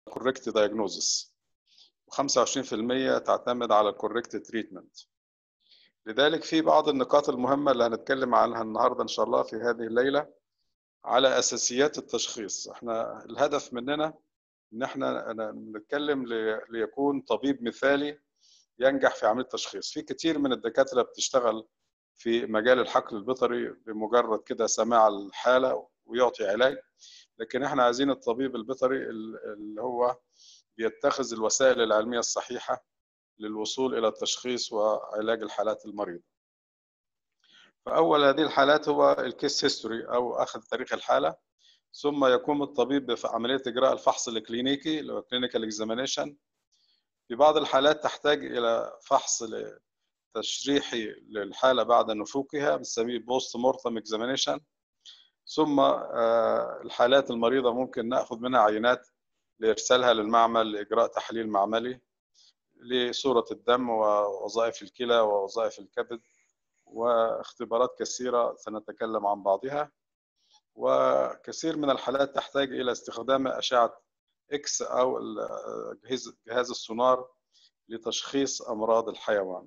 correct diagnosis و25% تعتمد على correct treatment لذلك في بعض النقاط المهمة اللي هنتكلم عنها النهاردة إن شاء الله في هذه الليلة على أساسيات التشخيص احنا الهدف مننا إن احنا نتكلم ليكون طبيب مثالي ينجح في عملية التشخيص في كتير من الدكاترة بتشتغل في مجال الحقل البيطري بمجرد كده سماع الحالة ويعطي علاج لكن احنا عايزين الطبيب البيطري اللي هو بيتخذ الوسائل العلمية الصحيحة للوصول إلى التشخيص وعلاج الحالات المريضة فأول هذه الحالات هو الكيس هيستوري أو أخذ تاريخ الحالة ثم يقوم الطبيب في عملية إجراء الفحص الكلينيكي اللي هو كلينيكال اكزامينيشن في بعض الحالات تحتاج إلى فحص تشريحي للحالة بعد نفوقها بنسميه بوست مورتم اكزامينيشن ثم الحالات المريضة ممكن نأخذ منها عينات لإرسالها للمعمل لإجراء تحليل معملي لصورة الدم ووظائف الكلى ووظائف الكبد واختبارات كثيرة سنتكلم عن بعضها وكثير من الحالات تحتاج إلى استخدام أشعة إكس أو جهاز السونار لتشخيص أمراض الحيوان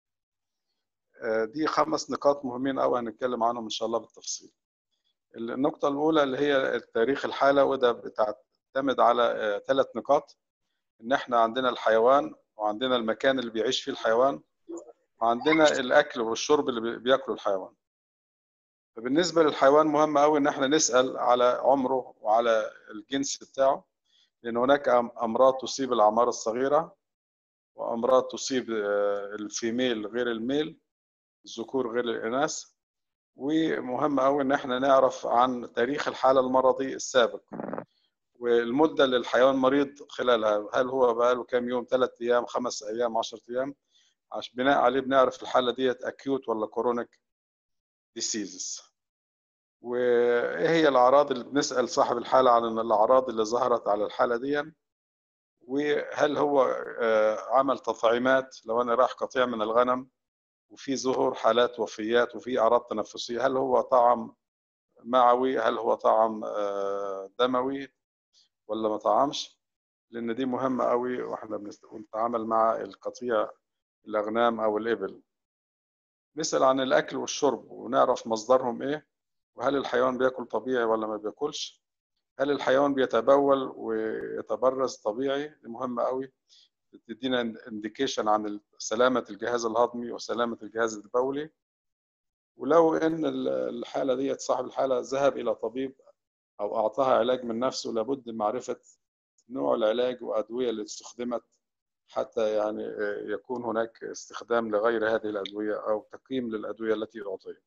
دي خمس نقاط مهمين أوي هنتكلم عنهم إن شاء الله بالتفصيل النقطة الأولى اللي هي تاريخ الحالة وده بتعتمد على ثلاث نقاط إن إحنا عندنا الحيوان وعندنا المكان اللي بيعيش فيه الحيوان وعندنا الأكل والشرب اللي بياكله الحيوان فبالنسبة للحيوان مهم قوي إن إحنا نسأل على عمره وعلى الجنس بتاعه لأن هناك أمراض تصيب الأعمار الصغيرة وأمراض تصيب الفيميل غير الميل الذكور غير الإناث ومهم قوي إن إحنا نعرف عن تاريخ الحالة المرضي السابق والمدة اللي الحيوان مريض خلالها هل هو بقى له كام يوم ثلاث أيام خمس أيام 10 أيام عشان بناء عليه بنعرف الحالة ديت أكيوت ولا كورونيك ديسيزز وايه هي الاعراض اللي بنسال صاحب الحاله عن الاعراض اللي ظهرت على الحاله دي وهل هو عمل تطعيمات لو انا رايح قطيع من الغنم وفي ظهور حالات وفيات وفي اعراض تنفسيه هل هو طعم معوي هل هو طعم دموي ولا ما طعمش لان دي مهمه قوي واحنا بنتعامل مع القطيع الاغنام او الابل نسال عن الاكل والشرب ونعرف مصدرهم ايه وهل الحيوان بياكل طبيعي ولا ما بياكلش هل الحيوان بيتبول ويتبرز طبيعي دي مهمه قوي بتدينا انديكيشن عن سلامه الجهاز الهضمي وسلامه الجهاز البولي ولو ان الحاله ديت صاحب الحاله ذهب الى طبيب او اعطاها علاج من نفسه لابد من معرفه نوع العلاج وادويه اللي استخدمت حتى يعني يكون هناك استخدام لغير هذه الادويه او تقييم للادويه التي اعطيت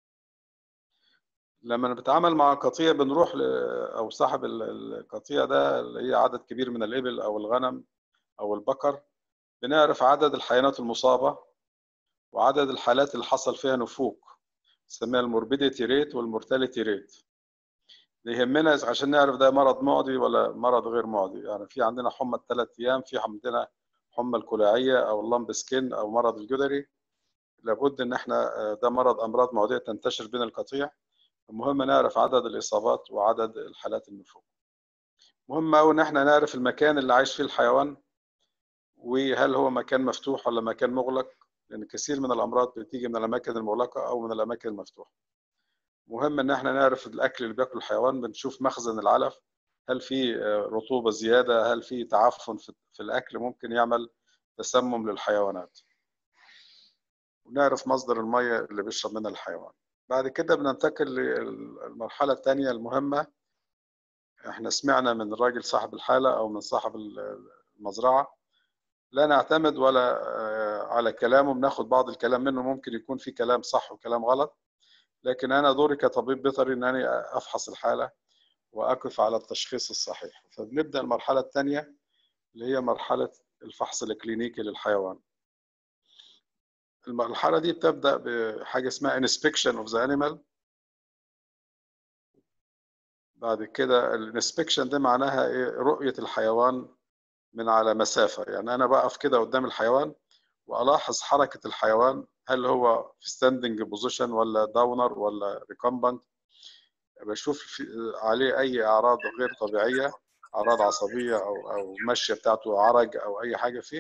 لما بنتعامل مع قطيع بنروح ل... او صاحب القطيع ده اللي هي عدد كبير من الابل او الغنم او البقر بنعرف عدد الحيوانات المصابه وعدد الحالات اللي حصل فيها نفوق نسميها الموربيديتي ريت والمورتاليتي ريت يهمنا عشان نعرف ده مرض معدي ولا مرض غير معدي يعني في عندنا حمى الثلاث ايام في عندنا حمى الكلاعيه او اللمب سكين او مرض الجدري لابد ان احنا ده مرض امراض معديه تنتشر بين القطيع المهم نعرف عدد الإصابات وعدد الحالات النفوق مهم أوي إن احنا نعرف المكان اللي عايش فيه الحيوان وهل هو مكان مفتوح ولا مكان مغلق لأن كثير من الأمراض بتيجي من الأماكن المغلقة أو من الأماكن المفتوحة مهم إن احنا نعرف الأكل اللي بياكله الحيوان بنشوف مخزن العلف هل في رطوبة زيادة هل في تعفن في الأكل ممكن يعمل تسمم للحيوانات ونعرف مصدر المية اللي بيشرب منها الحيوان بعد كده بننتقل للمرحلة الثانية المهمة احنا سمعنا من الراجل صاحب الحالة أو من صاحب المزرعة لا نعتمد ولا على كلامه بناخد بعض الكلام منه ممكن يكون في كلام صح وكلام غلط لكن أنا دوري كطبيب بيطري إن أنا أفحص الحالة وأقف على التشخيص الصحيح فبنبدأ المرحلة الثانية اللي هي مرحلة الفحص الكلينيكي للحيوان المرحلة دي بتبدأ بحاجة اسمها inspection of the animal بعد كده الانسبكشن ده معناها ايه رؤية الحيوان من على مسافة يعني أنا بقف كده قدام الحيوان وألاحظ حركة الحيوان هل هو في ستاندنج بوزيشن ولا داونر ولا ريكمبنت بشوف عليه أي أعراض غير طبيعية اعراض عصبيه او او المشيه بتاعته عرج او اي حاجه فيه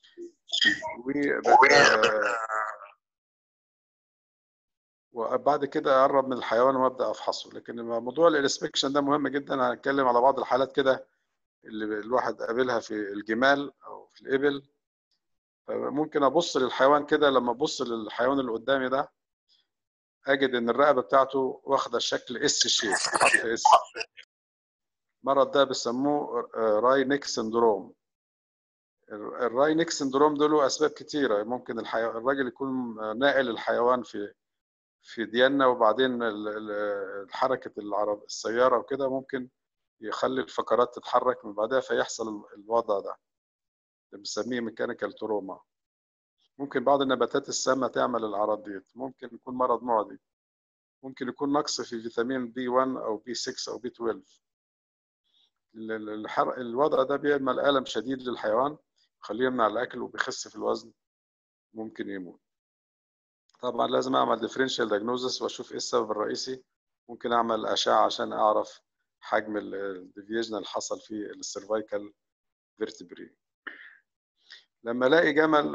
وبعد كده اقرب من الحيوان وابدا افحصه لكن موضوع الانسبكشن ده مهم جدا هنتكلم على بعض الحالات كده اللي الواحد قابلها في الجمال او في الابل فممكن ابص للحيوان كده لما ابص للحيوان اللي قدامي ده اجد ان الرقبه بتاعته واخده شكل اس شيب حرف اس المرض ده بيسموه راي نيك سندروم الراي نيك سندروم ده له اسباب كتيره ممكن الحيو... الراجل يكون ناقل الحيوان في في ديانة وبعدين حركة العرب السيارة وكده ممكن يخلي الفقرات تتحرك من بعدها فيحصل الوضع ده اللي بنسميه ميكانيكال تروما ممكن بعض النباتات السامة تعمل الأعراض ديت ممكن يكون مرض معدي ممكن يكون نقص في فيتامين بي 1 أو بي 6 أو بي 12 الحرق الوضع ده بيعمل ألم شديد للحيوان يخليه يمنع الأكل وبيخس في الوزن ممكن يموت طبعا لازم اعمل ديفرنشال دايجنوزس واشوف ايه السبب الرئيسي ممكن اعمل اشعه عشان اعرف حجم الديفيجن اللي حصل في السيرفايكال فيرتبري لما الاقي جمل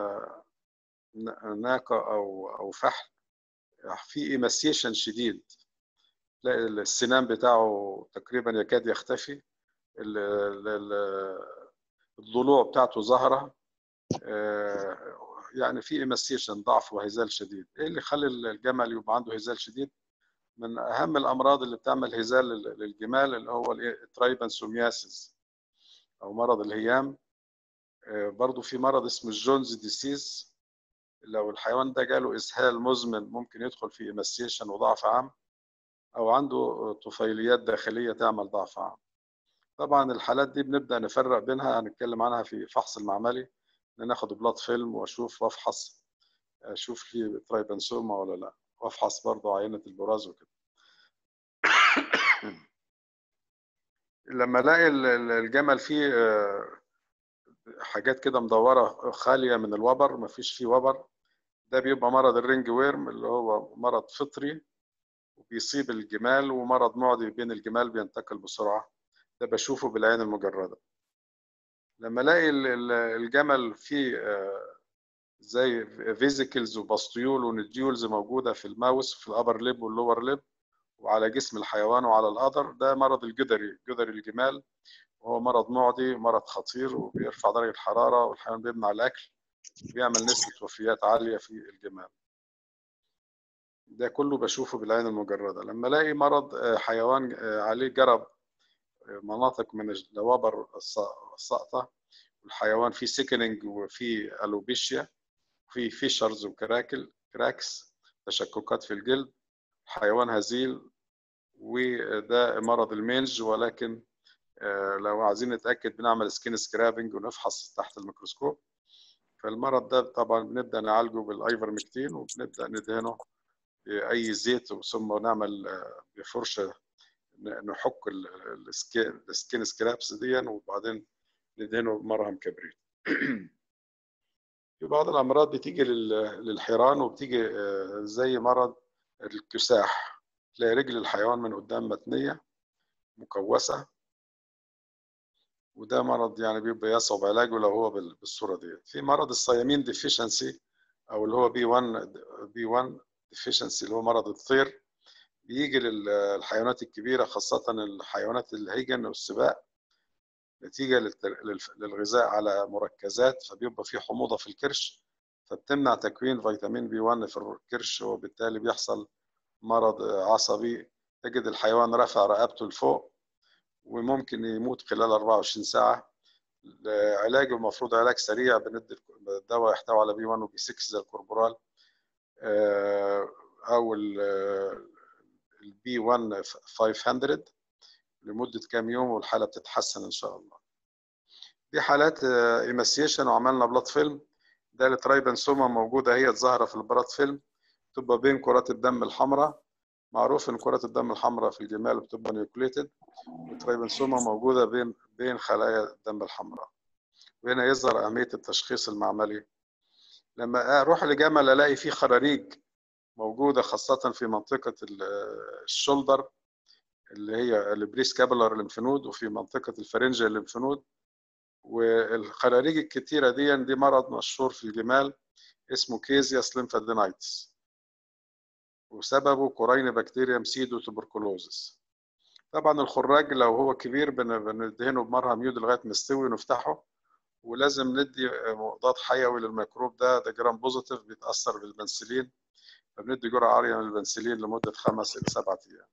ناقه او او فحل في ايماسيشن شديد تلاقي السنان بتاعه تقريبا يكاد يختفي الضلوع بتاعته ظاهره يعني في ايماسيشن ضعف وهزال شديد ايه اللي يخلي الجمل يبقى عنده هزال شديد من اهم الامراض اللي بتعمل هزال للجمال اللي هو الترايبانسومياسيس او مرض الهيام برضو في مرض اسمه الجونز ديسيز لو الحيوان ده جاله اسهال مزمن ممكن يدخل في ايماسيشن وضعف عام او عنده طفيليات داخليه تعمل ضعف عام طبعا الحالات دي بنبدا نفرق بينها هنتكلم عنها في فحص المعملي ناخد بلاد فيلم واشوف وافحص اشوف في ترايبانسوما ولا لا وافحص برضه عينه البراز وكده لما الاقي الجمل فيه حاجات كده مدوره خاليه من الوبر مفيش فيه وبر ده بيبقى مرض الرينج ويرم اللي هو مرض فطري وبيصيب الجمال ومرض معدي بين الجمال بينتقل بسرعه ده بشوفه بالعين المجرده لما الاقي الجمل فيه زي فيزيكلز وباستيول ونديولز موجوده في الماوس في الابر ليب واللور ليب وعلى جسم الحيوان وعلى القدر ده مرض الجدري جدري الجمال وهو مرض معدي مرض خطير وبيرفع درجه الحراره والحيوان بيمنع الاكل بيعمل نسبه وفيات عاليه في الجمال ده كله بشوفه بالعين المجرده لما الاقي مرض حيوان عليه جرب مناطق من الوبر الساقطة والحيوان فيه سيكننج وفيه ألوبيشيا وفيه فيشرز وكراكل كراكس تشككات في الجلد الحيوان هزيل وده مرض المينج ولكن لو عايزين نتأكد بنعمل سكين سكرابنج ونفحص تحت الميكروسكوب فالمرض ده طبعا بنبدأ نعالجه بالايفرمكتين وبنبدأ ندهنه بأي زيت ثم نعمل بفرشة نحك السكين سكرابس دي وبعدين ندهنه بمرهم كبريت في بعض الامراض بتيجي للحيران وبتيجي زي مرض الكساح تلاقي رجل الحيوان من قدام متنيه مكوسه وده مرض يعني بيبقى يصعب علاجه لو هو بالصوره دي في مرض الصيامين ديفيشنسي او اللي هو بي 1 بي 1 ديفيشنسي اللي هو مرض الطير بيجي للحيوانات الكبيرة خاصة الحيوانات الهيجن والسباق نتيجة للغذاء على مركزات فبيبقى في حموضة في الكرش فبتمنع تكوين فيتامين بي 1 في الكرش وبالتالي بيحصل مرض عصبي تجد الحيوان رفع رقبته لفوق وممكن يموت خلال 24 ساعة العلاج المفروض علاج سريع بندي الدواء يحتوي على بي 1 وبي 6 زي الكوربورال أو البي 1 500 لمدة كام يوم والحالة بتتحسن إن شاء الله. دي حالات ايماسيشن وعملنا بلاد فيلم ده الترايبنسوما موجودة هي ظاهرة في البلاد فيلم تبقى بين كرات الدم الحمراء معروف إن كرات الدم الحمراء في الجمال بتبقى نيوكليتد والترايبنسوما موجودة بين بين خلايا الدم الحمراء. وهنا يظهر أهمية التشخيص المعملي. لما أروح لجمل ألاقي فيه خراريج موجوده خاصه في منطقه الشولدر اللي هي البريسكابولار ليمفنود وفي منطقه الفرنجيا ليمفنود والخراريج الكتيره دي دي مرض مشهور في الجمال اسمه كيزياس ليمفادينايتس وسببه كورين بكتيريا سيدو تبركلوزس طبعا الخراج لو هو كبير بندهنه بمرهم يود لغايه ما يستوي ونفتحه ولازم ندي مضاد حيوي للميكروب ده ده جرام بوزيتيف بيتاثر بالبنسلين فبندي جرعه عاليه من البنسلين لمده خمس الى سبعه ايام.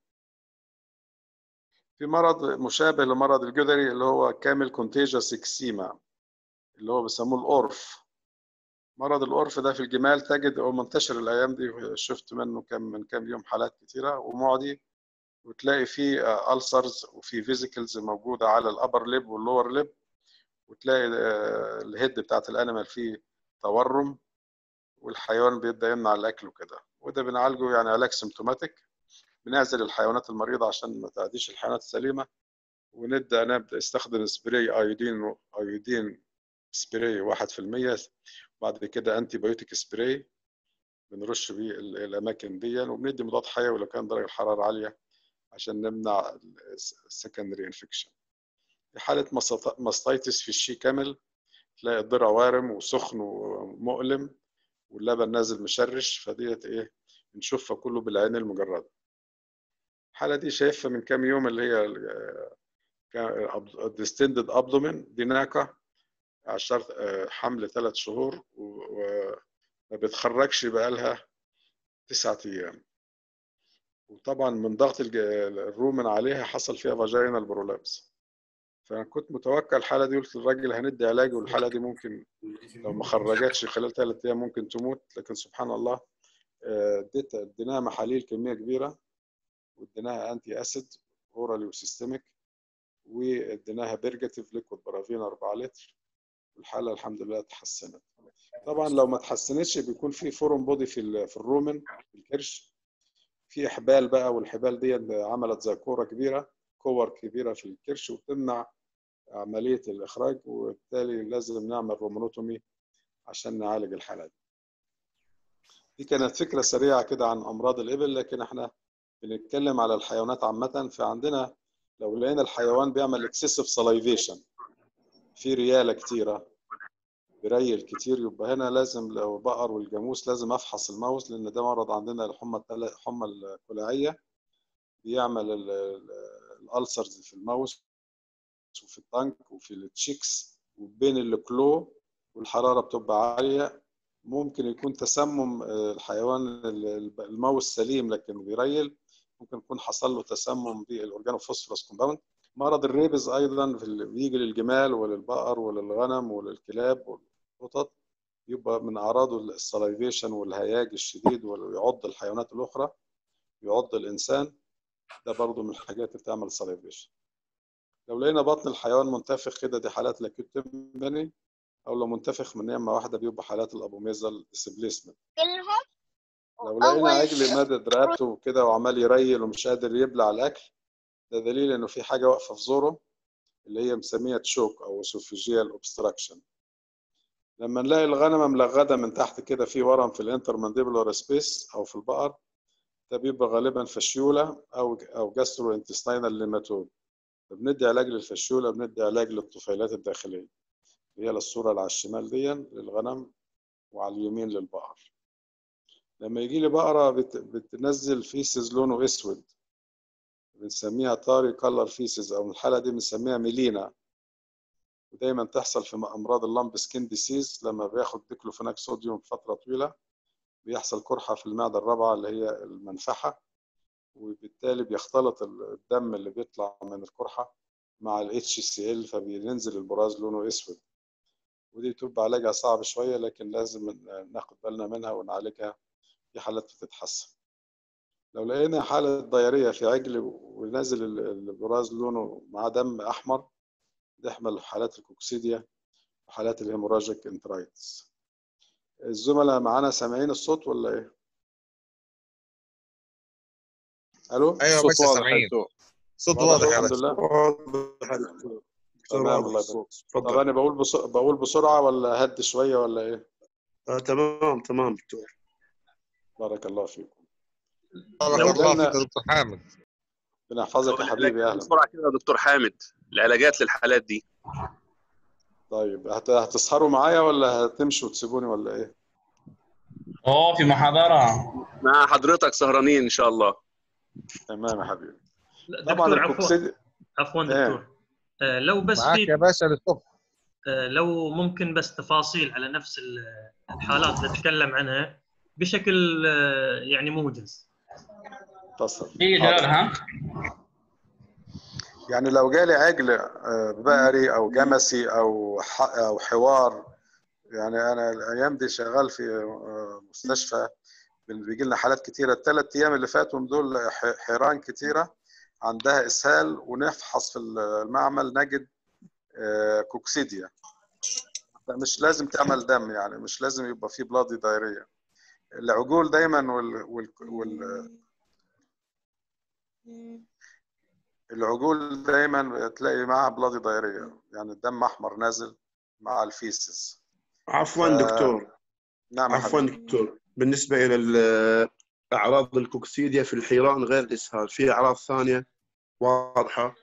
في مرض مشابه لمرض الجدري اللي هو كامل كونتيجوس اكسيما اللي هو بيسموه الأورف مرض الأورف ده في الجمال تجد هو منتشر الأيام دي شفت منه كم من كام يوم حالات كتيرة ومعدي وتلاقي فيه ألسرز وفي فيزيكلز موجودة على الأبر ليب واللور ليب وتلاقي الهيد بتاعت الأنيمال فيه تورم والحيوان بيبدأ يمنع الأكل وكده وده بنعالجه يعني علاج سيمتوماتيك بنعزل الحيوانات المريضة عشان ما تأذيش الحيوانات السليمة ونبدأ نبدأ نستخدم سبراي أيودين أيودين سبراي 1% بعد كده أنتي بايوتيك سبراي بنرش بيه الأماكن دي وبندي مضاد حيوي لو كان درجة الحرارة عالية عشان نمنع السكندري انفكشن في حالة ماستيتس في الشي كامل تلاقي الضرع وارم وسخن ومؤلم واللبن نازل مشرش فديت ايه بنشوفها كله بالعين المجرده الحالة دي شايفها من كام يوم اللي هي ديستندد ابدومين دي ناقة على شرط حمل ثلاث شهور وما بتخرجش بقالها تسعة أيام وطبعا من ضغط الرومن عليها حصل فيها فاجينال برولابس فانا كنت متوقع الحاله دي قلت للراجل هندي علاج والحاله دي ممكن لو ما خرجتش خلال ثلاث ايام ممكن تموت لكن سبحان الله اديت اديناها محاليل كميه كبيره واديناها انتي اسيد اورالي وسيستميك واديناها بيرجاتيف ليكويد برافين 4 لتر والحاله الحمد لله اتحسنت طبعا لو ما اتحسنتش بيكون في فورم بودي في في الرومن في الكرش في احبال بقى والحبال دي عملت زي كوره كبيره كور كبيره في الكرش وتمنع عمليه الاخراج وبالتالي لازم نعمل رومونوتومي عشان نعالج الحاله دي. دي كانت فكره سريعه كده عن امراض الابل لكن احنا بنتكلم على الحيوانات عامه فعندنا لو لقينا الحيوان بيعمل اكسسيف سلايفيشن في رياله كتيره بريل كتير يبقى هنا لازم لو بقر والجاموس لازم افحص الماوس لان ده مرض عندنا الحمى الحمى الكلاعيه بيعمل الالسرز في الماوس وفي الطنك وفي التشيكس وبين الكلو والحراره بتبقى عاليه ممكن يكون تسمم الحيوان الماوس سليم لكن بيريل ممكن يكون حصل له تسمم بالاورجانوفوسفورس كومباوند مرض الريبز ايضا بيجي للجمال وللبقر وللغنم وللكلاب والقطط يبقى من اعراضه السلايفيشن والهياج الشديد ويعض الحيوانات الاخرى يعض الانسان ده برضه من الحاجات اللي بتعمل سلايفيشن لو لقينا بطن الحيوان منتفخ كده دي حالات لاكيوت تمبني او لو منتفخ من يمه واحده بيبقى حالات الابوميزال ديسبليسمنت لو لقينا عجل مدد رقبته كده وعمال يريل ومش قادر يبلع الاكل ده دليل انه في حاجه واقفه في زوره اللي هي مسميها تشوك او اسوفيجيال اوبستراكشن لما نلاقي الغنمه ملغده من تحت كده في ورم في الانترمانديبولار سبيس او في البقر ده بيبقى غالبا فشيوله او او جاسترو انتستينال ليماتود فبندي علاج للفشيوله بندي علاج للطفيلات الداخليه اللي هي الصوره اللي على الشمال دي للغنم وعلى اليمين للبقر لما يجي لي بقره بت... بتنزل فيسز لونه اسود بنسميها طاري كلر فيسز او الحاله دي بنسميها ميلينا ودايما تحصل في امراض اللمب سكين ديسيز لما بياخد ديكلوفيناك صوديوم فتره طويله بيحصل قرحه في المعده الرابعه اللي هي المنفحه وبالتالي بيختلط الدم اللي بيطلع من القرحه مع ال HCl فبينزل البراز لونه اسود ودي بتبقى علاجها صعب شويه لكن لازم ناخد بالنا منها ونعالجها في حالات بتتحسن لو لقينا حالة ضيارية في عجل ونازل البراز لونه مع دم أحمر ده يحمل حالات الكوكسيديا وحالات الهيموراجيك انترايتس الزملاء معانا سامعين الصوت ولا ايه؟ الو ايوه الصوت بس واضح سامعين يا صوت واضح واضح يا الحمد بس لله واضح تمام الله يبارك طب تفضل انا بقول بس... بقول بسرعة ولا هدي شوية ولا ايه؟ آه تمام تمام دكتور بارك الله فيكم بارك لو الله جالنا فيك يا دكتور حامد ربنا يحفظك يا حبيبي اهلا بسرعه كده يا دكتور حامد العلاجات للحالات دي طيب هت- هتسهروا معايا ولا هتمشوا وتسيبوني ولا ايه؟ اوه في محاضرة مع حضرتك سهرانين ان شاء الله تمام يا حبيبي لا، طبعا دكتور عفوا الكوكسيد عفوا إيه. دكتور آه، لو بس معاك في يا باشا للصبح آه، لو ممكن بس تفاصيل على نفس ال- الحالات اللي نتكلم عنها بشكل آه، يعني موجز اتصل دقيقة حاضر. جلال ها يعني لو جالي عجل آه، بقري او جمسي او ح- او حوار يعني انا الايام دي شغال في آه، مستشفى بيجي لنا حالات كتيره الثلاث ايام اللي فاتوا من دول ح- حيران كتيره عندها اسهال ونفحص في المعمل نجد آه، كوكسيديا مش لازم تعمل دم يعني مش لازم يبقى فيه بلادي دايريه العجول دايما وال, وال, وال العجول دايما تلاقي معاها بلادي دايريه يعني الدم احمر نازل مع الفيسز عفوا آه، دكتور نعم يا عفوا حبيبي. دكتور بالنسبه الى ال- اعراض الكوكسيديا في الحيران غير الاسهال في اعراض ثانيه واضحه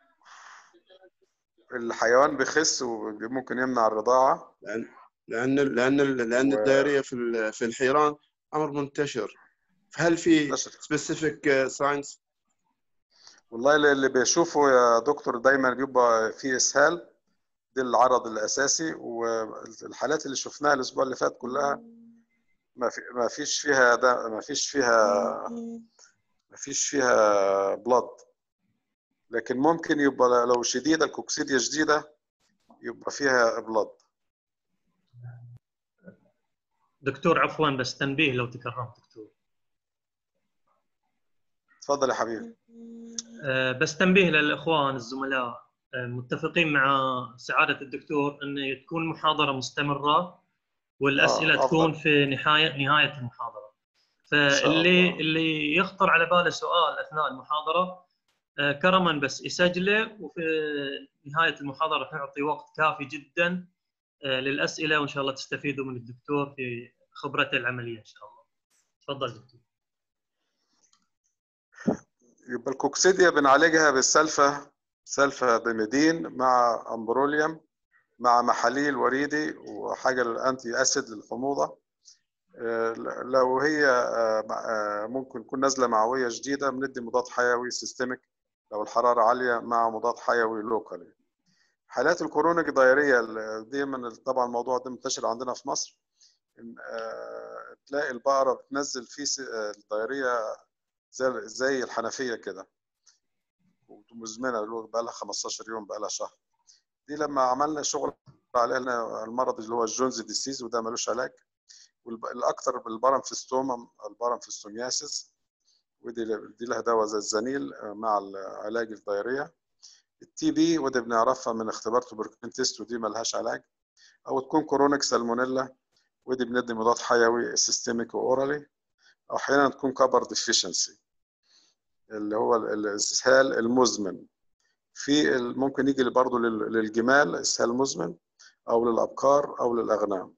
الحيوان بيخس وممكن يمنع الرضاعه لان لان لان لان و- الدائريه في ال- في الحيران امر منتشر هل في منتشر. سبيسيفيك ساينس والله اللي اللي بيشوفه يا دكتور دايما بيبقى فيه اسهال ده العرض الاساسي والحالات اللي شفناها الاسبوع اللي فات كلها ما في ما فيش فيها ده ما فيش فيها ما فيش فيها بلاد لكن ممكن يبقى لو شديده الكوكسيديا شديده يبقى فيها بلاد دكتور عفوا بس تنبيه لو تكرمت دكتور اتفضل يا حبيبي آه، بس تنبيه للاخوان الزملاء آه، متفقين مع سعاده الدكتور ان تكون محاضره مستمره والاسئله آه، تكون أفضل. في نهايه نهايه المحاضره شاء فاللي الله. اللي يخطر على باله سؤال اثناء المحاضره آه، كرما بس يسجله وفي نهايه المحاضره نعطي وقت كافي جدا آه، للاسئله وان شاء الله تستفيدوا من الدكتور في خبرته العمليه ان شاء الله. تفضل دكتور. يبقى الكوكسيديا بنعالجها بالسلفا سلفا بميدين مع امبروليوم مع محاليل وريدي وحاجه للانتي اسيد للحموضه آه، لو هي آه، آه، ممكن تكون نازله معويه شديده بندي مضاد حيوي سيستميك لو الحراره عاليه مع مضاد حيوي لوكالي حالات الكورونيك دايريه ال- دي من طبعا الموضوع ده منتشر عندنا في مصر إن، آه، تلاقي البقره بتنزل فيه الدايريه زي زي الحنفيه كده ومزمنه بقى لها 15 يوم بقى لها شهر دي لما عملنا شغل عليها لنا المرض اللي هو الجونز ديسيز وده ملوش علاج والاكثر بالبارامفيستوما البارامفيستومياسيس ودي دي لها دواء زي الزنيل مع علاج الدايريه التي بي ودي بنعرفها من اختبار توبركلين تيست ودي ملهاش علاج او تكون كورونيك سالمونيلا ودي بندي مضاد حيوي سيستميك واورالي او احيانا تكون كبر ديفيشنسي اللي هو الاسهال المزمن في ال- ممكن يجي برضه لل- للجمال اسهال مزمن او للابقار او للاغنام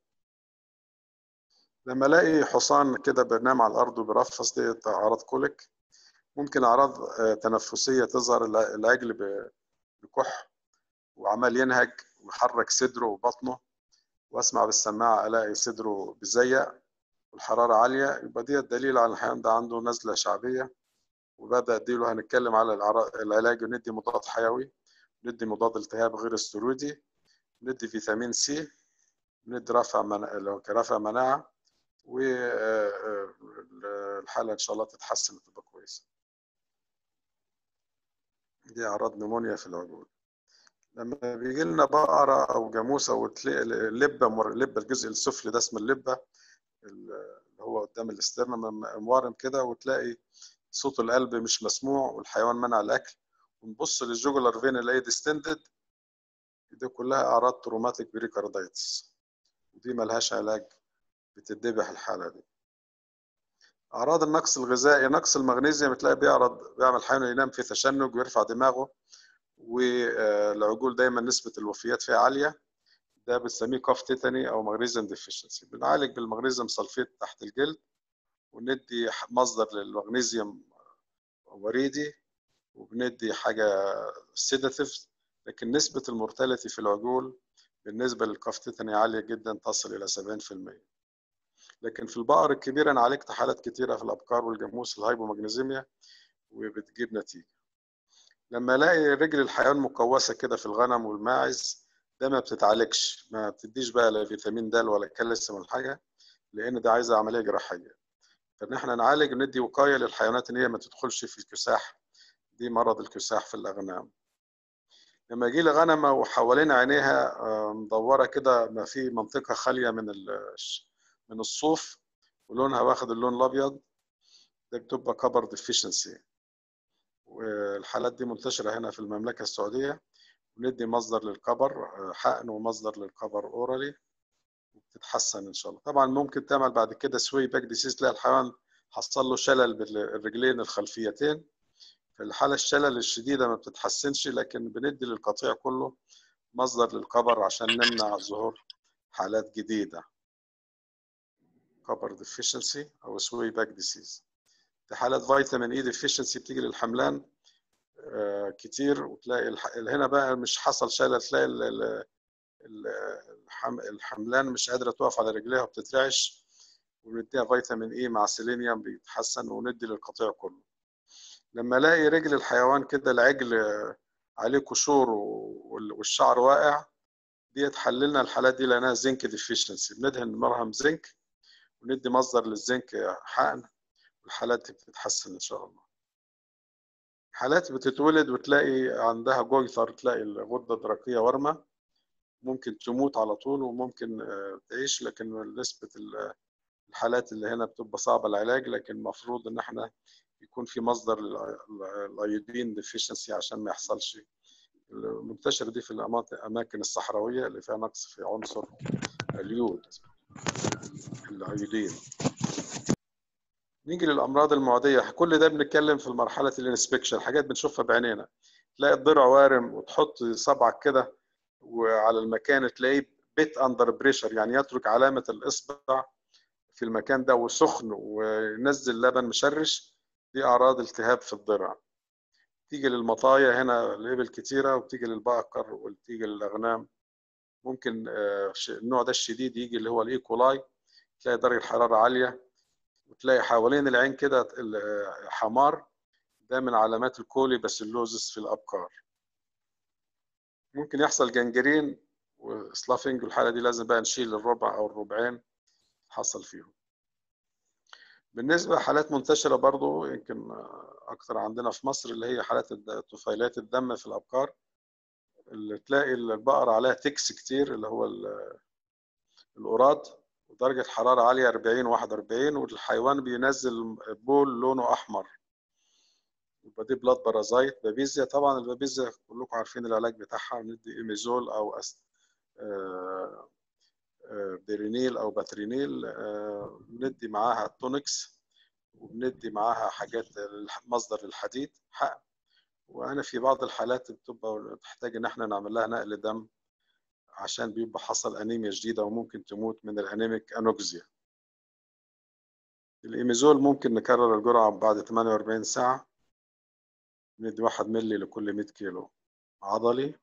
لما الاقي حصان كده بينام على الارض وبيرفص دي اعراض كوليك ممكن اعراض آه، تنفسيه تظهر الع- العجل ب- بكح وعمال ينهج ويحرك صدره وبطنه واسمع بالسماعه الاقي صدره بيزيق والحراره عاليه يبقى دي الدليل على الحيوان ده عنده نزله شعبيه وبدا اديله هنتكلم على العرا- العلاج وندي مضاد حيوي ندي مضاد التهاب غير استرويدي ندي فيتامين سي ندي رفع مناعة لو كرفع مناعة والحالة إن شاء الله تتحسن وتبقى كويسة دي أعراض نمونيا في العجول لما بيجي لنا بقرة أو جاموسة وتلاقي اللبة مر... اللبة الجزء السفلي ده اسمه اللبة اللي هو قدام الاسترنم موارم كده وتلاقي صوت القلب مش مسموع والحيوان منع الأكل ونبص للجوجلر فين نلاقي ديستندد دي كلها أعراض تروماتيك بريكاردايتس ودي ملهاش علاج بتدبح الحالة دي أعراض النقص الغذائي نقص المغنيسيوم تلاقي بيعرض بيعمل حيوان ينام في تشنج ويرفع دماغه والعجول دايما نسبة الوفيات فيها عالية ده بنسميه كاف تيتاني أو مغنيسيوم ديفيشنسي بنعالج بالمغنيسيوم سلفيت تحت الجلد وندي مصدر للمغنيسيوم وريدي وبندي حاجه سيداتيف لكن نسبه المورتاليتي في العجول بالنسبه للكافتيتني عاليه جدا تصل الى 70% لكن في البقر الكبير انا عالجت حالات كتيره في الابقار والجاموس الهايبومagنيزيميا وبتجيب نتيجه لما الاقي رجل الحيوان مكوسه كده في الغنم والماعز ده ما بتتعالجش ما بتديش بقى لا فيتامين د ولا كالسيوم ولا حاجه لان ده عايزه عمليه جراحيه فان احنا نعالج وندي وقايه للحيوانات ان هي ما تدخلش في الكساح دي مرض الكساح في الاغنام لما يجي لي غنمه وحوالين عينيها مدوره كده ما في منطقه خاليه من من الصوف ولونها واخد اللون الابيض ده بتبقى كبر ديفيشنسي والحالات دي منتشره هنا في المملكه السعوديه وندي مصدر للكبر حقن ومصدر للكبر اورالي وبتتحسن ان شاء الله طبعا ممكن تعمل بعد كده سوي باك ديسيز تلاقي الحيوان حصل له شلل بالرجلين الخلفيتين في الحاله الشلل الشديده ما بتتحسنش لكن بندي للقطيع كله مصدر للكبر عشان نمنع ظهور حالات جديده كبر ديفيشنسي او سوي باك ديسيز في حالات فيتامين اي ديفيشنسي بتيجي للحملان آه كتير وتلاقي الح... هنا بقى مش حصل شلل تلاقي ال... ال... الحم... الحملان مش قادره تقف على رجليها وبتترعش ونديها فيتامين اي مع سيلينيوم بيتحسن وندي للقطيع كله لما الاقي رجل الحيوان كده العجل عليه قشور والشعر واقع ديت حللنا الحالات دي لانها زنك ديفيشنسي بندهن مرهم زنك وندي مصدر للزنك حقن والحالات دي بتتحسن ان شاء الله حالات بتتولد وتلاقي عندها جويثر تلاقي الغده الدرقيه ورمه ممكن تموت على طول وممكن تعيش لكن نسبه الحالات اللي هنا بتبقى صعبه العلاج لكن المفروض ان احنا يكون في مصدر الايودين ديفيشنسي عشان ما يحصلش المنتشره دي في الاماكن الصحراويه اللي فيها نقص في عنصر اليود الايودين نيجي للامراض المعديه كل ده بنتكلم في مرحله الانسبكشن حاجات بنشوفها بعينينا تلاقي الضلع وارم وتحط صبعك كده وعلى المكان تلاقيه بيت اندر بريشر يعني يترك علامه الاصبع في المكان ده وسخن وينزل لبن مشرش دي اعراض التهاب في الضلع تيجي للمطايا هنا الابل كتيره وتيجي للبقر وتيجي للاغنام ممكن النوع ده الشديد يجي اللي هو الايكولاي تلاقي درجه الحراره عاليه وتلاقي حوالين العين كده حمار ده من علامات الكولي باسيلوزس في الابقار ممكن يحصل جنجرين وسلافنج والحاله دي لازم بقى نشيل الربع او الربعين حصل فيهم بالنسبة لحالات منتشرة برضو يمكن أكثر عندنا في مصر اللي هي حالات طفيلات الدم في الأبقار اللي تلاقي البقر عليها تكس كتير اللي هو الأوراد ودرجة حرارة عالية 40 41 والحيوان بينزل بول لونه أحمر يبقى دي بلاد بارازايت بابيزيا طبعا البابيزيا كلكم عارفين العلاج بتاعها ندي ايميزول أو أس... آه بيرينيل او باترينيل بندي معاها تونكس وبندي معاها حاجات مصدر للحديد حقن وانا في بعض الحالات بتبقى تحتاج ان احنا نعمل لها نقل دم عشان بيبقى حصل انيميا جديده وممكن تموت من الانيميك انوكسيا الايميزول ممكن نكرر الجرعه بعد 48 ساعه ندي 1 مللي لكل 100 كيلو عضلي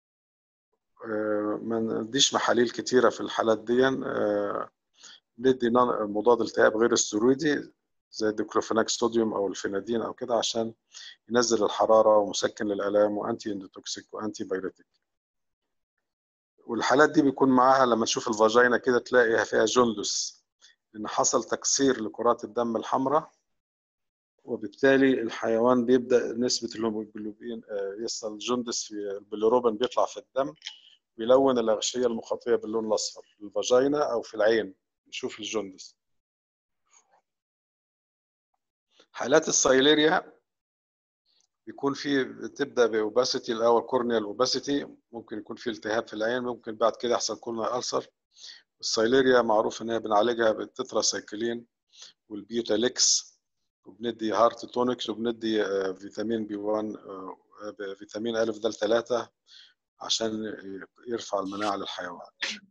ما نديش محاليل كتيرة في الحالات دي ندي مضاد التهاب غير السترويدي زي الديكلوفيناك صوديوم او الفينادين او كده عشان ينزل الحراره ومسكن للالام وانتي اندوتوكسيك وانتي بايريتيك والحالات دي بيكون معاها لما تشوف الفاجينا كده تلاقيها فيها جندس لان حصل تكسير لكرات الدم الحمراء وبالتالي الحيوان بيبدا نسبه الهيموجلوبين يحصل جندس في البيليروبين بيطلع في الدم بيلون الأغشية المخاطية باللون الأصفر في الفاجينا أو في العين نشوف الجندس حالات السايليريا بيكون في بتبدا باوباسيتي الاول كورنيال اوباسيتي ممكن يكون في التهاب في العين ممكن بعد كده يحصل كورنيال ألسر السايليريا معروف ان هي بنعالجها بالتتراسايكلين والبيوتاليكس وبندي هارت تونكس وبندي فيتامين بي 1 فيتامين الف د 3 عشان يرفع المناعه للحيوان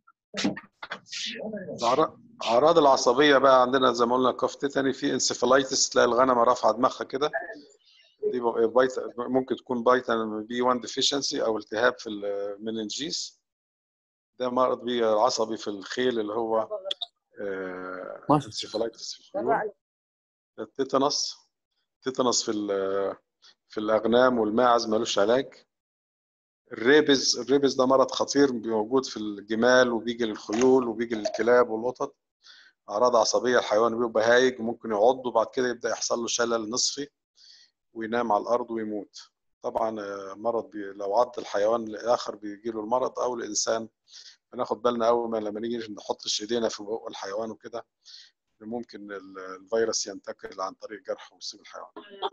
اعراض العصبيه بقى عندنا زي ما قلنا كف تيتاني في انسفالايتس تلاقي الغنمه رافعه دماغها كده دي فيتا- ممكن تكون فيتامين بي 1 ديفيشنسي او التهاب في المننجيس ده مرض بي عصبي في الخيل اللي هو ماشي. انسيفالايتس في الخيول التيتانوس تيتانوس في ال- في الاغنام والماعز ملوش علاج الريبز الريبز ده مرض خطير موجود في الجمال وبيجي للخيول وبيجي للكلاب والقطط اعراض عصبيه الحيوان بيبقى هايج وممكن يعض وبعد كده يبدا يحصل له شلل نصفي وينام على الارض ويموت طبعا آه، مرض بي لو عض الحيوان الاخر بيجي له المرض او الانسان بناخد بالنا اول ما لما نيجي نحطش ايدينا في بق الحيوان وكده إن ممكن ال- الفيروس ينتقل عن طريق جرح ويصيب الحيوان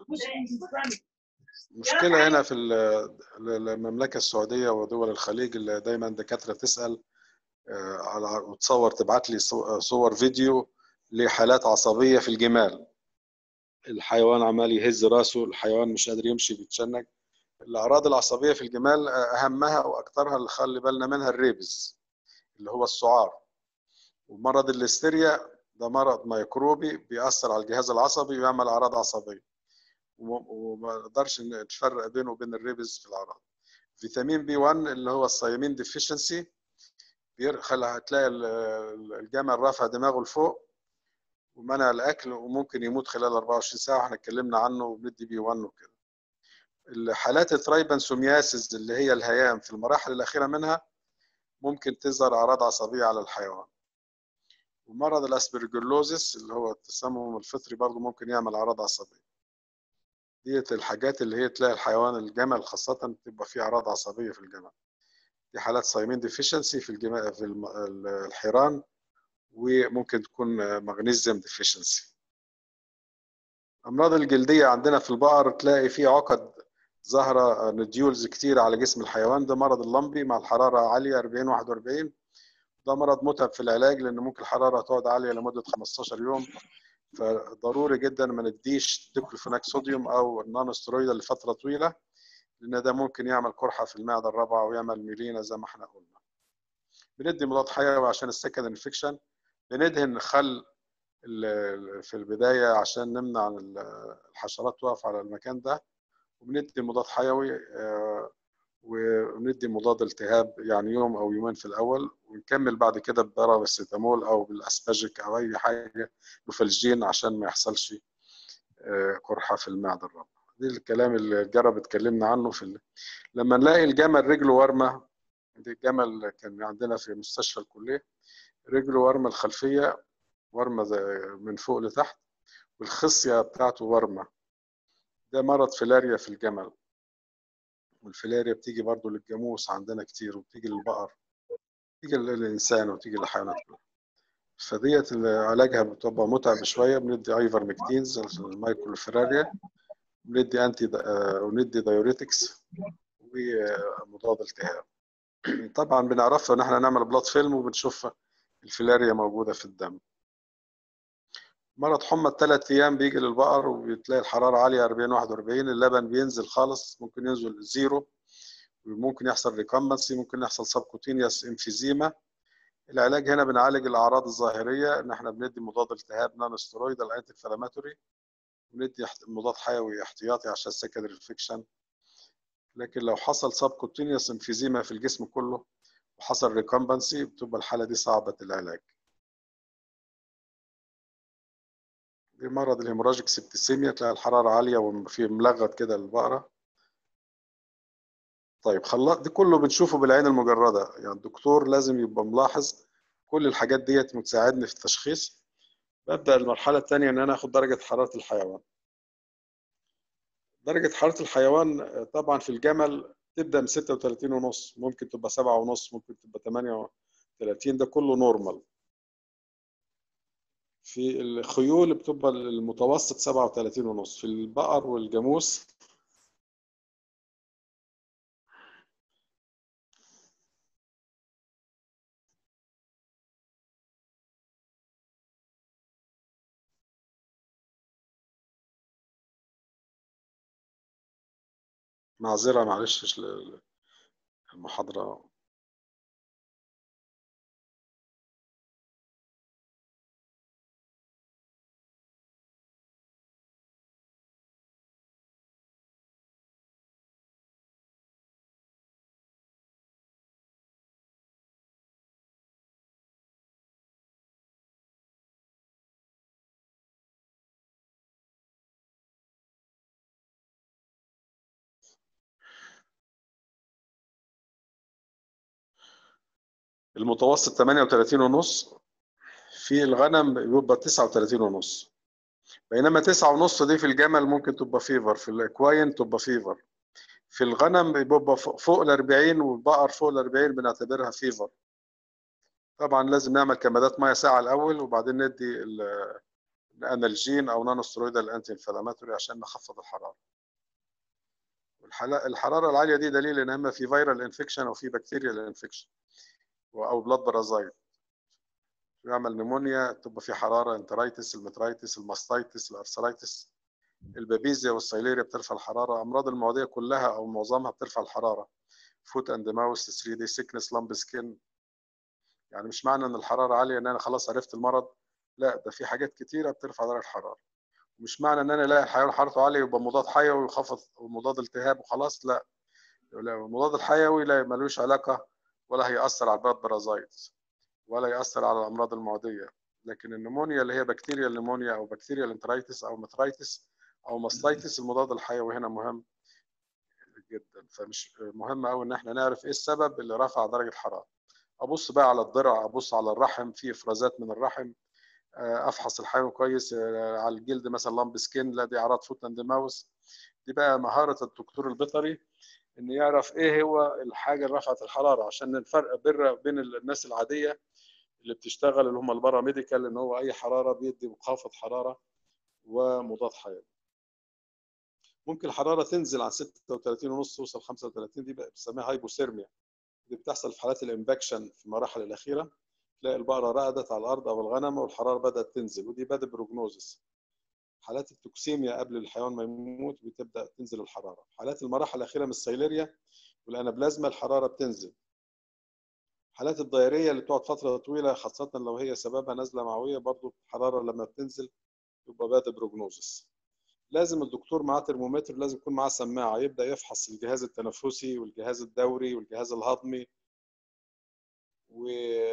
المشكله هنا في ال- المملكه السعوديه ودول الخليج اللي دايما دكاتره تسال آه، على وتصور تبعت لي صو- صور فيديو لحالات عصبيه في الجمال الحيوان عمال يهز راسه الحيوان مش قادر يمشي بيتشنج الاعراض العصبيه في الجمال آه، اهمها واكثرها اللي خلي بالنا منها الريبز اللي هو السعار ومرض الليستيريا ده مرض ميكروبي بيأثر على الجهاز العصبي ويعمل اعراض عصبيه وم- وما نقدرش نفرق بينه وبين الريبز في الاعراض فيتامين بي 1 اللي هو الثيامين ديفيشنسي بيخلي هتلاقي ال- ال- الجمل رافع دماغه لفوق ومنع الاكل وممكن يموت خلال 24 ساعه احنا اتكلمنا عنه وبندي بي 1 وكده الحالات الترايبانسومياسيس اللي هي الهيام في المراحل الاخيره منها ممكن تظهر اعراض عصبيه على الحيوان ومرض الاسبرجلوزيس اللي هو التسمم الفطري برضه ممكن يعمل اعراض عصبيه ديت الحاجات اللي هي تلاقي الحيوان الجمل خاصه تبقى فيه اعراض عصبيه في الجمل دي حالات سايمين ديفيشنسي في الجما... في الم... الحيران وممكن تكون مغنيسيوم ديفيشنسي امراض الجلديه عندنا في البقر تلاقي في عقد ظاهره نديولز كتير على جسم الحيوان ده مرض اللمبي مع الحراره عاليه 40 41 ده مرض متعب في العلاج لان ممكن الحراره تقعد عاليه لمده 15 يوم فضروري جدا ما نديش ديكلوفيناك صوديوم او النون سترويد لفتره طويله لان ده ممكن يعمل قرحه في المعده الرابعه ويعمل ميلينا زي ما احنا قلنا بندي مضاد حيوي عشان السكند انفكشن بندهن خل ال- في البدايه عشان نمنع ال- الحشرات تقف على المكان ده وبندي مضاد حيوي آه، وندي مضاد التهاب يعني يوم او يومين في الاول ونكمل بعد كده بباراسيتامول او بالاسباجيك او اي حاجه بفلجين عشان ما يحصلش آه، قرحه في المعده الرابعه دي الكلام اللي الجرب اتكلمنا عنه في ال... لما نلاقي الجمل رجله ورمه دي الجمل كان عندنا في مستشفى الكليه رجله ورمه الخلفيه ورمه زي- من فوق لتحت والخصيه بتاعته ورمه ده مرض فيلاريا في الجمل والفيلاريا بتيجي برضو للجاموس عندنا كتير وبتيجي للبقر بتيجي للإنسان وبتيجي للحيوانات كلها فديت اللي علاجها بتبقى متعب شوية بندي ايفر مكتينز المايكروفيراريا بندي انتي آه، وندي دايوريتكس ومضاد التهاب طبعا بنعرفها ان احنا نعمل بلاد فيلم وبنشوف الفيلاريا موجودة في الدم مرض حمى الثلاث ايام بيجي للبقر وبتلاقي الحراره عاليه 40 41 اللبن بينزل خالص ممكن ينزل زيرو وممكن يحصل ريكمبنسي ممكن يحصل سبكوتينيوس انفيزيما العلاج هنا بنعالج الاعراض الظاهريه ان احنا بندي مضاد التهاب نون ستيرويد الانتي انفلاماتوري وندي احت- مضاد حيوي احتياطي عشان سكندري انفكشن لكن لو حصل سبكوتينيوس انفيزيما في الجسم كله وحصل ريكمبنسي بتبقى الحاله دي صعبه العلاج دي مرض الهيموراجيك سبتسيميا تلاقي الحرارة عالية وفي ملغط كده للبقرة طيب خلاص دي كله بنشوفه بالعين المجردة يعني الدكتور لازم يبقى ملاحظ كل الحاجات ديت بتساعدني في التشخيص ببدأ المرحلة الثانية إن أنا آخد درجة حرارة الحيوان درجة حرارة الحيوان آه، طبعا في الجمل تبدأ من 36 ونص ممكن تبقى 7 ونص ممكن تبقى 38 ده كله نورمال في الخيول بتبقى المتوسط 37 ونص في البقر والجاموس معذرة معلش المحاضرة المتوسط 38 ونص في الغنم بيبقى 39 ونص بينما 9 ونص دي في الجمل ممكن تبقى فيفر في الاكواين تبقى فيفر في الغنم بيبقى فوق ال 40 والبقر فوق ال 40 بنعتبرها فيفر طبعا لازم نعمل كمادات ميه ساعه الاول وبعدين ندي الانالجين او نانو سترويدال انتي انفلاماتوري عشان نخفض الحراره الحراره العاليه دي دليل ان اما في فيرال انفكشن او في بكتيريال انفكشن او بلاد بارازايت يعمل نمونيا تبقى في حراره انترايتس المترايتس الماستايتس الارثرايتس البابيزيا والسيليريا بترفع الحراره امراض المعديه كلها او معظمها بترفع الحراره فوت اند ماوس 3 دي سيكنس لامب سكين يعني مش معنى ان الحراره عاليه ان انا خلاص عرفت المرض لا ده في حاجات كتيره بترفع درجه الحراره مش معنى ان انا الاقي الحيوان حرارته عاليه يبقى مضاد حيوي ويخفض ومضاد التهاب وخلاص لا المضاد الحيوي لا ملوش علاقه ولا هيأثر على البلاد بارازايتس ولا يأثر على الأمراض المعدية لكن النمونيا اللي هي بكتيريا النمونيا أو بكتيريا الانترايتس أو مترايتس أو ماستايتس المضاد الحيوي هنا مهم جدا فمش مهم قوي ان احنا نعرف ايه السبب اللي رفع درجه الحراره ابص بقى على الضرع ابص على الرحم في افرازات من الرحم افحص الحيوان كويس على الجلد مثلا لامب سكين لا دي اعراض فوت اند ماوس دي بقى مهاره الدكتور البيطري ان يعرف ايه هو الحاجه اللي رفعت الحراره عشان الفرق بين الناس العاديه اللي بتشتغل اللي هم البارا ميديكال ان هو اي حراره بيدي مخافض حراره ومضاد حيوي ممكن الحراره تنزل عن 36 ونص توصل 35 دي بنسميها هايبوثيرميا دي بتحصل في حالات الانفكشن في المراحل الاخيره تلاقي البقره رقدت على الارض او الغنم والحراره بدات تنزل ودي بدا بروجنوزس حالات التوكسيميا قبل الحيوان ما يموت بتبدا تنزل الحراره حالات المراحل الاخيره من السيليريا والانابلازما الحراره بتنزل حالات الضياريه اللي بتقعد فتره طويله خاصه لو هي سببها نزله معويه برضو الحراره لما بتنزل يبقى بدا بروجنوزس لازم الدكتور معاه ترمومتر لازم يكون معاه سماعه يبدا يفحص الجهاز التنفسي والجهاز الدوري والجهاز الهضمي و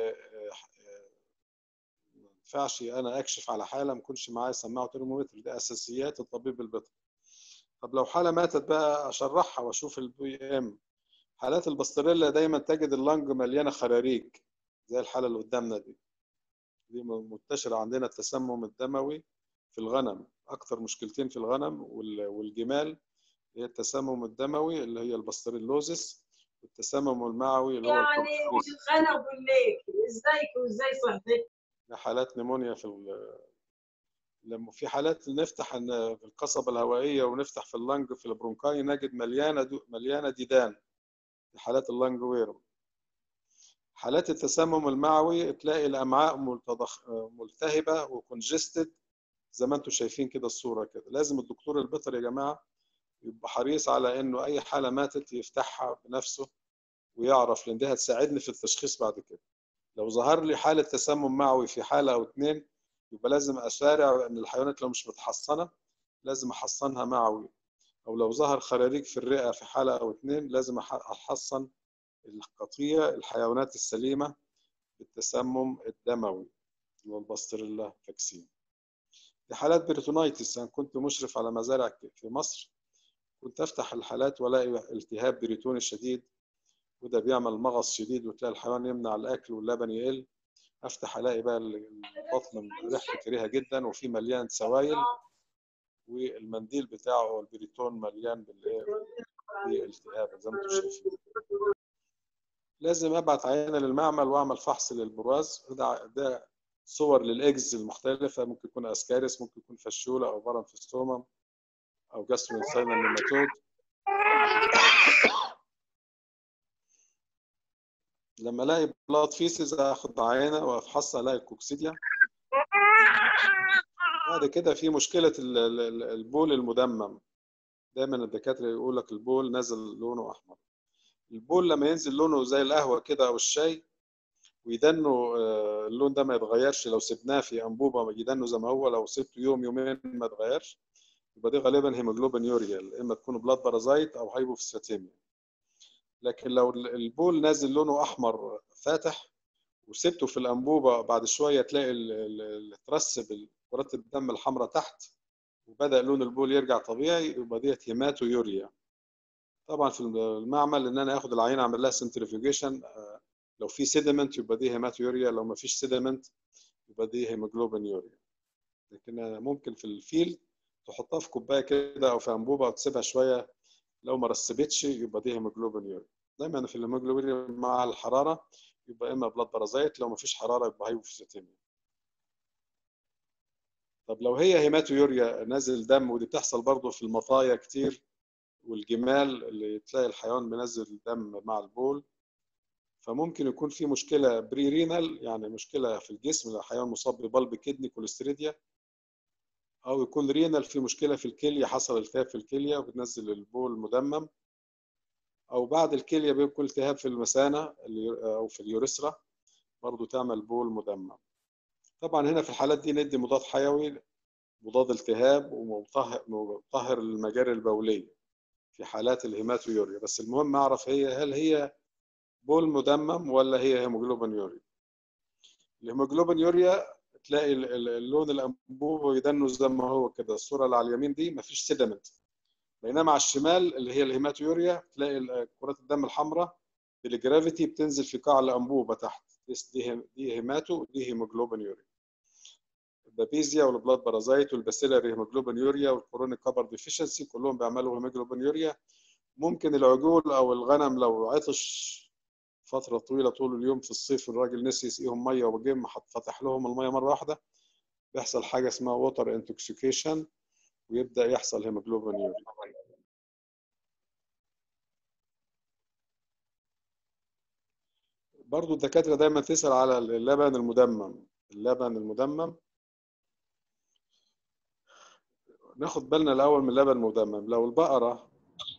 ما ينفعش انا اكشف على حاله ما يكونش معايا سماعه ترمومتر دي اساسيات الطبيب البيطري طب لو حاله ماتت بقى اشرحها واشوف البي ام حالات البستريلا دايما تجد اللنج مليانه خراريج زي الحاله اللي قدامنا دي دي منتشره عندنا التسمم الدموي في الغنم اكثر مشكلتين في الغنم والجمال هي التسمم الدموي اللي هي البستريلوزس والتسمم المعوي اللي هو يعني وش الغنى بالليل ازيك وازاي صحتك حالات نيمونيا في لما في حالات نفتح في القصبة الهوائية ونفتح في اللنج في البرونكاي نجد مليانة دو مليانة ديدان في حالات اللنج ويرم حالات التسمم المعوي تلاقي الأمعاء ملتضخ... ملتهبة وكونجستد زي ما انتم شايفين كده الصورة كده لازم الدكتور البيطري يا جماعة يبقى حريص على انه اي حالة ماتت يفتحها بنفسه ويعرف لان دي هتساعدني في التشخيص بعد كده لو ظهر لي حالة تسمم معوي في حالة او اتنين يبقى لازم اسارع ان الحيوانات لو مش متحصنة لازم احصنها معوي او لو ظهر خراريج في الرئة في حالة او اتنين لازم احصن القطيع الحيوانات السليمة بالتسمم الدموي اللي هو الباستريلا فاكسين دي حالات بريتونايتس انا كنت مشرف على مزارع في مصر كنت افتح الحالات والاقي التهاب بريتوني شديد وده بيعمل مغص شديد وتلاقي الحيوان يمنع الاكل واللبن يقل افتح الاقي بقى البطن ريحته كريهه جدا وفي مليان سوائل والمنديل بتاعه البريتون مليان بالايه بالالتهاب زي ما انتم شايفين لازم ابعت عينه للمعمل واعمل فحص للبراز ده, ده صور للاجز المختلفه ممكن يكون اسكاريس ممكن يكون فشوله او برم فيستومم او جاستروانسايلم نيماتود لما الاقي بلاد فيسز اخد عينه وافحصها الاقي الكوكسيديا بعد كده في مشكله البول المدمم دايما الدكاتره يقول لك البول نزل لونه احمر البول لما ينزل لونه زي القهوه كده او الشاي ويدنه اللون ده ما يتغيرش لو سبناه في انبوبه يدنه زي ما هو لو سبته يوم يومين ما اتغيرش يبقى دي غالبا هيموجلوبين يوريا اما تكون بلاد بارازايت او هايبوفوسفاتيميا لكن لو البول نازل لونه احمر فاتح وسبته في الانبوبه بعد شويه تلاقي ترسب كرات الدم الحمراء تحت وبدا لون البول يرجع طبيعي يبقى ديت هيماتو يوريا طبعا في المعمل ان انا اخد العينه اعمل لها سنترفيوجيشن لو في سيدمنت يبقى دي هيماتويوريا لو ما فيش سيدمنت يبقى دي هيموجلوبينيوريا لكن ممكن في الفيل تحطها في كوبايه كده او في انبوبه وتسيبها شويه لو ما رسبتش يبقى دي هيموجلوبينيوريا دايما في الهيموجلوبينيوريا مع الحراره يبقى اما بلاد بارازايت لو ما فيش حراره يبقى هايبوفيزيتيميا طب لو هي هيماتويوريا نازل دم ودي بتحصل برضه في المطايا كتير والجمال اللي تلاقي الحيوان بينزل دم مع البول فممكن يكون في مشكله بري رينال يعني مشكله في الجسم الحيوان مصاب ببلب كدني كوليستريديا او يكون رينال في مشكله في الكليه حصل التهاب في الكليه وبتنزل البول مدمم او بعد الكليه بيكون التهاب في المثانه او في اليوريثرا برضه تعمل بول مدمم طبعا هنا في الحالات دي ندي مضاد حيوي مضاد التهاب ومطهر المجاري البوليه في حالات الهيماتويوريا بس المهم اعرف هي هل هي بول مدمم ولا هي هيموجلوبينيوريا الهيموجلوبينيوريا تلاقي اللون الانبوبه يدنس زي ما هو كده الصوره اللي على اليمين دي مفيش سيدمنت بينما على الشمال اللي هي الهيماتويوريا تلاقي كرات الدم الحمراء بالجرافيتي بتنزل في قاع الانبوبه تحت دي دي هيماتو ودي هيموجلوبينيوريا البابيزيا والبلاد بارازايت والباسيلاري هيموجلوبينيوريا والكورونيك كابر ديفيشنسي كلهم بيعملوا هيموجلوبينيوريا ممكن العجول او الغنم لو عطش فترة طويلة طول اليوم في الصيف الراجل نسي يسقيهم مية وجه فتح لهم المية مرة واحدة بيحصل حاجة اسمها ووتر انتوكسيكيشن ويبدأ يحصل هيموجلوبينيوريا برضو الدكاترة دايما تسأل على اللبن المدمم اللبن المدمم ناخد بالنا الأول من اللبن المدمم لو البقرة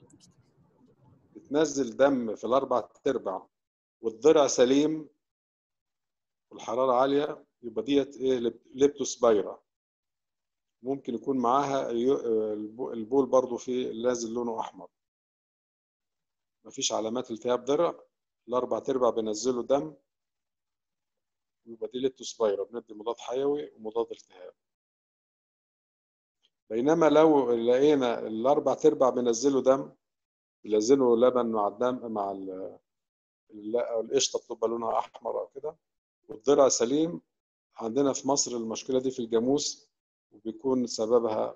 بتنزل دم في الأربع تربع والضرع سليم والحرارة عالية يبقى ديت ايه ليبتوسبايرا ممكن يكون معاها البول برضو فيه نازل لونه أحمر مفيش علامات التهاب ضرع الأربع تربع بينزلوا دم يبقى دي ليبتوسبايرا بندي مضاد حيوي ومضاد التهاب بينما لو لقينا الأربع تربع بينزلوا دم بينزلوا لبن مع الدم مع القشطه بتبقى لونها احمر او كده والضرع سليم عندنا في مصر المشكله دي في الجاموس وبيكون سببها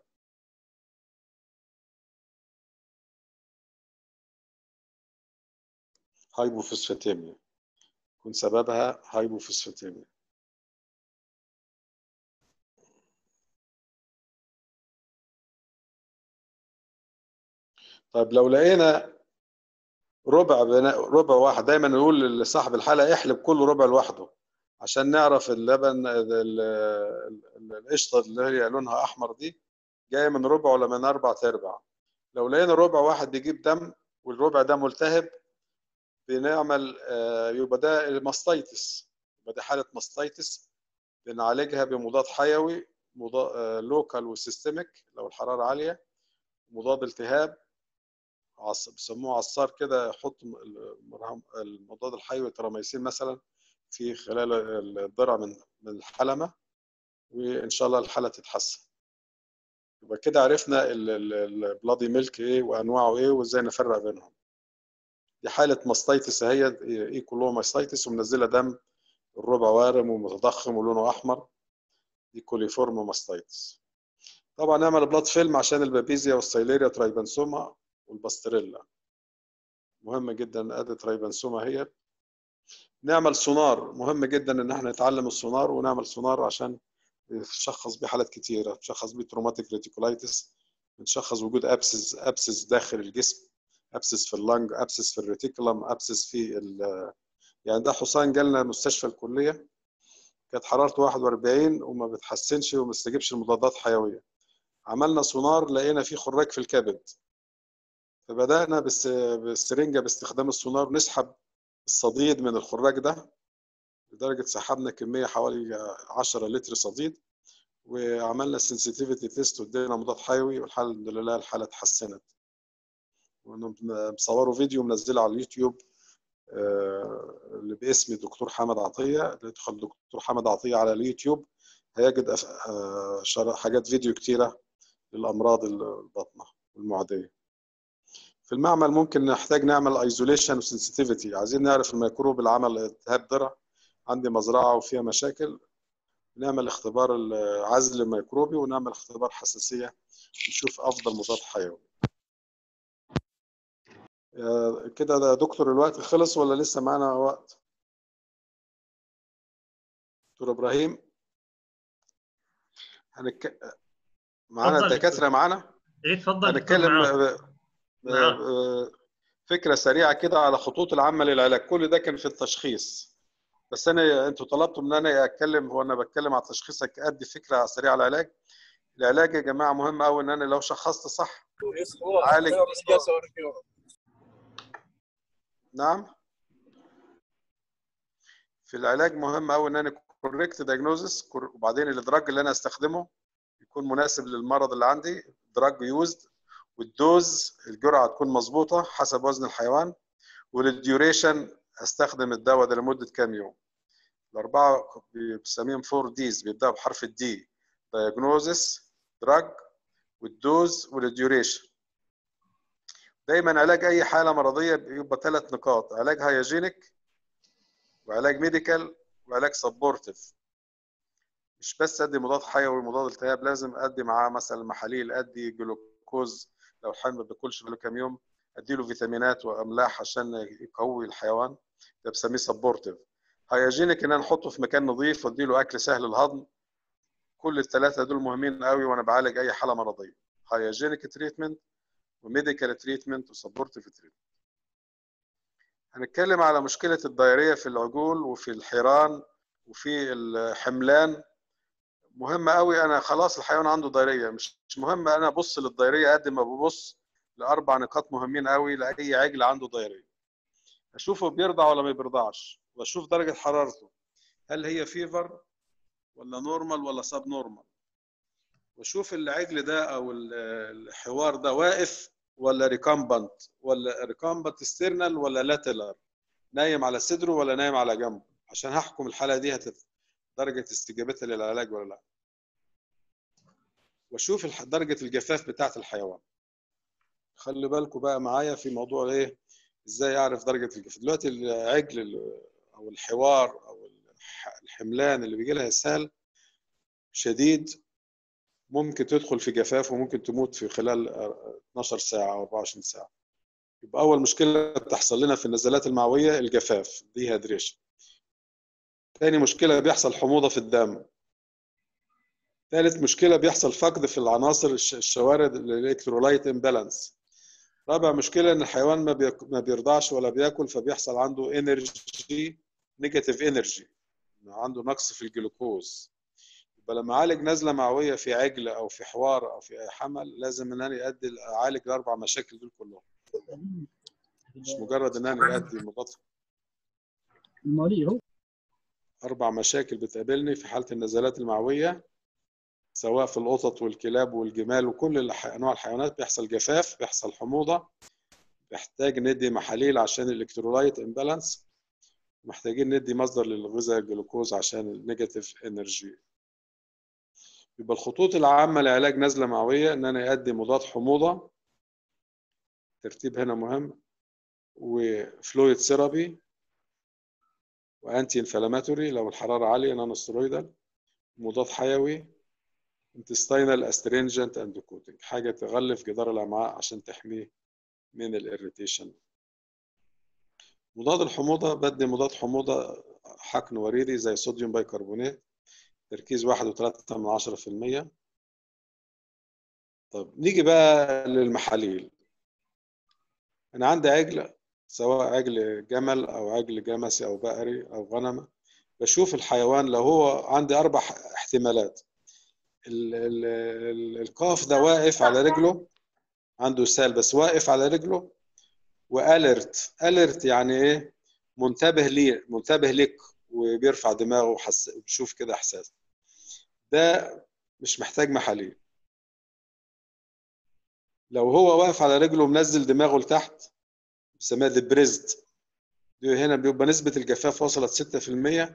هايبوفوسفاتيميا يكون سببها هايبوفوسفاتيميا طيب لو لقينا ربع بنا... ربع واحد دايما نقول لصاحب الحاله احلب كل ربع لوحده عشان نعرف اللبن القشطه اللي هي لونها احمر دي جايه من ربع ولا من اربع ارباع لو لقينا ربع واحد بيجيب دم والربع ده ملتهب بنعمل يبقى ده الماستيتس يبقى ده حاله ماستيتس بنعالجها بمضاد حيوي مضاد لوكال وسيستميك لو الحراره عاليه مضاد التهاب بيسموه عصار كده يحط المضاد الحيوي تراميسين مثلا في خلال الضرع من من الحلمه وان شاء الله الحاله تتحسن يبقى كده عرفنا البلادي ميلك ايه وانواعه ايه وازاي نفرق بينهم دي حاله ماستيتس اهي ايكولوماستيتس ومنزله دم الربع وارم ومتضخم ولونه احمر دي كوليفورم ماستيتس طبعا نعمل بلاد فيلم عشان البابيزيا والسيليريا ترايبانسوما والباستريلا مهم جدا ادي ترايبانسوما هي نعمل سونار مهم جدا ان احنا نتعلم السونار ونعمل سونار عشان نشخص بيه حالات كتيره نشخص بيه تروماتيك ريتيكولايتس بنشخص وجود ابسس ابسس داخل الجسم ابسس في اللنج ابسس في الريتيكولم ابسس في ال يعني ده حصان جالنا مستشفى الكليه كانت حرارته 41 وما بتحسنش وما بيستجيبش لمضادات حيويه عملنا سونار لقينا فيه خراج في الكبد فبدانا بالسرنجه باستخدام السونار نسحب الصديد من الخراج ده لدرجه سحبنا كميه حوالي 10 لتر صديد وعملنا سنسيتيفيتي تيست وادينا مضاد حيوي والحمد لله الحاله اتحسنت مصوروا فيديو منزله على اليوتيوب اللي باسم الدكتور حمد عطيه اللي يدخل دكتور حمد عطيه على اليوتيوب هيجد حاجات فيديو كتيره للامراض الباطنه والمعديه في المعمل ممكن نحتاج نعمل ايزوليشن وسنسيتيفيتي عايزين نعرف الميكروب اللي عمل التهاب ضرع عندي مزرعه وفيها مشاكل نعمل اختبار العزل الميكروبي ونعمل اختبار حساسيه نشوف افضل مضاد حيوي آه، كده ده دكتور الوقت خلص ولا لسه معانا وقت دكتور ابراهيم هنك... معانا اتفضل. الدكاتره معانا اي تفضل دكتور هنتكلم معاذ. ب- ب- نعم. ب- فكره سريعه كده على خطوط العامه للعلاج كل ده كان في التشخيص بس انا انتوا طلبتوا ان انا اتكلم وانا بتكلم على التشخيص ادي فكره سريعه على العلاج العلاج يا جماعه مهم قوي ان انا لو شخصت صح عالج نعم في العلاج مهم قوي ان انا كوريكت دايجنوزس وبعدين الادراج اللي انا استخدمه يكون مناسب للمرض اللي عندي دراج يوزد والدوز الجرعه تكون مظبوطه حسب وزن الحيوان والديوريشن استخدم الدواء ده لمده كام يوم الاربعه بنسميهم 4 ديز بيبداوا بحرف الدي دايجنوزس دراج والدوز والديوريشن دايما علاج اي حاله مرضيه بيبقى ثلاث نقاط علاج هايجينيك وعلاج ميديكال وعلاج سبورتيف مش بس ادي مضاد حيوي ومضاد التهاب لازم ادي معاه مثلا محاليل ادي جلوكوز لو الحيوان ما بياكلش بقاله كام يوم ادي له فيتامينات واملاح عشان يقوي الحيوان ده بسميه سبورتيف هايجينيك ان انا احطه في مكان نظيف وادي له اكل سهل الهضم كل الثلاثه دول مهمين قوي وانا بعالج اي حاله مرضيه هايجينيك تريتمنت وميديكال تريتمنت وسبورتيف تريتمنت هنتكلم على مشكله الدايريه في العجول وفي الحيران وفي الحملان مهم قوي انا خلاص الحيوان عنده دايريه مش مش مهم انا ابص للدايريه قد ما ببص لاربع نقاط مهمين قوي لاي عجل عنده دايريه اشوفه بيرضع ولا ما بيرضعش واشوف درجه حرارته هل هي فيفر ولا نورمال ولا سب نورمال واشوف العجل ده او ال- الحوار ده واقف ولا ريكامبنت ولا ريكامبنت ستيرنال ولا لاتلر نايم على صدره ولا نايم على جنبه عشان هحكم الحاله دي هتت... درجه استجابتها للعلاج ولا لا واشوف الح- درجه الجفاف بتاعه الحيوان خلي بالكم بقى معايا في موضوع ايه ازاي اعرف درجه الجفاف دلوقتي العجل ال- او الحوار او الح- الحملان اللي بيجي لها اسهال شديد ممكن تدخل في جفاف وممكن تموت في خلال 12 ساعه او 24 ساعه يبقى اول مشكله بتحصل لنا في النزلات المعويه الجفاف دي هيدريشن تاني مشكله بيحصل حموضه في الدم ثالث مشكله بيحصل فقد في العناصر الش- الشوارد الالكترولايت امبالانس رابع مشكله ان الحيوان ما بيك- ما بيرضعش ولا بياكل فبيحصل عنده انرجي نيجاتيف انرجي عنده نقص في الجلوكوز يبقى لما اعالج نزله معويه في عجل او في حوار او في حمل لازم ان انا ادي اعالج الاربع مشاكل دول كلهم مش مجرد ان انا ادي مضاد المالية اربع مشاكل بتقابلني في حاله النزلات المعويه سواء في القطط والكلاب والجمال وكل الح- انواع الحيوانات بيحصل جفاف بيحصل حموضه بيحتاج ندي محاليل عشان الالكترولايت امبالانس محتاجين ندي مصدر للغذاء الجلوكوز عشان النيجاتيف انرجي يبقى الخطوط العامه لعلاج نزله معويه ان انا ادي مضاد حموضه ترتيب هنا مهم وفلويد ثيرابي وانتي انفلاماتوري لو الحراره عاليه نانو سترويدال مضاد حيوي intestinal astringent and coating حاجه تغلف جدار الامعاء عشان تحميه من الاريتيشن مضاد الحموضه بدي مضاد حموضه حقن وريدي زي صوديوم بايكربونات تركيز واحد وثلاثة من عشرة في المية طب نيجي بقى للمحاليل أنا عندي عجل سواء عجل جمل أو عجل جمسي أو بقري أو غنمة بشوف الحيوان لو هو عندي أربع احتمالات ال ال ال القاف ده واقف على رجله عنده سال بس واقف على رجله واليرت اليرت يعني ايه منتبه ليه منتبه لك وبيرفع دماغه وحس بيشوف كده احساس ده مش محتاج محاليل لو هو واقف على رجله ومنزل دماغه لتحت بيسميها ديبريزد دي هنا بيبقى نسبة الجفاف وصلت 6%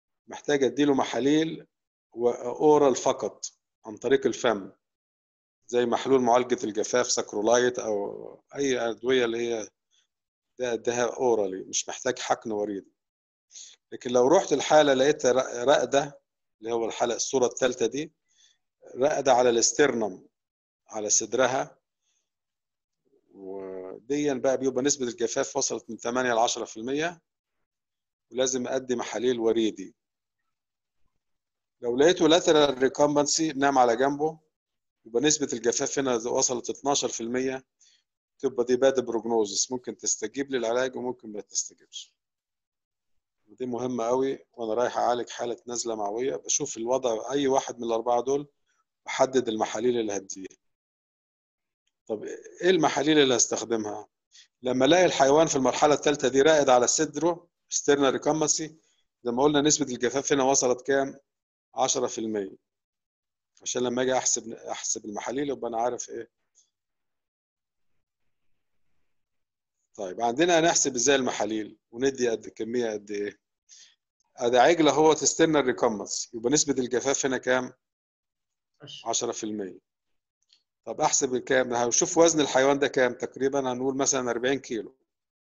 محتاج اديله محاليل واورال فقط عن طريق الفم زي محلول معالجه الجفاف ساكرولايت او اي ادويه اللي هي ده اديها اورالي مش محتاج حقن وريدي لكن لو رحت الحاله لقيت رقده اللي هو الحاله الصوره الثالثه دي رقده على الاسترنم على صدرها وديا بقى بيبقى نسبه الجفاف وصلت من 8 ل 10% ولازم ادي محاليل وريدي لو لقيته لاترال ريكمبنسي نام على جنبه يبقى نسبه الجفاف هنا وصلت 12% تبقى دي باد بروجنوزس ممكن تستجيب للعلاج وممكن ما تستجيبش ودي مهمة قوي وأنا رايح أعالج حالة نزلة معوية بشوف الوضع أي واحد من الأربعة دول بحدد المحاليل اللي هديها طب إيه المحاليل اللي هستخدمها؟ لما ألاقي الحيوان في المرحلة الثالثة دي راقد على صدره ستيرنا ريكمسي زي ما قلنا نسبة الجفاف هنا وصلت كام؟ 10% عشان لما أجي أحسب أحسب المحاليل يبقى أنا عارف إيه طيب عندنا هنحسب ازاي المحاليل وندي قد كميه قد ايه ادي عجله هو تستنى الريكمس يبقى نسبه الجفاف هنا كام 10% طب احسب الكام هشوف وزن الحيوان ده كام تقريبا هنقول مثلا 40 كيلو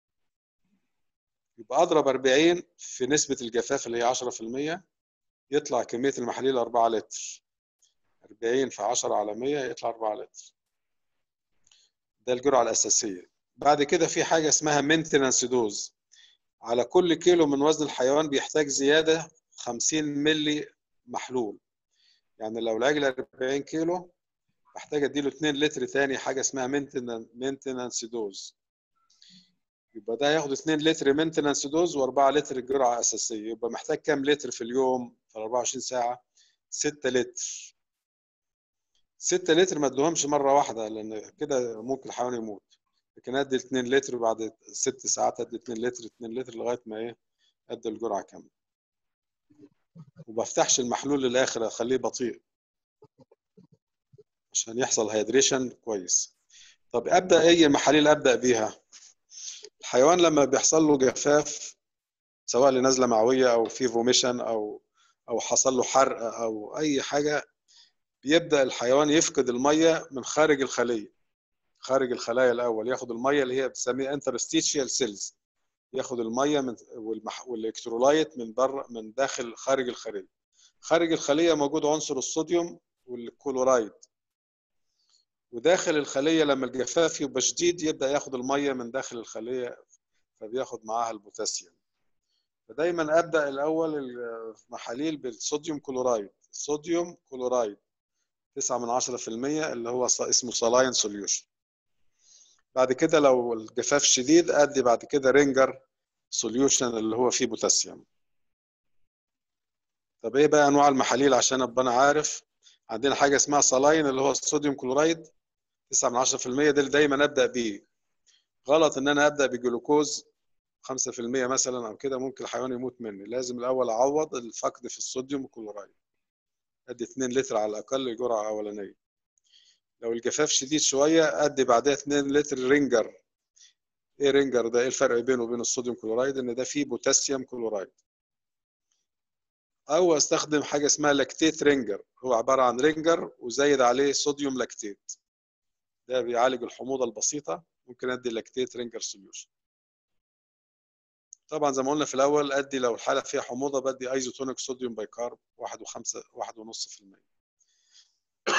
يبقى اضرب 40 في نسبه الجفاف اللي هي 10% يطلع كميه المحاليل 4 لتر 40 في 10 على 100 يطلع 4 لتر ده الجرعه الاساسيه بعد كده في حاجه اسمها مينتنانس دوز على كل كيلو من وزن الحيوان بيحتاج زياده 50 ملي محلول يعني لو العجل 40 كيلو بحتاج اديله 2 لتر تاني حاجه اسمها مينتنانس دوز يبقى ده ياخد 2 لتر مينتنانس دوز و4 لتر جرعه اساسيه يبقى محتاج كام لتر في اليوم في 24 ساعه 6 لتر 6 لتر ما ادوهمش مره واحده لان كده ممكن الحيوان يموت لكن ادي 2 لتر بعد 6 ساعات ادي 2 لتر 2 لتر لغايه ما ايه ادي الجرعه كامله وبفتحش المحلول للاخر اخليه بطيء عشان يحصل هيدريشن كويس طب ابدا اي محاليل ابدا بيها الحيوان لما بيحصل له جفاف سواء لنزله معويه او في فوميشن او او حصل له حرق او اي حاجه بيبدا الحيوان يفقد الميه من خارج الخليه خارج الخلايا الاول ياخد الميه اللي هي بنسميها انترستيشيال سيلز ياخد الميه من والمح... والالكترولايت من بره من داخل خارج الخليه خارج الخليه موجود عنصر الصوديوم والكلورايد وداخل الخليه لما الجفاف يبقى شديد يبدا ياخد الميه من داخل الخليه فبياخد معاها البوتاسيوم فدايما ابدا الاول المحاليل بالصوديوم كلورايد صوديوم كلورايد 9 من 10% اللي هو اسمه سالاين سوليوشن بعد كده لو الجفاف شديد ادي بعد كده رينجر سوليوشن اللي هو فيه بوتاسيوم طب ايه بقى انواع المحاليل عشان ابقى انا عارف عندنا حاجه اسمها سالاين اللي هو الصوديوم كلورايد 9 من 10% ده اللي دايما ابدا بيه غلط ان انا ابدا بجلوكوز 5% مثلا او كده ممكن الحيوان يموت مني لازم الاول اعوض الفقد في الصوديوم كلورايد ادي 2 لتر على الاقل جرعه اولانيه لو الجفاف شديد شويه ادي بعدها 2 لتر رينجر ايه رينجر ده ايه الفرق بينه وبين الصوديوم كلورايد ان ده فيه بوتاسيوم كلورايد او استخدم حاجه اسمها لاكتيت رينجر هو عباره عن رينجر وزايد عليه صوديوم لاكتيت ده بيعالج الحموضه البسيطه ممكن ادي لاكتيت رينجر سوليوشن طبعا زي ما قلنا في الاول ادي لو الحاله فيها حموضه بدي ايزوتونيك صوديوم بايكارب 1.5 1.5%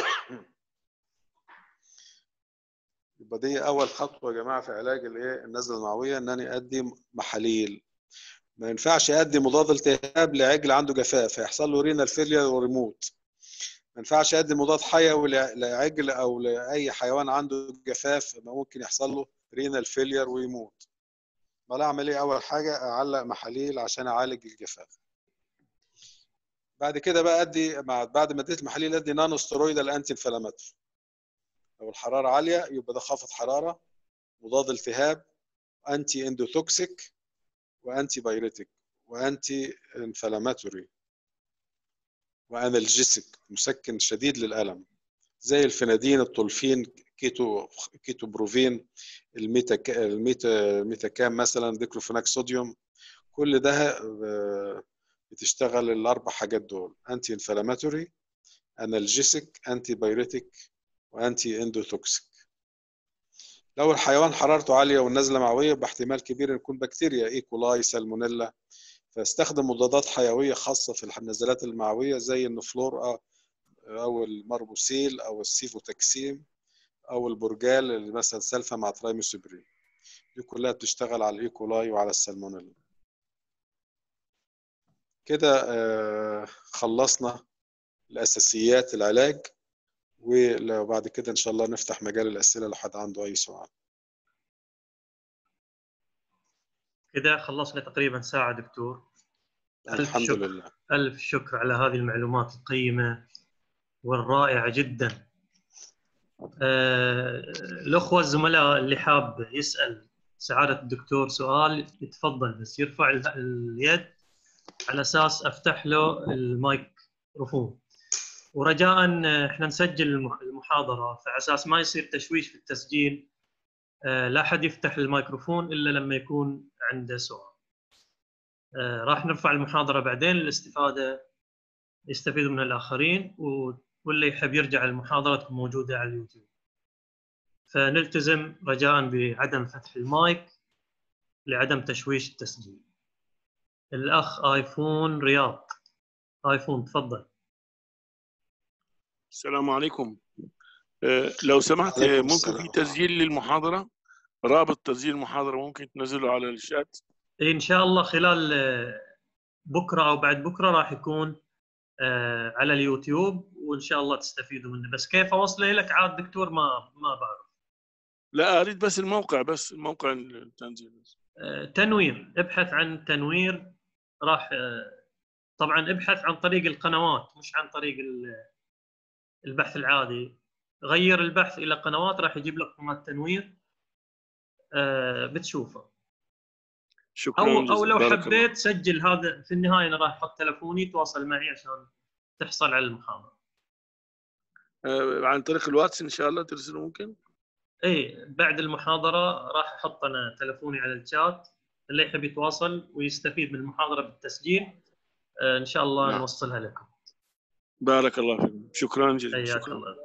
يبقى دي اول خطوه يا جماعه في علاج الايه النزله المعويه ان انا ادي محاليل ما ينفعش ادي مضاد التهاب لعجل عنده جفاف هيحصل له رينال فيلير وريموت ما ينفعش ادي مضاد حيوي لعجل او لاي حيوان عنده جفاف ممكن يحصل له رينال فيلير ويموت امال اعمل ايه اول حاجه اعلق محاليل عشان اعالج الجفاف بعد كده بقى ادي بعد ما اديت المحاليل ادي نانو ستيرويدال انتي انفلاماتوري لو الحراره عاليه يبقى ده خافض حراره مضاد التهاب انتي اندوتوكسيك وانتي بايريتيك وانتي انفلاماتوري وانالجيسيك مسكن شديد للالم زي الفنادين الطولفين كيتو كيتو بروفين الميتا الميتا الميتاكام مثلا ديكلوفيناك صوديوم كل ده بتشتغل الاربع حاجات دول انتي انفلاماتوري انالجيسيك انتي بايريتيك وانتي اندوتوكسيك لو الحيوان حرارته عاليه والنزله معويه يبقى احتمال كبير ان يكون بكتيريا ايكولاي سالمونيلا فاستخدم مضادات حيويه خاصه في النزلات المعويه زي النفلورا او المربوسيل او السيفوتاكسيم او البرجال اللي مثلا سلفا مع ترايموسوبرين دي كلها بتشتغل على الايكولاي وعلى السالمونيلا كده آه، خلصنا الاساسيات العلاج وبعد كده ان شاء الله نفتح مجال الاسئله لو حد عنده اي سؤال كذا خلصنا تقريبا ساعه دكتور ألف الحمد شكر. لله الف شكر على هذه المعلومات القيمه والرائعه جدا آه، الاخوه الزملاء اللي حاب يسال سعاده الدكتور سؤال يتفضل بس يرفع ال- اليد على اساس افتح له الميكروفون ورجاء آه، احنا نسجل الم- المحاضره فعلى اساس ما يصير تشويش في التسجيل آه، لا احد يفتح الميكروفون الا لما يكون عنده سؤال آه، راح نرفع المحاضره بعدين للاستفاده يستفيدوا من الاخرين و- واللي يحب يرجع المحاضره تكون موجوده على اليوتيوب فنلتزم رجاء بعدم فتح المايك لعدم تشويش التسجيل الاخ ايفون رياض ايفون تفضل السلام عليكم آه، لو سمحت آه، عليكم ممكن السلام. في تسجيل للمحاضرة رابط تسجيل المحاضرة ممكن تنزله على الشات ان شاء الله خلال آه، بكره او بعد بكره راح يكون آه، على اليوتيوب وان شاء الله تستفيدوا منه بس كيف اوصله لك عاد دكتور ما ما بعرف لا أريد بس الموقع بس الموقع التنزيل بس. آه، تنوير ابحث عن تنوير راح آه، طبعا ابحث عن طريق القنوات مش عن طريق ال- البحث العادي غير البحث الى قنوات راح يجيب لك قناه تنوير آه، بتشوفه شكرا او او جزيلا. لو بارك الله. حبيت سجل هذا في النهايه انا راح احط تلفوني تواصل معي عشان تحصل على المحاضره آه، عن طريق الواتس إن شاء الله ترسله ممكن اي بعد المحاضره راح احط انا تلفوني على الشات اللي يحب يتواصل ويستفيد من المحاضره بالتسجيل آه، ان شاء الله نعم. نوصلها لكم بارك الله فيكم شكرا جزيلا حياك شكرا الله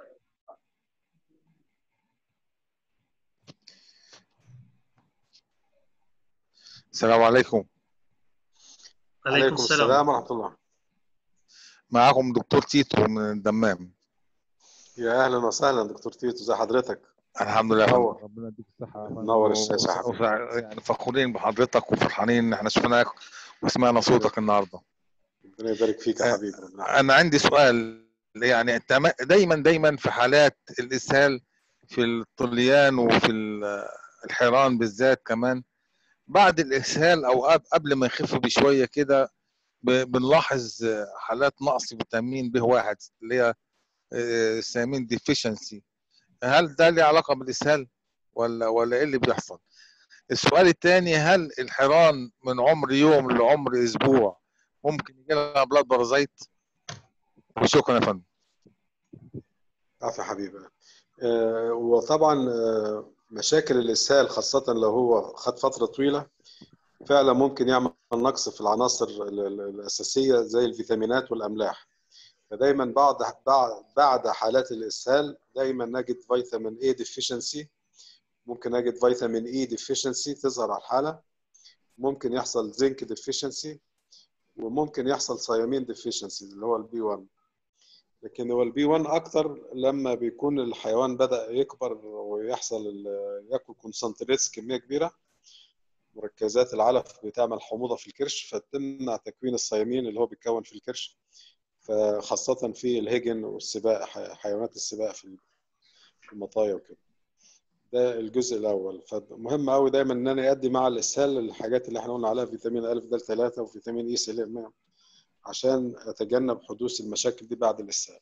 السلام عليكم عليكم السلام السلام ورحمه الله معاكم دكتور تيتو من الدمام يا اهلا وسهلا دكتور تيتو زي حضرتك الحمد لله يا فندم. منور. ربنا يديك الصحة يا فندم. منور الشاشة يا و- و- يعني فخورين بحضرتك وفرحانين ان احنا شفناك وسمعنا صوتك النهارده ربنا يبارك فيك يا آه، حبيبي ربنا يحفظك. انا عندي سؤال يعني تم- دايما دايما في حالات الاسهال في الطليان وفي ال- الحيران بالذات كمان بعد الاسهال او قب- قبل ما يخف بشويه كده ب- بنلاحظ حالات نقص فيتامين ب واحد اللي هي آه، سامين ديفيشنسي هل ده له علاقه بالاسهال ولا ولا ايه اللي بيحصل؟ السؤال الثاني هل الحيران من عمر يوم لعمر اسبوع ممكن يجي لها بلاد بارازيت؟ وشكرا يا فندم. عفوا يا حبيبي آه، وطبعا آه، مشاكل الاسهال خاصه لو هو خد فتره طويله فعلا ممكن يعمل نقص في العناصر ال- ال- الاساسيه زي الفيتامينات والاملاح فدايما بعد بعد بعد حالات الاسهال دايما نجد فيتامين اي ديفيشنسي ممكن نجد فيتامين اي ديفيشنسي تظهر على الحاله ممكن يحصل زنك ديفيشنسي وممكن يحصل ثيامين ديفيشنسي اللي هو البي 1 لكن هو البي 1 اكتر لما بيكون الحيوان بدا يكبر ويحصل ال- ياكل كونسنتريتس كميه كبيره مركزات العلف بتعمل حموضه في الكرش فتمنع تكوين الصيامين اللي هو بيتكون في الكرش فخاصه في الهجن والسباق ح- حيوانات السباق في في المطايا وكده ده الجزء الاول فمهم قوي دايما ان انا ادي مع الاسهال الحاجات اللي احنا قلنا عليها فيتامين ا د 3 وفيتامين اي سيلينيوم عشان اتجنب حدوث المشاكل دي بعد الاسهال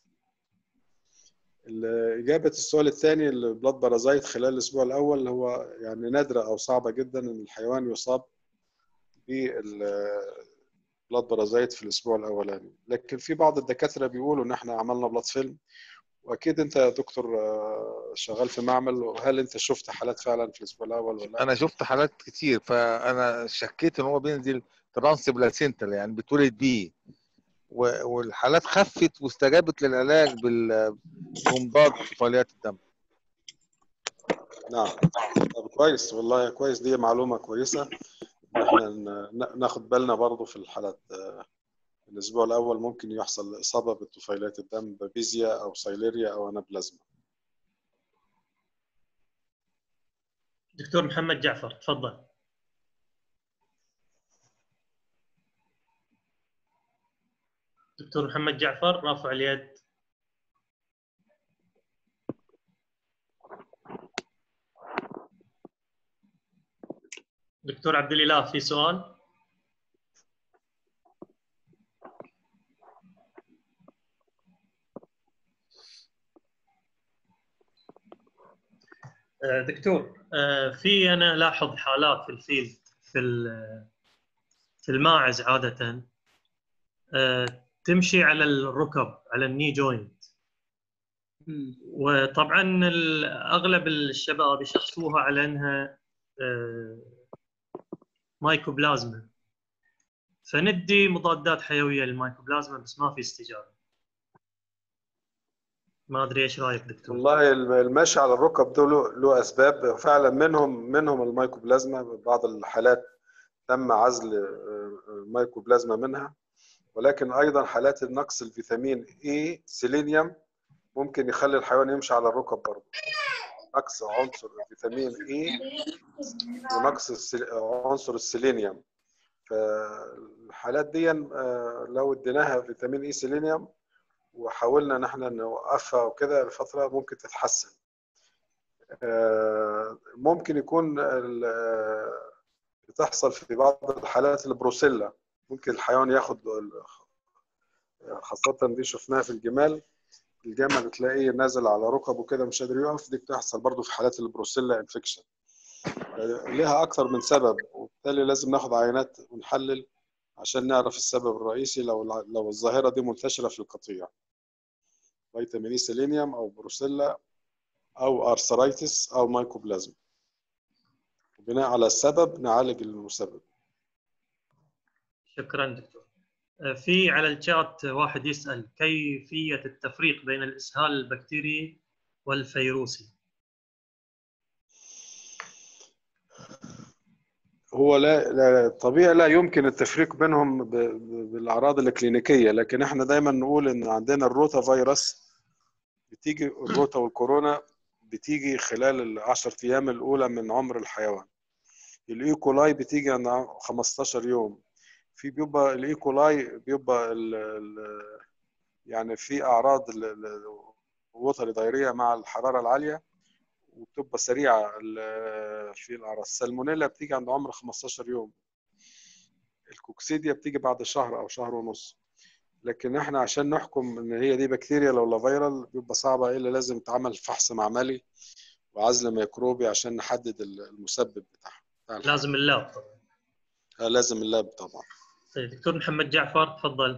إجابة السؤال الثاني البلاد بارازايت خلال الأسبوع الأول هو يعني نادرة أو صعبة جدا إن الحيوان يصاب بالبلاد بارازايت في الأسبوع الأولاني لكن في بعض الدكاترة بيقولوا إن إحنا عملنا بلاد فيلم وأكيد أنت يا دكتور آه، شغال في معمل هل أنت شفت حالات فعلا في الأسبوع الأول ولا لا؟ انا شفت حالات كتير فانا شكيت ان هو بينزل ترانس بلاسينتال يعني بيتولد بيه و- والحالات خفت واستجابت للعلاج بال- بمضاد طفيليات الدم نعم طب كويس والله كويس دي معلومة كويسة إن احنا ن- ناخد بالنا برضو في الحالات آه، الأسبوع الأول ممكن يحصل إصابة بطفيليات الدم بابيزيا أو سايليريا أو أنابلازما دكتور محمد جعفر تفضل دكتور محمد جعفر رافع اليد دكتور عبد الاله في سؤال آه، دكتور آه، في انا لاحظ حالات في الفيلد في ال- في الماعز عاده آه، تمشي على الركب على الني جوينت وطبعا ال- اغلب الشباب يشخصوها على انها آه، مايكوبلازما فندي مضادات حيويه للمايكوبلازما بس ما في استجابه ما ادري ايش رايك دكتور والله المشي على الركب ده له له أسباب فعلا منهم منهم الميكوبلازما بعض الحالات تم عزل آه، الميكوبلازما منها ولكن أيضا حالات النقص الفيتامين إي سيلينيوم ممكن يخلي الحيوان يمشي على الركب برضه نقص عنصر الفيتامين إي ونقص السل- عنصر السيلينيوم فالحالات دي آه، لو اديناها فيتامين اي سيلينيوم وحاولنا ان احنا نوقفها وكده لفتره ممكن تتحسن آه، ممكن يكون ال- آه، بتحصل في بعض الحالات البروسيلا ممكن الحيوان ياخد ال- خاصة دي شفناها في الجمال الجمل تلاقيه نازل على ركبه كده مش قادر يقف دي بتحصل برضو في حالات البروسيلا انفكشن لها اكثر من سبب وبالتالي لازم ناخد عينات ونحلل عشان نعرف السبب الرئيسي لو لو الظاهره دي منتشره في القطيع فيتامين اي سيلينيوم او بروسيلا او ارثرايتس او مايكوبلازما بناء على السبب نعالج المسبب شكرا دكتور آه، في على الشات واحد يسال كيفيه التفريق بين الاسهال البكتيري والفيروسي هو لا, لا طبيعي لا يمكن التفريق بينهم ب- ب- بالاعراض الكلينيكيه لكن احنا دايما نقول ان عندنا الروتا فيروس بتيجي الروتا والكورونا بتيجي خلال العشر ايام الاولى من عمر الحيوان الايكولاي بتيجي عند 15 يوم في بيبقى الايكولاي بيبقى ال ال يعني في اعراض ال- ال- الوتر ضيريه مع الحراره العاليه وبتبقى سريعه ال- في الاعراض السالمونيلا بتيجي عند عمر 15 يوم الكوكسيديا بتيجي بعد شهر او شهر ونص لكن احنا عشان نحكم ان هي دي بكتيريا ولا فيرال بيبقى صعبه الا لازم تعمل فحص معملي وعزل ميكروبي عشان نحدد المسبب بتاعها بتاع الحالة. لازم اللاب طبعا آه، لازم اللاب طبعا طيب دكتور محمد جعفر تفضل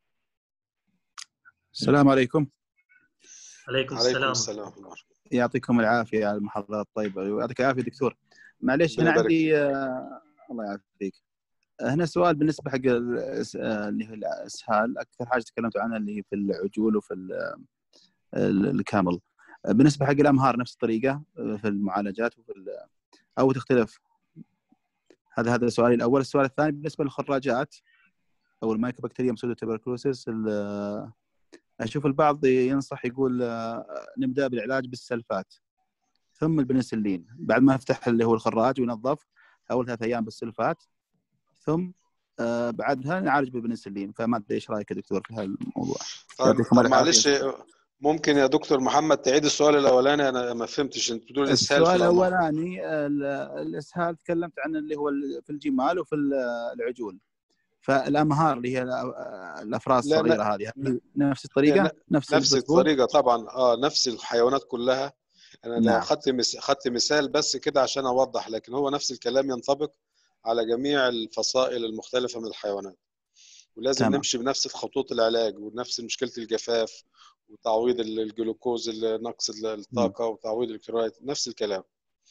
السلام عليكم عليكم, عليكم السلام السلام ورحمة الله. يعطيكم العافيه على المحاضرات الطيبه ويعطيك العافيه دكتور معليش ربنا هنا يبارك عندي آه الله يعافيك آه، هنا سؤال بالنسبه حق الإس- آه، اللي هو الاسهال اكثر حاجه تكلمتوا عنها اللي هي في العجول وفي ال- ال- الكامل آه، بالنسبه حق الامهار نفس الطريقه آه، في المعالجات وفي ال- او تختلف هذا هذا سؤالي الاول السؤال الثاني بالنسبه للخراجات او المايكوبكتيريوم سودو تبركلوسيس ال- اشوف البعض ينصح يقول آه، نبدا بالعلاج بالسلفات ثم البنسلين بعد ما يفتح اللي هو الخراج وينظف اول ثلاث ايام بالسلفات ثم آه، بعدها نعالج بالبنسلين فما ادري ايش رايك يا دكتور في هالموضوع طيب, يعطيكم طب العافية. معلش ممكن يا دكتور محمد تعيد السؤال الاولاني انا ما فهمتش انت بتقول الاسهال في السؤال الأمر. الاولاني ال- الاسهال تكلمت عن اللي هو ال- في الجمال وفي ال- العجول فالامهار اللي هي الأ- الافراز لا، الصغيره هذه هل نفس الطريقه ن- نفس نفس الأسلوب؟ الطريقه طبعا اه نفس الحيوانات كلها انا لو نعم. خدت مس... خدت مثال بس كده عشان اوضح لكن هو نفس الكلام ينطبق على جميع الفصائل المختلفه من الحيوانات ولازم تمام. نمشي بنفس خطوط العلاج ونفس مشكله الجفاف وتعويض ال- الجلوكوز ال- نقص ال- الطاقه وتعويض الكلورايد نفس الكلام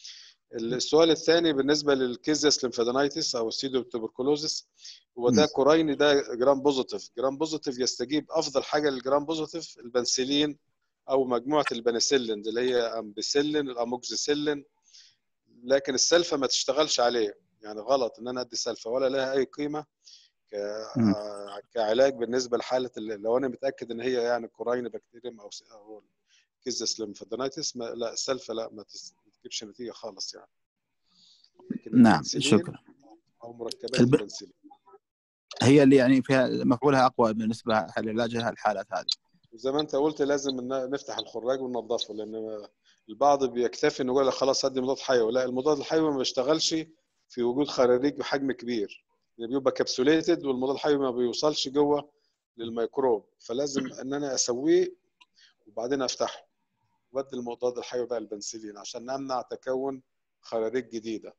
السؤال الثاني بالنسبه للكيزيس ليمفادينايتس او السيدو تبركلوزس هو ده مم. كوريني ده جرام بوزيتيف جرام بوزيتيف يستجيب افضل حاجه للجرام بوزيتيف البنسلين او مجموعه البنسلين اللي هي امبيسلين الاموكسيسيلين لكن السلفه ما تشتغلش عليه يعني غلط ان انا ادي سلفه ولا لها اي قيمه ك... مم. آه، كعلاج بالنسبه لحاله اللي لو انا متاكد ان هي يعني كوراين بكتيريم او س- او كيزس ليمفادينايتس ما لا السلفه لا ما تس- ما تجيبش نتيجه خالص يعني لكن نعم البنسلين شكرا او مركبات الب... البنسلين هي اللي يعني فيها مفعولها اقوى بالنسبه لعلاجها الحالات هذه وزي ما انت قلت لازم إن نفتح الخراج وننظفه لان البعض بيكتفي انه يقول لك خلاص هدي مضاد حيوي لا المضاد الحيوي ما بيشتغلش في وجود خراريج بحجم كبير يعني بيبقى كبسوليتد والمضاد الحيوي ما بيوصلش جوه للميكروب فلازم ان انا اسويه وبعدين افتحه وادي المضاد الحيوي بقى البنسلين عشان امنع تكون خراريج جديده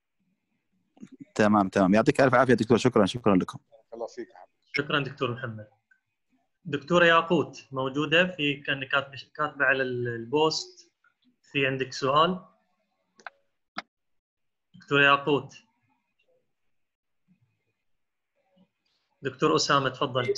تمام تمام يعطيك الف عافيه دكتور شكرا شكرا لكم بارك الله فيك يا حبيبي شكرا دكتور محمد دكتورة ياقوت موجودة في كان كاتبة كاتبة على ال- البوست في عندك سؤال دكتورة ياقوت دكتور أسامة تفضل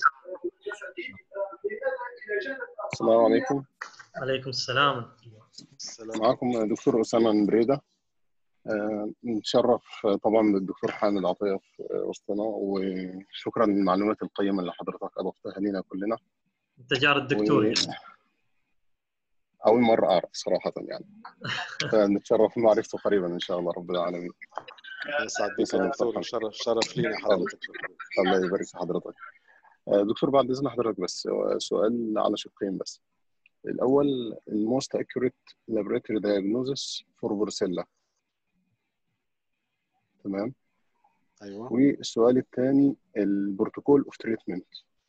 السلام عليكم عليكم السلام السلام معكم دكتور أسامة من بريدة آه، نتشرف طبعا بالدكتور حامد عطية في وسطنا وشكرا للمعلومات القيمة اللي حضرتك أضفتها لنا كلنا أنت جار الدكتور و- يعني. أول مرة أعرف صراحة يعني فنتشرف بمعرفته قريبا إن شاء الله رب العالمين يسعد بك يا يسعد دكتور طبعاً. شرف شرف لينا حضرتك الله يبارك في حضرتك آه، دكتور بعد إذن حضرتك بس هو سؤال على شقين بس الأول الموست accurate laboratory diagnosis for brucella تمام ايوه والسؤال الثاني البروتوكول اوف تريتمنت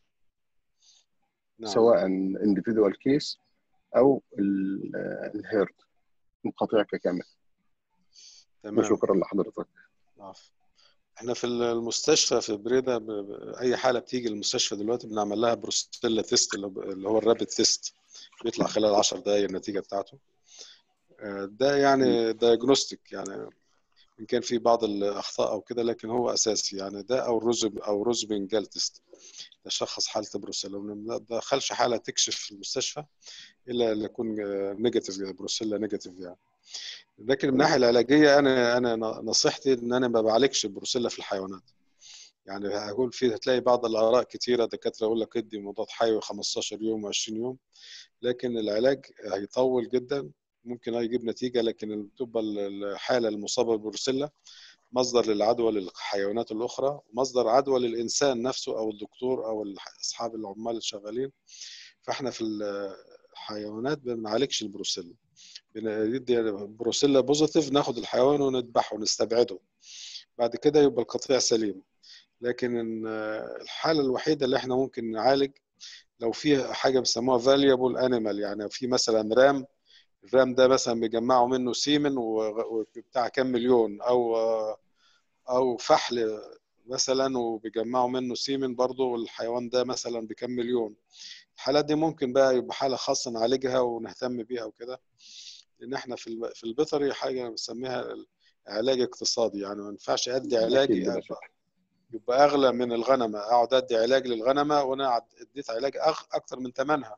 نعم سواء individual كيس او الهيرد القطيع ككامل تمام وشكرا لحضرتك عفو. احنا في المستشفى في بريدة ب... ب- اي حاله بتيجي المستشفى دلوقتي بنعمل لها بروستيلا تيست اللي هو- اللي هو الرابid تيست بيطلع خلال 10 دقائق النتيجه بتاعته آه، ده يعني دايجنوستيك يعني ان كان في بعض الاخطاء او كده لكن هو اساسي يعني ده او روزب او روزبنجال تيست ده شخص حاله بروسيلا ما دخلش حاله تكشف في المستشفى الا اللي يكون نيجاتيف بروسيلا نيجاتيف يعني لكن من الناحيه العلاجيه انا انا نصيحتي ان انا ما بعالجش البروسيلا في الحيوانات يعني هقول في هتلاقي بعض الاراء كتيره دكاتره يقول لك ادي مضاد حيوي 15 يوم و20 يوم لكن العلاج هيطول جدا ممكن يجيب نتيجه لكن تبقى الحاله المصابه بالبروسيلا مصدر للعدوى للحيوانات الاخرى ومصدر عدوى للانسان نفسه او الدكتور او اصحاب العمال الشغالين فاحنا في الحيوانات ما بنعالجش البروسيلا بندي بروسيلا بوزيتيف ناخد الحيوان ونذبحه ونستبعده بعد كده يبقى القطيع سليم لكن الحاله الوحيده اللي احنا ممكن نعالج لو في حاجه بيسموها فاليبل انيمال يعني في مثلا رام الرام ده مثلا بيجمعوا منه سيمن وبتاع كام مليون او او فحل مثلا وبيجمعوا منه سيمن برضه والحيوان ده مثلا بكام مليون الحالات دي ممكن بقى يبقى حاله خاصه نعالجها ونهتم بيها وكده لان احنا في في البيطري حاجه بنسميها علاج اقتصادي يعني ما ينفعش ادي علاج يبقى اغلى من الغنمه اقعد ادي علاج للغنمه وانا اديت علاج اكتر من ثمنها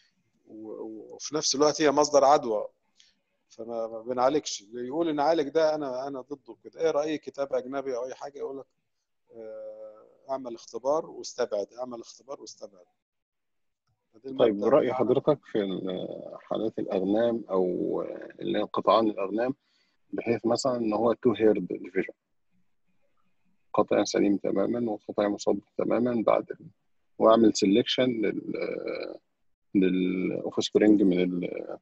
وفي نفس الوقت هي مصدر عدوى فما بنعالجش اللي يقول نعالج ده انا انا ضده كده اقرا اي كتاب اجنبي او اي حاجه يقول لك اعمل اختبار واستبعد اعمل اختبار واستبعد طيب رأي حضرتك في حالات الأغنام أو اللي هي قطعان الأغنام بحيث مثلا إن هو تو هيرد ديفيجن قطع سليم تماما وقطع مصاب تماما بعد وأعمل سيلكشن لل للأوفسبرينج من ال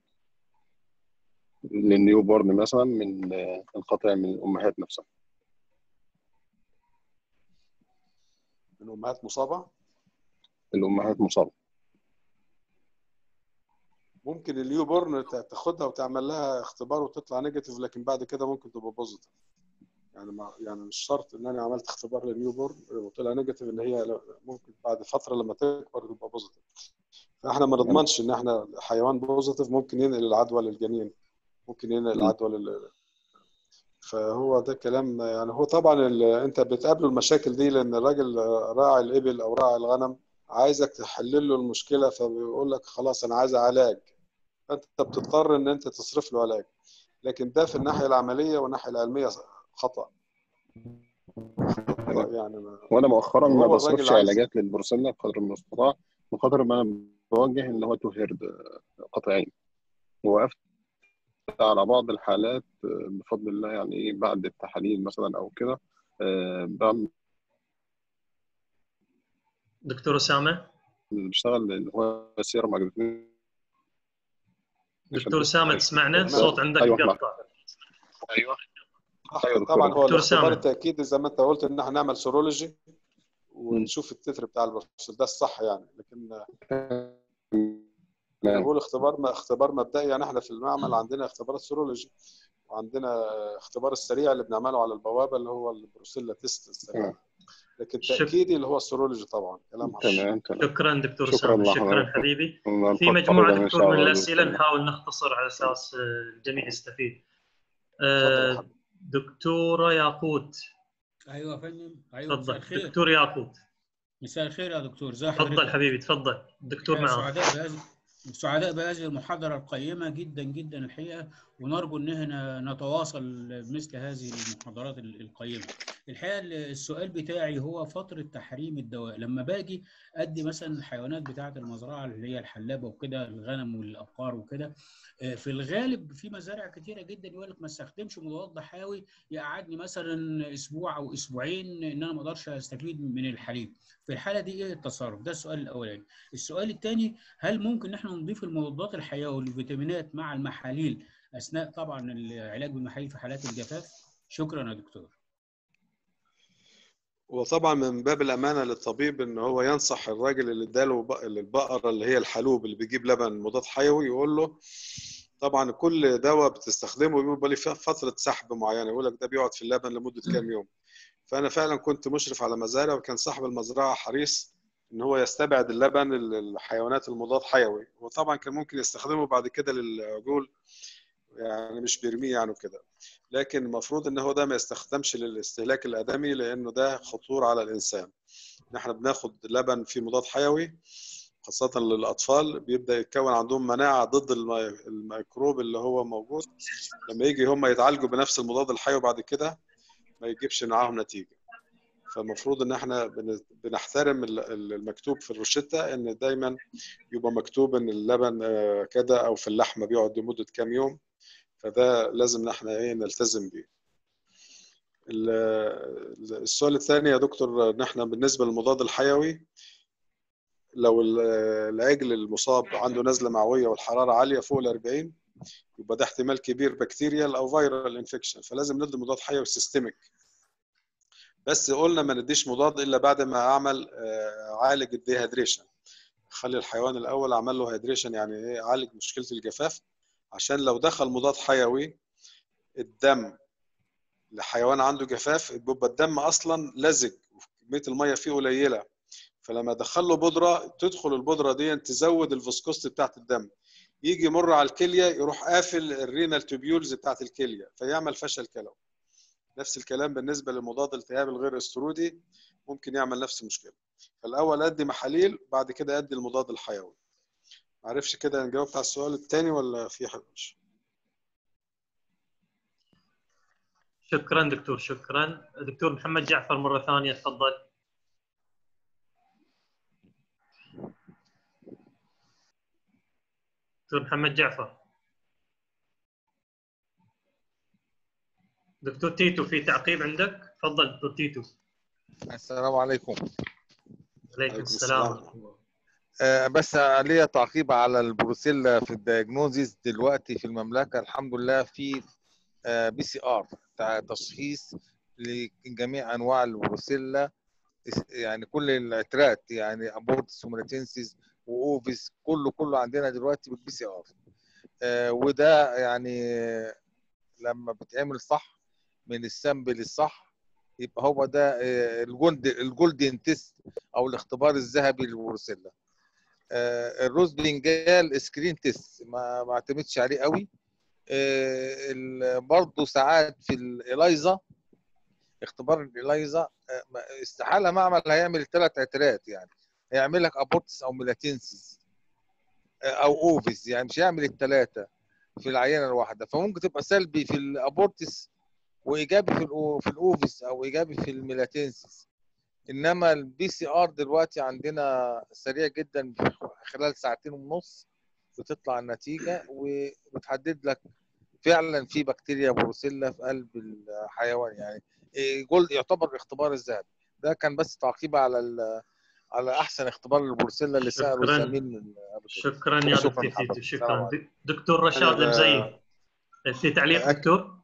للنيو بورن مثلا من القطع من الأمهات نفسها من أمهات مصابة؟ الأمهات مصابة ممكن النيو بورن تاخدها وتعمل لها اختبار وتطلع نيجاتيف لكن بعد كده ممكن تبقى بوزيتيف يعني ما يعني مش شرط ان انا عملت اختبار للنيو بورن وطلع نيجاتيف ان هي ممكن بعد فتره لما تكبر تبقى بوزيتيف فاحنا ما نضمنش ان احنا حيوان بوزيتيف ممكن ينقل العدوى للجنين ممكن ينقل العدوى لل فهو ده كلام يعني هو طبعا ال- انت بتقابله المشاكل دي لان الراجل راعي الابل او راعي الغنم عايزك تحل له المشكله فبيقول لك خلاص انا عايز علاج فانت بتضطر ان انت تصرف له علاج لكن ده في الناحيه العمليه والناحيه العلميه خطا خطأ يعني ما- وانا مؤخرا ما هو الراجل بصرفش عايز- علاجات للبروسيلا بقدر المستطاع بقدر ما انا بوجه ان هو تو هيرد قطعين ووقفت على بعض الحالات آه، بفضل الله يعني ايه بعد التحاليل مثلا او كده آه، بعمل دكتور اسامه بشتغل اللي هو سيرم اجريتين دكتور اسامه تسمعنا تمام. الصوت عندك أيوة، اسمع. قطع ايوه صح أيوة دكتور. طبعا هو دكتور الاختبار سامي. التاكيدي زي ما انت قلت ان احنا نعمل سيرولوجي ونشوف التتر بتاع البروسيل ده الصح يعني لكن انا تمام بقول اختبار ما اختبار مبدئي يعني احنا في المعمل عندنا اختبارات سيرولوجي وعندنا اختبار السريع اللي بنعمله على البوابه اللي هو البروسيلا تيست السريع تمام. لكن شك- تاكيدي اللي هو السيرولوجي طبعا كلام عظيم. تمام تمام شكرا دكتور شكراً اسامه شكرا لحضرتك. حبيبي في ونلتقي مجموعه أيضاً إن دكتور شاء من الله الاسئله بإذن الله. نحاول نختصر على اساس آه، الجميع يستفيد اتفضل يا آه، حبيبي. دكتوره ياقوت ايوه يا فندم ايوه مساء تفضل الخير دكتور ياقوت مساء الخير يا دكتور ازي تفضل حضرتك حبيبي تفضل الدكتور الحقيقة معاك سعداء بهذه سعداء بهذه المحاضرة القيمة جدا جدا الحقيقة ونرجو ان احنا نتواصل مثل هذه المحاضرات ال- القيمة. الحقيقة السؤال بتاعي هو فترة تحريم الدواء لما باجي ادي مثلا الحيوانات بتاعة المزرعة اللي هي الحلابة وكده الغنم والابقار وكده آه، في الغالب في مزارع كتيرة جدا يقول لك ما استخدمش مضاد حيوي يقعدني مثلا اسبوع او اسبوعين ان انا ما اقدرش استفيد من الحليب. في الحالة دي ايه التصرف؟ ده السؤال الاولاني. السؤال الثاني هل ممكن ان احنا نضيف المضادات الحيويه والفيتامينات مع المحاليل اثناء طبعا العلاج بالمحاليل في حالات الجفاف؟ شكرا يا دكتور. وطبعا من باب الامانه للطبيب ان هو ينصح الراجل اللي اداله بق- البقره اللي هي الحلوب اللي بيجيب لبن مضاد حيوي يقول له طبعا كل دواء بتستخدمه بيبقى ليه فتره سحب معينه يقول لك ده بيقعد في اللبن لمده كام يوم فانا فعلا كنت مشرف على مزارع وكان صاحب المزرعه حريص ان هو يستبعد اللبن الحيوانات المضاد حيوي وطبعا كان ممكن يستخدمه بعد كده للعجول يعني مش بيرميه يعني وكده لكن المفروض ان هو ده ما يستخدمش للاستهلاك الادمي لانه ده خطور على الانسان نحن بناخد لبن فيه مضاد حيوي خاصة للأطفال بيبدأ يتكون عندهم مناعة ضد المي- الميكروب اللي هو موجود لما يجي هم يتعالجوا بنفس المضاد الحيوي بعد كده ما يجيبش معاهم نتيجة فالمفروض ان احنا بن- بنحترم ال- ال- المكتوب في الروشتة ان دايما يبقى مكتوب ان اللبن آه، كده او في اللحمة بيقعد لمدة كام يوم فده لازم احنا ايه نلتزم بيه ال- السؤال الثاني يا دكتور ان احنا بالنسبة للمضاد الحيوي لو ال- العجل المصاب عنده نزلة معوية والحرارة عالية فوق ال 40 يبقى ده احتمال كبير بكتيريال او فيرال انفكشن فلازم ندي مضاد حيوي سيستميك بس قلنا ما نديش مضاد الا بعد ما اعمل آه، عالج الديهيدريشن خلي الحيوان الاول اعمل له هيدريشن يعني ايه عالج مشكله الجفاف عشان لو دخل مضاد حيوي الدم لحيوان عنده جفاف بيبقى الدم اصلا لزج وكميه الميه فيه قليله فلما ادخل له بودره تدخل البودره دي تزود الفسكوست بتاعت الدم يجي يمر على الكليه يروح قافل الرينال تيوبيولز بتاعت الكليه فيعمل فشل كلوي نفس الكلام بالنسبه لمضاد الالتهاب الغير استرودي ممكن يعمل نفس المشكله فالاول ادي محاليل بعد كده ادي المضاد الحيوي معرفش كده نجاوبت على السؤال الثاني ولا في حاجه مش شكرا دكتور شكرا دكتور محمد جعفر مره ثانيه تفضل دكتور محمد جعفر دكتور تيتو في تعقيب عندك تفضل دكتور تيتو السلام عليكم عليكم السلام ورحمه الله آه، بس ليا تعقيب على البروسيلا في الدياجنوزيس دلوقتي في المملكه الحمد لله في بي سي ار تشخيص لجميع انواع البروسيلا اس- يعني كل العترات يعني ابورتس وميلاتينسيس واوفيس كله كله عندنا دلوقتي بالبي سي ار وده يعني لما بتعمل صح من السامبل الصح يبقى هو ده آه، الجولد الجولدن تيست او الاختبار الذهبي للبروسيلا آه، الروز بنجال سكرين تيست ما ما اعتمدش عليه قوي آه، ال- برضه ساعات في الالايزا اختبار الالايزا آه، ما- استحاله معمل هيعمل ثلاث عترات يعني هيعمل لك ابورتس او ميلاتينسيس آه، او اوفيس يعني مش هيعمل الثلاثه في العينه الواحده فممكن تبقى سلبي في الابورتس وايجابي في الأو- في الاوفيس او ايجابي في الميلاتينسيس انما البي سي ار دلوقتي عندنا سريع جدا في خلال ساعتين ونص بتطلع النتيجه وبتحدد لك فعلا في بكتيريا بروسيلا في قلب الحيوان يعني إيه، جول يعتبر اختبار الذهبي ده كان بس تعقيب على ال- على احسن اختبار للبروسيلا اللي ساله شكراً. سمين من قبل كده. شكرا يا شكراً دكتور حضرتك. تيتو السلام شكرا عليكم. دك- دكتور رشاد أنا ب- المزيف في تعليق دكتور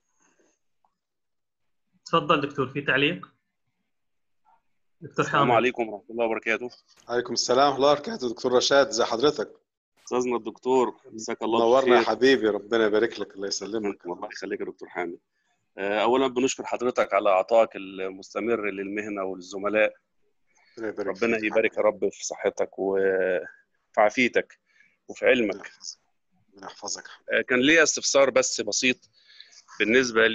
تفضل دكتور في تعليق دكتور السلام حامد عليكم ورحمة الله وبركاته عليكم السلام ورحمه الله وبركاته دكتور رشاد ازي حضرتك أستاذنا الدكتور جزاك الله نورنا يا خير حبيبي ربنا يبارك لك الله يسلمك الله يخليك يا دكتور حامد آه، أولا بنشكر حضرتك على عطائك المستمر للمهنة وللزملاء ربنا يبارك ربنا فيك. يبارك يا رب في صحتك وفي عافيتك وفي علمك ربنا يحفظك آه، كان ليا استفسار بس بسيط بالنسبة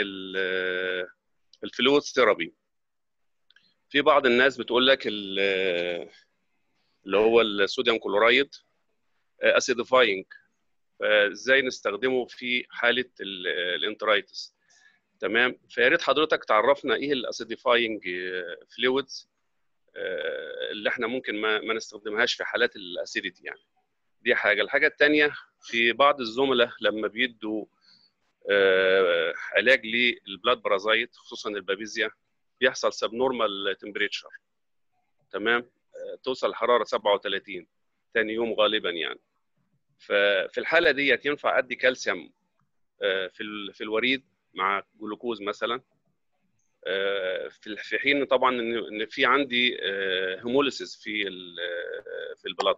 للفلويد ثيرابي في بعض الناس بتقول لك ال- اللي هو الصوديوم كلورايد اسيديفاينج فازاي نستخدمه في حاله ال- الانترايتس تمام فيا ريت حضرتك تعرفنا ايه الاسيديفاينج فلويدز اللي احنا ممكن ما, ما نستخدمهاش في حالات الاسيديتي يعني دي حاجه الحاجه الثانيه في بعض الزملاء لما بيدوا آه، علاج للبلاد بارازايت خصوصا البابيزيا بيحصل سبنورمال تمبريتشر تمام آه، توصل الحراره 37 ثاني يوم غالبا يعني ففي الحاله ديت ينفع ادي كالسيوم آه، في ال- في الوريد مع جلوكوز مثلا آه، في في حين طبعا ان إن في عندي هيموليسيس في ال- آه، في البلاد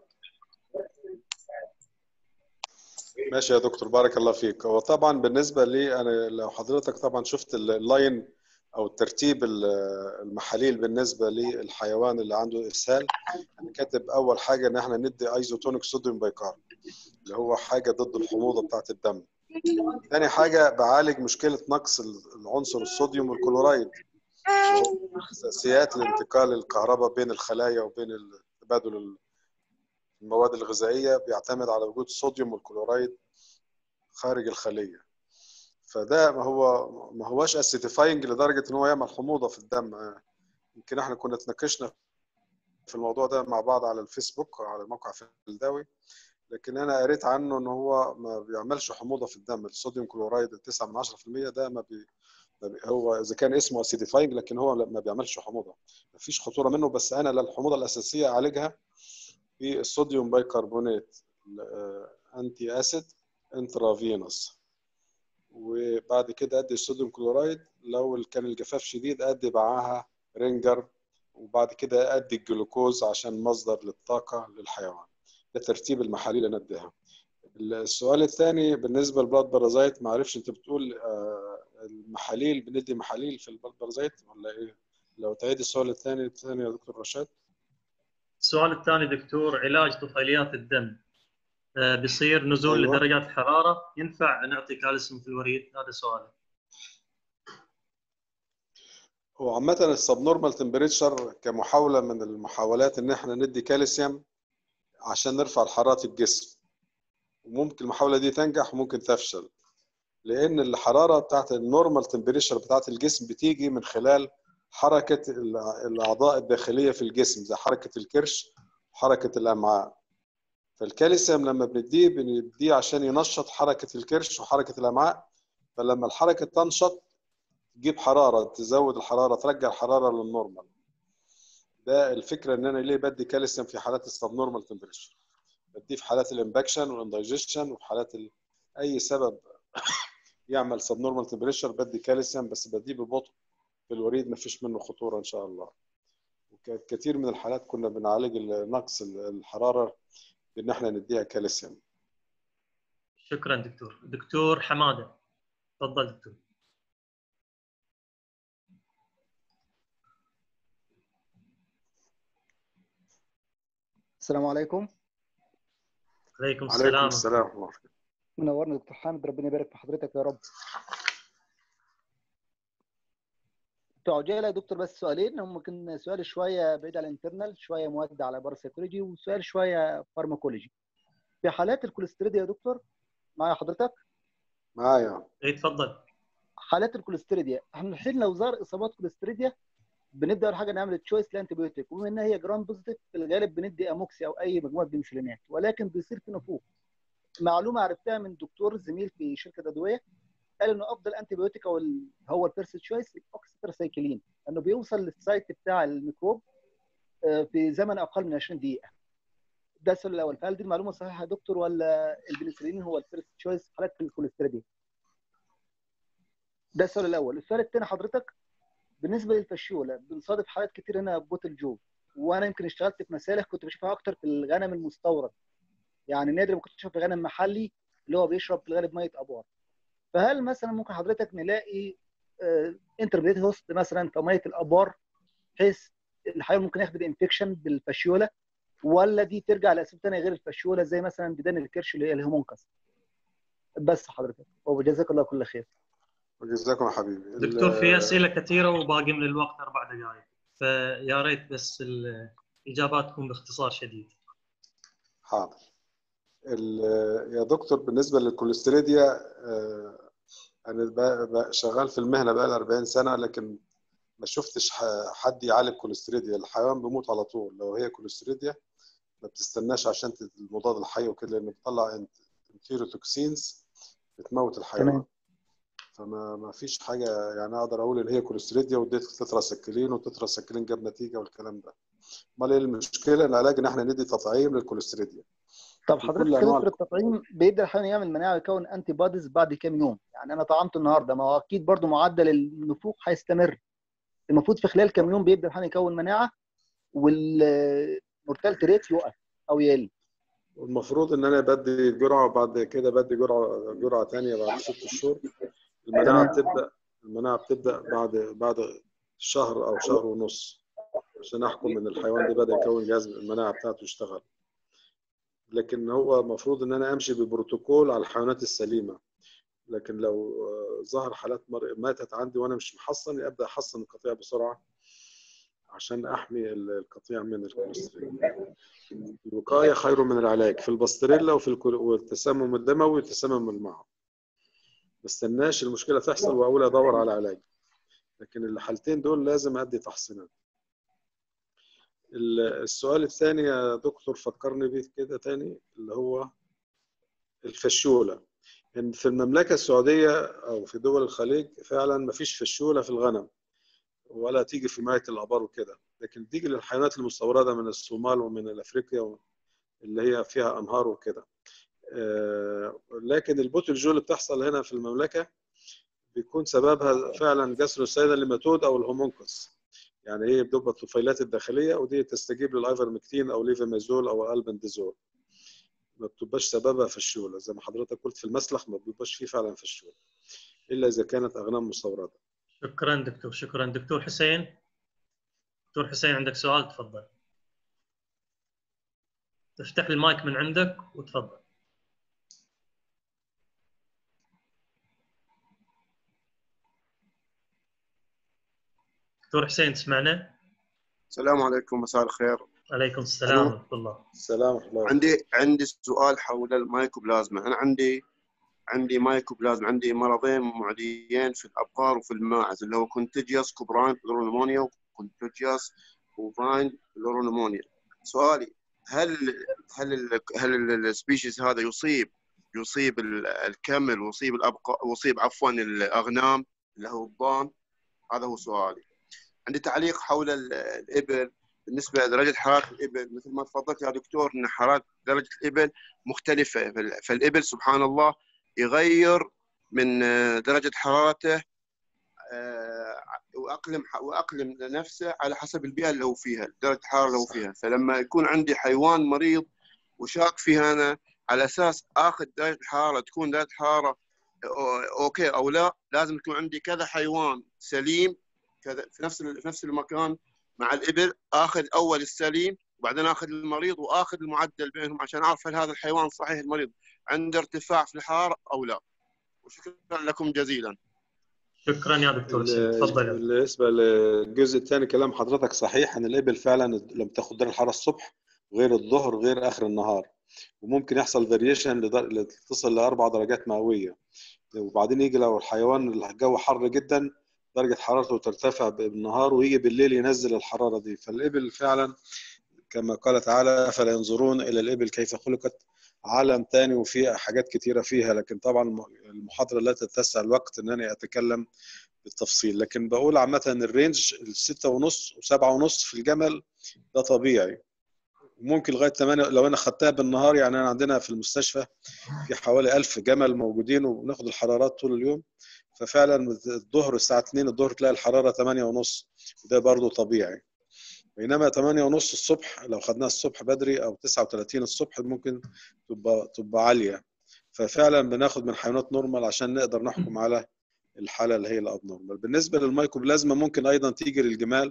ماشي يا دكتور بارك الله فيك هو طبعا بالنسبه لي انا لو حضرتك طبعا شفت ال- اللاين او ترتيب ال- المحاليل بالنسبه للحيوان اللي عنده اسهال انا كاتب اول حاجه ان احنا ندي ايزوتونيك صوديوم بايكارب اللي هو حاجه ضد الحموضه بتاعه الدم تاني حاجه بعالج مشكله نقص العنصر الصوديوم والكلورايد اللي هو اساسيات لانتقال الكهرباء بين الخلايا وبين تبادل المواد الغذائيه بيعتمد على وجود الصوديوم والكلورايد خارج الخليه فده ما هو ما هواش اسيتيفاينج لدرجه ان هو يعمل حموضه في الدم يمكن احنا كنا اتناقشنا في الموضوع ده مع بعض على الفيسبوك على موقع فلداوي لكن انا قريت عنه ان هو ما بيعملش حموضه في الدم الصوديوم كلورايد 9 من 10% ده ما بي ما بي- هو اذا كان اسمه اسيديفاينج لكن هو ما بيعملش حموضه ما فيش خطوره منه بس انا للحموضه الاساسيه اعالجها بالصوديوم بايكربونات انتي اسيد انترافينوس وبعد كده ادي الصوديوم كلورايد لو كان الجفاف شديد ادي معاها رينجر وبعد كده ادي الجلوكوز عشان مصدر للطاقه للحيوان ده ترتيب المحاليل اللي نديها السؤال الثاني بالنسبه للبلاد بارازايت ما عرفش انت بتقول آه، المحاليل بندي محاليل في البلاد بارازايت ولا ايه لو تعيد السؤال الثاني الثاني يا دكتور رشاد السؤال الثاني دكتور علاج طفيليات الدم آه، بيصير نزول أيوة. لدرجات الحراره ينفع نعطي كالسيوم في الوريد هذا سؤالي هو عامة السبنورمال تمبريتشر كمحاولة من المحاولات إن إحنا ندي كالسيوم عشان نرفع حرارة الجسم وممكن المحاولة دي تنجح وممكن تفشل لأن الحرارة بتاعت النورمال تمبريتشر بتاعت الجسم بتيجي من خلال حركة الع- الأعضاء الداخلية في الجسم زي حركة الكرش وحركة الأمعاء فالكالسيوم لما بنديه بنديه عشان ينشط حركة الكرش وحركة الأمعاء فلما الحركة تنشط تجيب حراره تزود الحراره ترجع الحراره للنورمال ده الفكره ان انا ليه بدي كالسيوم في حالات السبنورمال تمبريتشر بديه في حالات الامباكشن والاندايجيشن وفي حالات ال... اي سبب يعمل سبنورمال تمبريتشر بدي كالسيوم بس بديه ببطء في الوريد ما فيش منه خطوره ان شاء الله وك- كتير من الحالات كنا بنعالج ال- نقص ال- الحراره بان احنا نديها كالسيوم شكرا دكتور دكتور حماده تفضل دكتور السلام عليكم عليكم عليكم السلام السلام ورحمه الله منورنا دكتور حامد ربنا يبارك في حضرتك يا رب بتوع عجاله يا دكتور بس سؤالين هم ممكن سؤال شويه بعيد عن الانترنال شويه مودع على باراسيكولوجي وسؤال شويه فارماكولوجي في حالات الكوليستريديا يا دكتور معايا حضرتك معايا اي تفضل حالات الكوليستريديا احنا الحين لو ظهر اصابات كوليستريديا بنبدا اول حاجه نعمل تشويس لانتيبيوتيك وبما ان هي جرام بوزيتيف في الغالب بندي اموكسي او اي مجموعه بنسلينات ولكن بيصير في نفوق معلومه عرفتها من دكتور زميل في شركه ادويه قال انه افضل انتيبيوتيك او ال- هو الفيرست تشويس الاوكسيترسايكلين انه بيوصل للسايت بتاع الميكروب آه، في زمن اقل من 20 دقيقه ده السؤال الاول فهل دي المعلومه صحيحه يا دكتور ولا البنسلين هو الفيرست تشويس في حالات الكوليستريديا ده السؤال الاول السؤال الثاني حضرتك بالنسبه للفشوله بنصادف حالات كتير هنا بوتل جو وانا يمكن اشتغلت في مسالخ كنت بشوفها اكتر في الغنم المستورد يعني نادر ما كنت اشوف في غنم محلي اللي هو بيشرب في الغالب ميه ابار فهل مثلا ممكن حضرتك نلاقي انتربريت هوست مثلا في ميه الابار بحيث الحيوان ممكن ياخد الانفكشن بالفشيوله ولا دي ترجع لاسباب ثانيه غير الفشيوله زي مثلا ديدان الكرش اللي هي الهيمونكس بس حضرتك وجزاك الله كل خير وجزاكم يا حبيبي ال- دكتور في اسئله كثيره وباقي من الوقت اربع دقائق فيا ريت بس الاجابات تكون باختصار شديد حاضر ال- يا دكتور بالنسبه للكوليستريديا آه، انا ب- ب- شغال في المهنه بقى 40 سنه لكن ما شفتش ح- حد يعالج كوليستريديا الحيوان بيموت على طول لو هي كوليستريديا ما بتستناش عشان تت- المضاد الحيوي وكده لان بتطلع انتيروتوكسينز بتموت الحيوان تمام. فما ما فيش حاجه يعني اقدر اقول ان هي كوليستريديا واديت تتراسكلين وتتراسكلين جاب نتيجه والكلام ده امال ايه المشكله العلاج ان احنا ندي تطعيم للكوليستريديا طب في حضرتك كل يا انواع دكتور التطعيم بيبدا الحيوان يعمل مناعه ويكون انتي بوديز بعد كام يوم يعني انا طعمت النهارده ما هو اكيد برضو معدل النفوق هيستمر المفروض في خلال كام يوم بيبدا الحيوان يكون مناعه والمورتاليتي ريت يقف او يقل والمفروض ان انا بدي جرعه وبعد كده بدي جرعه جرعه ثانيه بعد ست شهور المناعه تمام. بتبدا المناعه بتبدا بعد بعد شهر او شهر ونص عشان احكم ان الحيوان ده بدا يكون جهاز المناعه بتاعته يشتغل لكن هو المفروض ان انا امشي ببروتوكول على الحيوانات السليمه لكن لو آه، ظهر حالات مر- ماتت عندي وانا مش محصن ابدا احصن القطيع بسرعه عشان احمي ال- القطيع من الكوليسترول الوقايه خير من العلاج في الباستريلا وفي الكل- والتسمم الدموي والتسمم المعوي ما استناش المشكله تحصل واقول ادور على علاج لكن الحالتين دول لازم ادي تحصينات ال- السؤال الثاني يا دكتور فكرني بيه كده تاني اللي هو الفشولة إن في المملكة السعودية أو في دول الخليج فعلا ما فيش فشولة في الغنم ولا تيجي في مية الآبار وكده لكن تيجي للحيوانات المستوردة من الصومال ومن أفريقيا اللي هي فيها أنهار وكده آه، لكن البوتلجول اللي بتحصل هنا في المملكة بيكون سببها فعلا جسر الليماتود أو الهومونكوس يعني هي بتبقى الطفيلات الداخليه ودي تستجيب للايفرمكتين او ليفاميزول او الالبندازول ما بتبقاش سببها فشوله زي ما حضرتك قلت في المسلخ ما بيبقاش فيه فعلا فشوله الا اذا كانت اغنام مستورده شكرا دكتور شكرا دكتور حسين دكتور حسين عندك سؤال تفضل تفتح لي المايك من عندك وتفضل دكتور حسين تسمعنا؟ السلام عليكم مساء الخير عليكم السلام ورحمه الله السلام ورحمه الله عندي عندي سؤال حول المايكوبلازما انا عندي عندي مايكوبلازما عندي مرضين معديين في الابقار وفي الماعز اللي هو كونتيجيوس كوبراين بلورونيمونيا وكونتيجيوس بوفاين بلورونيمونيا سؤالي هل هل ال هل السبيشيز هذا يصيب يصيب ال- الكمل ويصيب الابقار ويصيب عفوا الاغنام اللي هو الضان هذا هو سؤالي عندي تعليق حول ال- الابل بالنسبه لدرجه حراره الابل مثل ما تفضلت يا دكتور ان حراره درجه الابل مختلفه فال- فالابل سبحان الله يغير من آه، درجه حرارته آه، واقلم واقلم نفسه على حسب البيئه اللي هو فيها درجه الحراره اللي هو فيها فلما يكون عندي حيوان مريض وشاك فيها انا على اساس اخذ درجه الحراره تكون درجه حراره أو- اوكي او لا لازم يكون عندي كذا حيوان سليم كذا في نفس ال- في نفس المكان مع الابل اخذ اول السليم وبعدين اخذ المريض واخذ المعدل بينهم عشان اعرف هل هذا الحيوان صحيح المريض عنده ارتفاع في الحراره او لا وشكرا لكم جزيلا شكرا يا دكتور سيد تفضل بالنسبه للجزء الثاني كلام حضرتك صحيح ان الابل فعلا لما تاخد درجه الحراره الصبح غير الظهر غير اخر النهار وممكن يحصل فاريشن تصل لاربع درجات مئويه وبعدين يجي لو الحيوان الجو حر جدا درجه حرارته ترتفع بالنهار ويجي بالليل ينزل الحراره دي فالابل فعلا كما قال تعالى فلا ينظرون الى الابل كيف خلقت عالم تاني وفي حاجات كتيره فيها لكن طبعا المحاضره لا تتسع الوقت ان انا اتكلم بالتفصيل لكن بقول عامه الرينج الستة ونص وسبعة ونص في الجمل ده طبيعي وممكن لغايه 8 لو انا خدتها بالنهار يعني انا عندنا في المستشفى في حوالي 1000 جمل موجودين وبناخد الحرارات طول اليوم ففعلا الظهر الساعه 2 الظهر تلاقي الحراره 8 ونص وده برضه طبيعي بينما 8 ونص الصبح لو خدناها الصبح بدري او 39 الصبح ممكن تبقى تبقى عاليه ففعلا بناخد من حيوانات نورمال عشان نقدر نحكم على الحاله اللي هي الاب نورمال بالنسبه للمايكوبلازما ممكن ايضا تيجي للجمال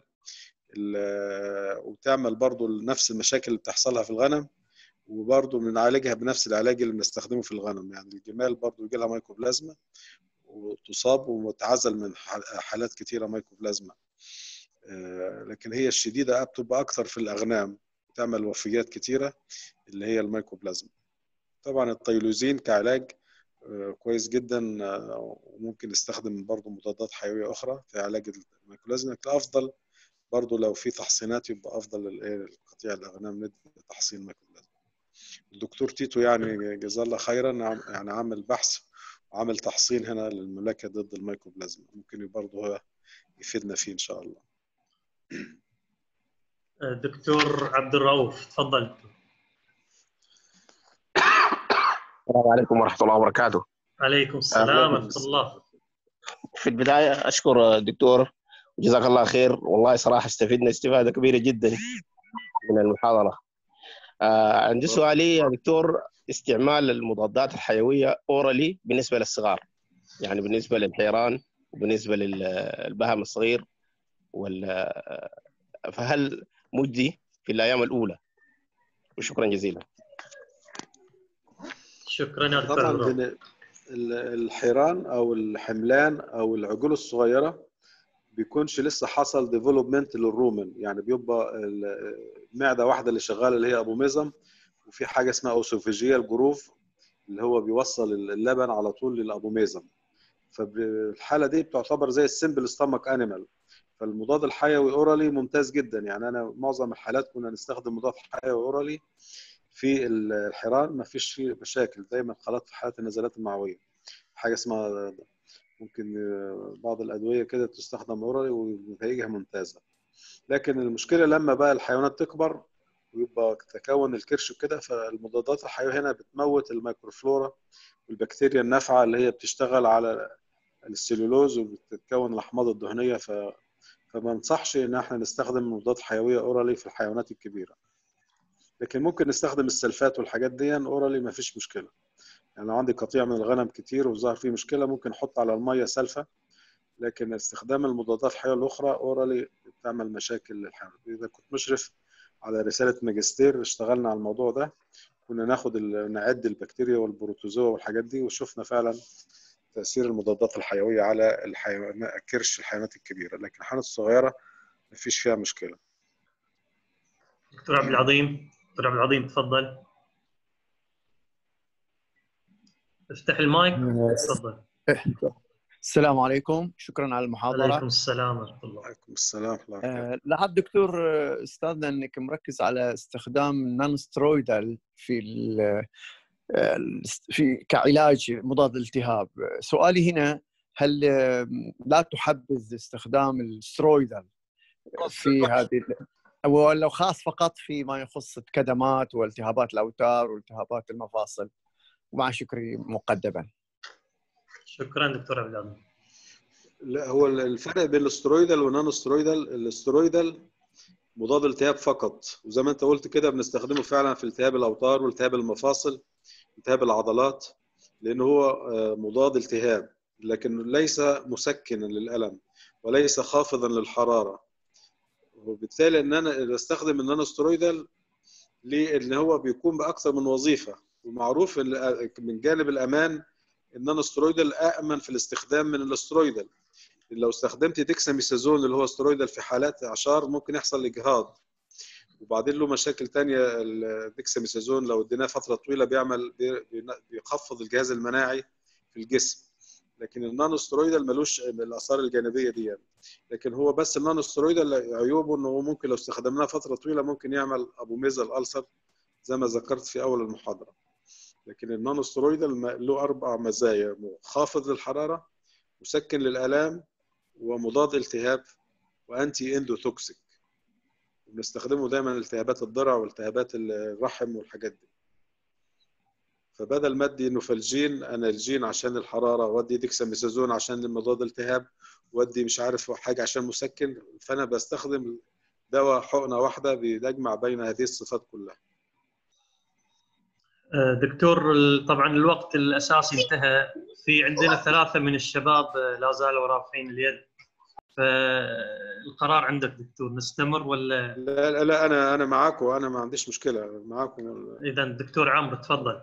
وتعمل برضو نفس المشاكل اللي بتحصلها في الغنم وبرضو بنعالجها بنفس العلاج اللي بنستخدمه في الغنم يعني الجمال برضو يجي لها مايكوبلازما وتصاب وتعزل من حالات كثيره مايكوبلازما لكن هي الشديده بتبقى اكثر في الاغنام تعمل وفيات كثيره اللي هي المايكوبلازما طبعا الطيلوزين كعلاج كويس جدا وممكن نستخدم برضه مضادات حيويه اخرى في علاج المايكوبلازما لكن الافضل برضه لو في تحصينات يبقى افضل قطيع الاغنام ندي تحصين مايكوبلازما الدكتور تيتو يعني جزاه الله خيرا يعني عمل بحث وعمل تحصين هنا للملاكه ضد المايكوبلازما ممكن برضه هو يفيدنا فيه ان شاء الله دكتور عبد الرؤوف تفضل السلام عليكم ورحمه الله وبركاته عليكم السلام ورحمه الله في البدايه اشكر الدكتور جزاك الله خير والله صراحه استفدنا استفاده كبيره جدا من المحاضره آه عندي سؤالي يا دكتور استعمال المضادات الحيويه اورالي بالنسبه للصغار يعني بالنسبه للحيران وبالنسبه للبهم الصغير وال فهل مجدي في الايام الاولى وشكرا جزيلا شكرا يا دكتور طبعا الحيران او الحملان او العجول الصغيره بيكونش لسه حصل ديفلوبمنت للرومن يعني بيبقى المعده واحده اللي شغاله اللي هي ابو ميزم وفي حاجه اسمها اوسوفيجيال جروف اللي هو بيوصل اللبن على طول للابو ميزم فالحاله دي بتعتبر زي السمبل ستامك انيمال فالمضاد الحيوي اورالي ممتاز جدا يعني انا معظم الحالات كنا نستخدم مضاد حيوي اورالي في الحيران ما فيش فيه مشاكل دايما خلاط في حالات النزلات المعويه حاجه اسمها ممكن بعض الادويه كده تستخدم اورالي ونتائجها ممتازه لكن المشكله لما بقى الحيوانات تكبر ويبقى تكون الكرش وكده فالمضادات الحيويه هنا بتموت الميكروفلورا والبكتيريا النافعه اللي هي بتشتغل على السلولوز وبتتكون الاحماض الدهنيه ف فما انصحش ان احنا نستخدم مضادات حيويه اورالي في الحيوانات الكبيره لكن ممكن نستخدم السلفات والحاجات دي اورالي ما فيش مشكله يعني لو عندي قطيع من الغنم كتير وظهر فيه مشكله ممكن احط على الميه سلفه لكن استخدام المضادات الحيويه الاخرى اورالي بتعمل مشاكل للحيوانات اذا كنت مشرف على رساله ماجستير اشتغلنا على الموضوع ده كنا ناخد نعد البكتيريا والبروتوزوا والحاجات دي وشفنا فعلا تاثير المضادات الحيويه على الحيوانات كرش الحيوانات الكبيره لكن الحيوانات الصغيره ما فيش فيها مشكله دكتور عبد العظيم دكتور عبد العظيم تفضل افتح المايك تفضل السلام عليكم شكرا على المحاضره عليكم السلام ورحمه الله عليكم السلام ورحمه الله آه لاحظت دكتور استاذنا انك مركز على استخدام نون سترويدال في في كعلاج مضاد الالتهاب سؤالي هنا هل لا تحبذ استخدام السترويدال في هذه ولو خاص فقط فيما يخص الكدمات والتهابات الاوتار والتهابات المفاصل ومع شكري مقدما شكرا دكتور عبد العظيم لا هو الفرق بين الاسترويدال والنون استرويدال الاسترويدال مضاد التهاب فقط وزي ما انت قلت كده بنستخدمه فعلا في التهاب الاوتار والتهاب المفاصل التهاب العضلات لان هو مضاد التهاب لكن ليس مسكنا للالم وليس خافضا للحراره وبالتالي ان انا بستخدم النانوسترويدال ليه؟ ان هو بيكون باكثر من وظيفه ومعروف ال- من جانب الامان النون سترويدال امن في الاستخدام من الاسترويدال لو استخدمت ديكساميثازون اللي هو سترويدال في حالات اعشار ممكن يحصل اجهاض وبعدين له مشاكل تانية الديكساميثازون لو اديناه فتره طويله بيعمل بي- بي- بيخفض الجهاز المناعي في الجسم لكن النانو سترويدال ملوش الاثار الجانبيه دي يعني. لكن هو بس النانو سترويدال عيوبه انه هو ممكن لو استخدمناه فتره طويله ممكن يعمل ابو ميزل الالسر زي ما ذكرت في اول المحاضره لكن النانو سترويدال ما- له اربع مزايا خافض للحراره مسكن للالام ومضاد التهاب وانتي اندوتوكسيك بنستخدمه دايما التهابات الضرع والتهابات الرحم والحاجات دي فبدل ما ادي نوفالجين انالجين عشان الحراره وادي ديكساميثازون عشان مضاد التهاب وادي مش عارف حاجه عشان مسكن فانا بستخدم دواء حقنه واحده بيجمع بين هذه الصفات كلها آه، دكتور ال- طبعا الوقت الاساسي انتهى في عندنا ثلاثه من الشباب آه، لا زالوا رافعين اليد فالقرار عندك دكتور نستمر ولا لا لا, لا انا انا معاكم انا ما عنديش مشكله معاكم اذا دكتور عمرو تفضل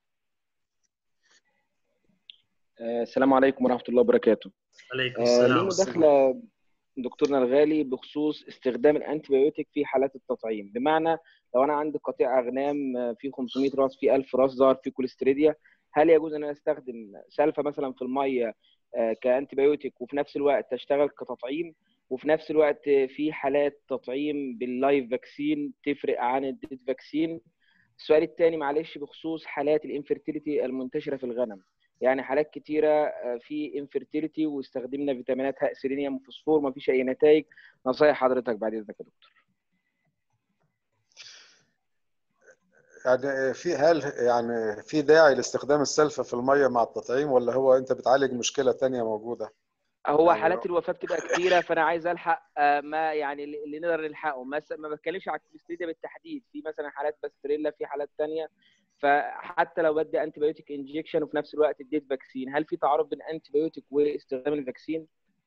آه، السلام عليكم ورحمة الله وبركاته. عليكم آه، السلام لي مداخلة دكتورنا الغالي بخصوص استخدام الانتيبيوتيك في حالات التطعيم، بمعنى لو أنا عندي قطيع أغنام آه، فيه 500 راس فيه 1000 راس ظهر فيه كوليستريديا، هل يجوز أن أنا أستخدم سلفة مثلا في المية آه، كانتيبيوتيك وفي نفس الوقت أشتغل كتطعيم وفي نفس الوقت آه، في حالات تطعيم باللايف فاكسين تفرق عن الديت فاكسين؟ السؤال الثاني معلش بخصوص حالات الانفرتيليتي المنتشرة في الغنم. يعني حالات كتيره آه، في انفرتيليتي واستخدمنا فيتامينات هاء سيلينيوم وفوسفور ما فيش اي نتائج نصايح حضرتك بعد اذنك يا دكتور يعني في هل يعني في داعي لاستخدام السلفة في المية مع التطعيم ولا هو انت بتعالج مشكلة تانية موجودة؟ هو يعني حالات الوفاه بتبقى كتيره فانا عايز الحق آه، ما يعني اللي نقدر نلحقه مثلا ما بتكلمش على الكوليستيريا بالتحديد في مثلا حالات باستريلا في حالات تانية فحتى لو بدي انتي بايوتيك انجكشن وفي نفس الوقت اديت فاكسين هل في تعارض بين انتي بايوتيك واستخدام الفاكسين؟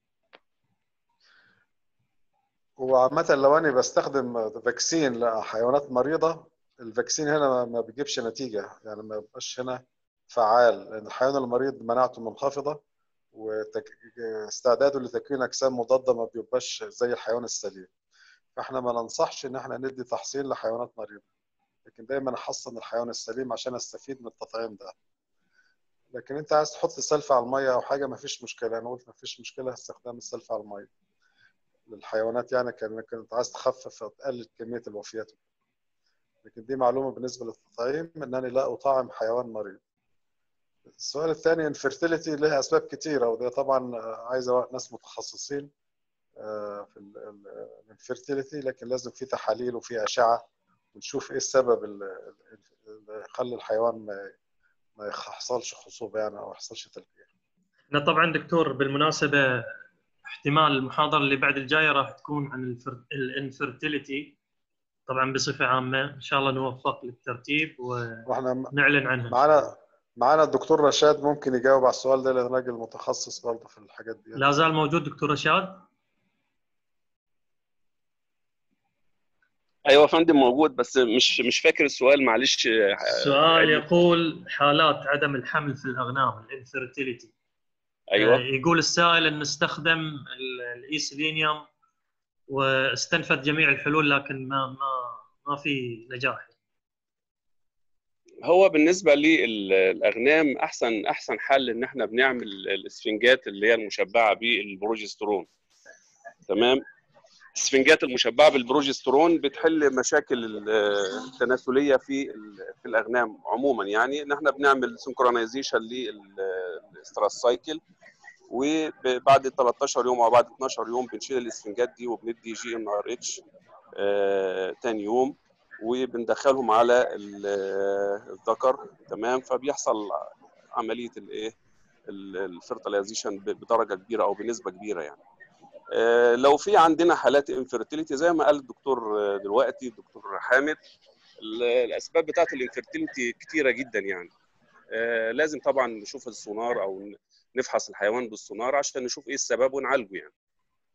وعامة لو أنا بستخدم فاكسين لحيوانات مريضة الفاكسين هنا ما- ما بيجيبش نتيجة يعني ما بيبقاش هنا فعال لأن الحيوان المريض مناعته منخفضة واستعداده لتكوين أجسام مضادة ما بيبقاش زي الحيوان السليم فإحنا ما ننصحش إن إحنا ندي تحصين لحيوانات مريضة لكن دايما أحصن الحيوان السليم عشان أستفيد من التطعيم ده لكن أنت عايز تحط سلفة على المية أو حاجة ما فيش مشكلة أنا قلت ما فيش مشكلة استخدام السلفة على المية للحيوانات يعني كان كنت عايز تخفف أو تقلل كمية الوفيات لكن دي معلومة بالنسبة للتطعيم إنني لا أطعم حيوان مريض السؤال الثاني انفرتيليتي لها أسباب كتيرة وده طبعا عايزة ناس متخصصين آه، في الانفرتيليتي لكن لازم في تحاليل وفي أشعة ونشوف إيه السبب اللي اللي يخلي الحيوان ما ما يحصلش خصوبة يعني أو ما يحصلش تلقيح احنا طبعا دكتور بالمناسبه احتمال المحاضره اللي بعد الجايه راح تكون عن الفر- الانفرتيليتي طبعا بصفه عامه ان شاء الله نوفق للترتيب واحنا ونعلن عنها معانا معانا الدكتور رشاد ممكن يجاوب على السؤال ده لأن راجل متخصص برضه في الحاجات دي لا زال موجود دكتور رشاد ايوه يا فندم موجود بس مش مش فاكر السؤال معلش السؤال يقول حالات عدم الحمل في الاغنام الانفرتيليتي ايوه يقول السائل ان استخدم ال- الايسلينيوم واستنفذ جميع الحلول لكن ما ما ما في نجاح هو بالنسبه للاغنام احسن احسن حل ان احنا بنعمل الاسفنجات اللي هي المشبعه بالبروجسترون تمام الاسفنجات المشبعه بالبروجسترون بتحل مشاكل ال- التناسليه في ال- في الاغنام عموما يعني ان احنا بنعمل سنكرونايزيشن للاستراس سايكل وبعد 13 يوم او بعد 12 يوم بنشيل الاسفنجات دي وبندي جي ان ار اتش تاني يوم وبندخلهم على ال- الذكر تمام فبيحصل عمليه الايه الفيرتلايزيشن بدرجه كبيره او بنسبه كبيره يعني آه، لو في عندنا حالات انفيرتيليتي زي ما قال الدكتور آه، دلوقتي الدكتور حامد ال- الاسباب بتاعت الانفيرتيليتي كتيره جدا يعني آه، لازم طبعا نشوف السونار او ن- نفحص الحيوان بالسونار عشان نشوف ايه السبب ونعالجه يعني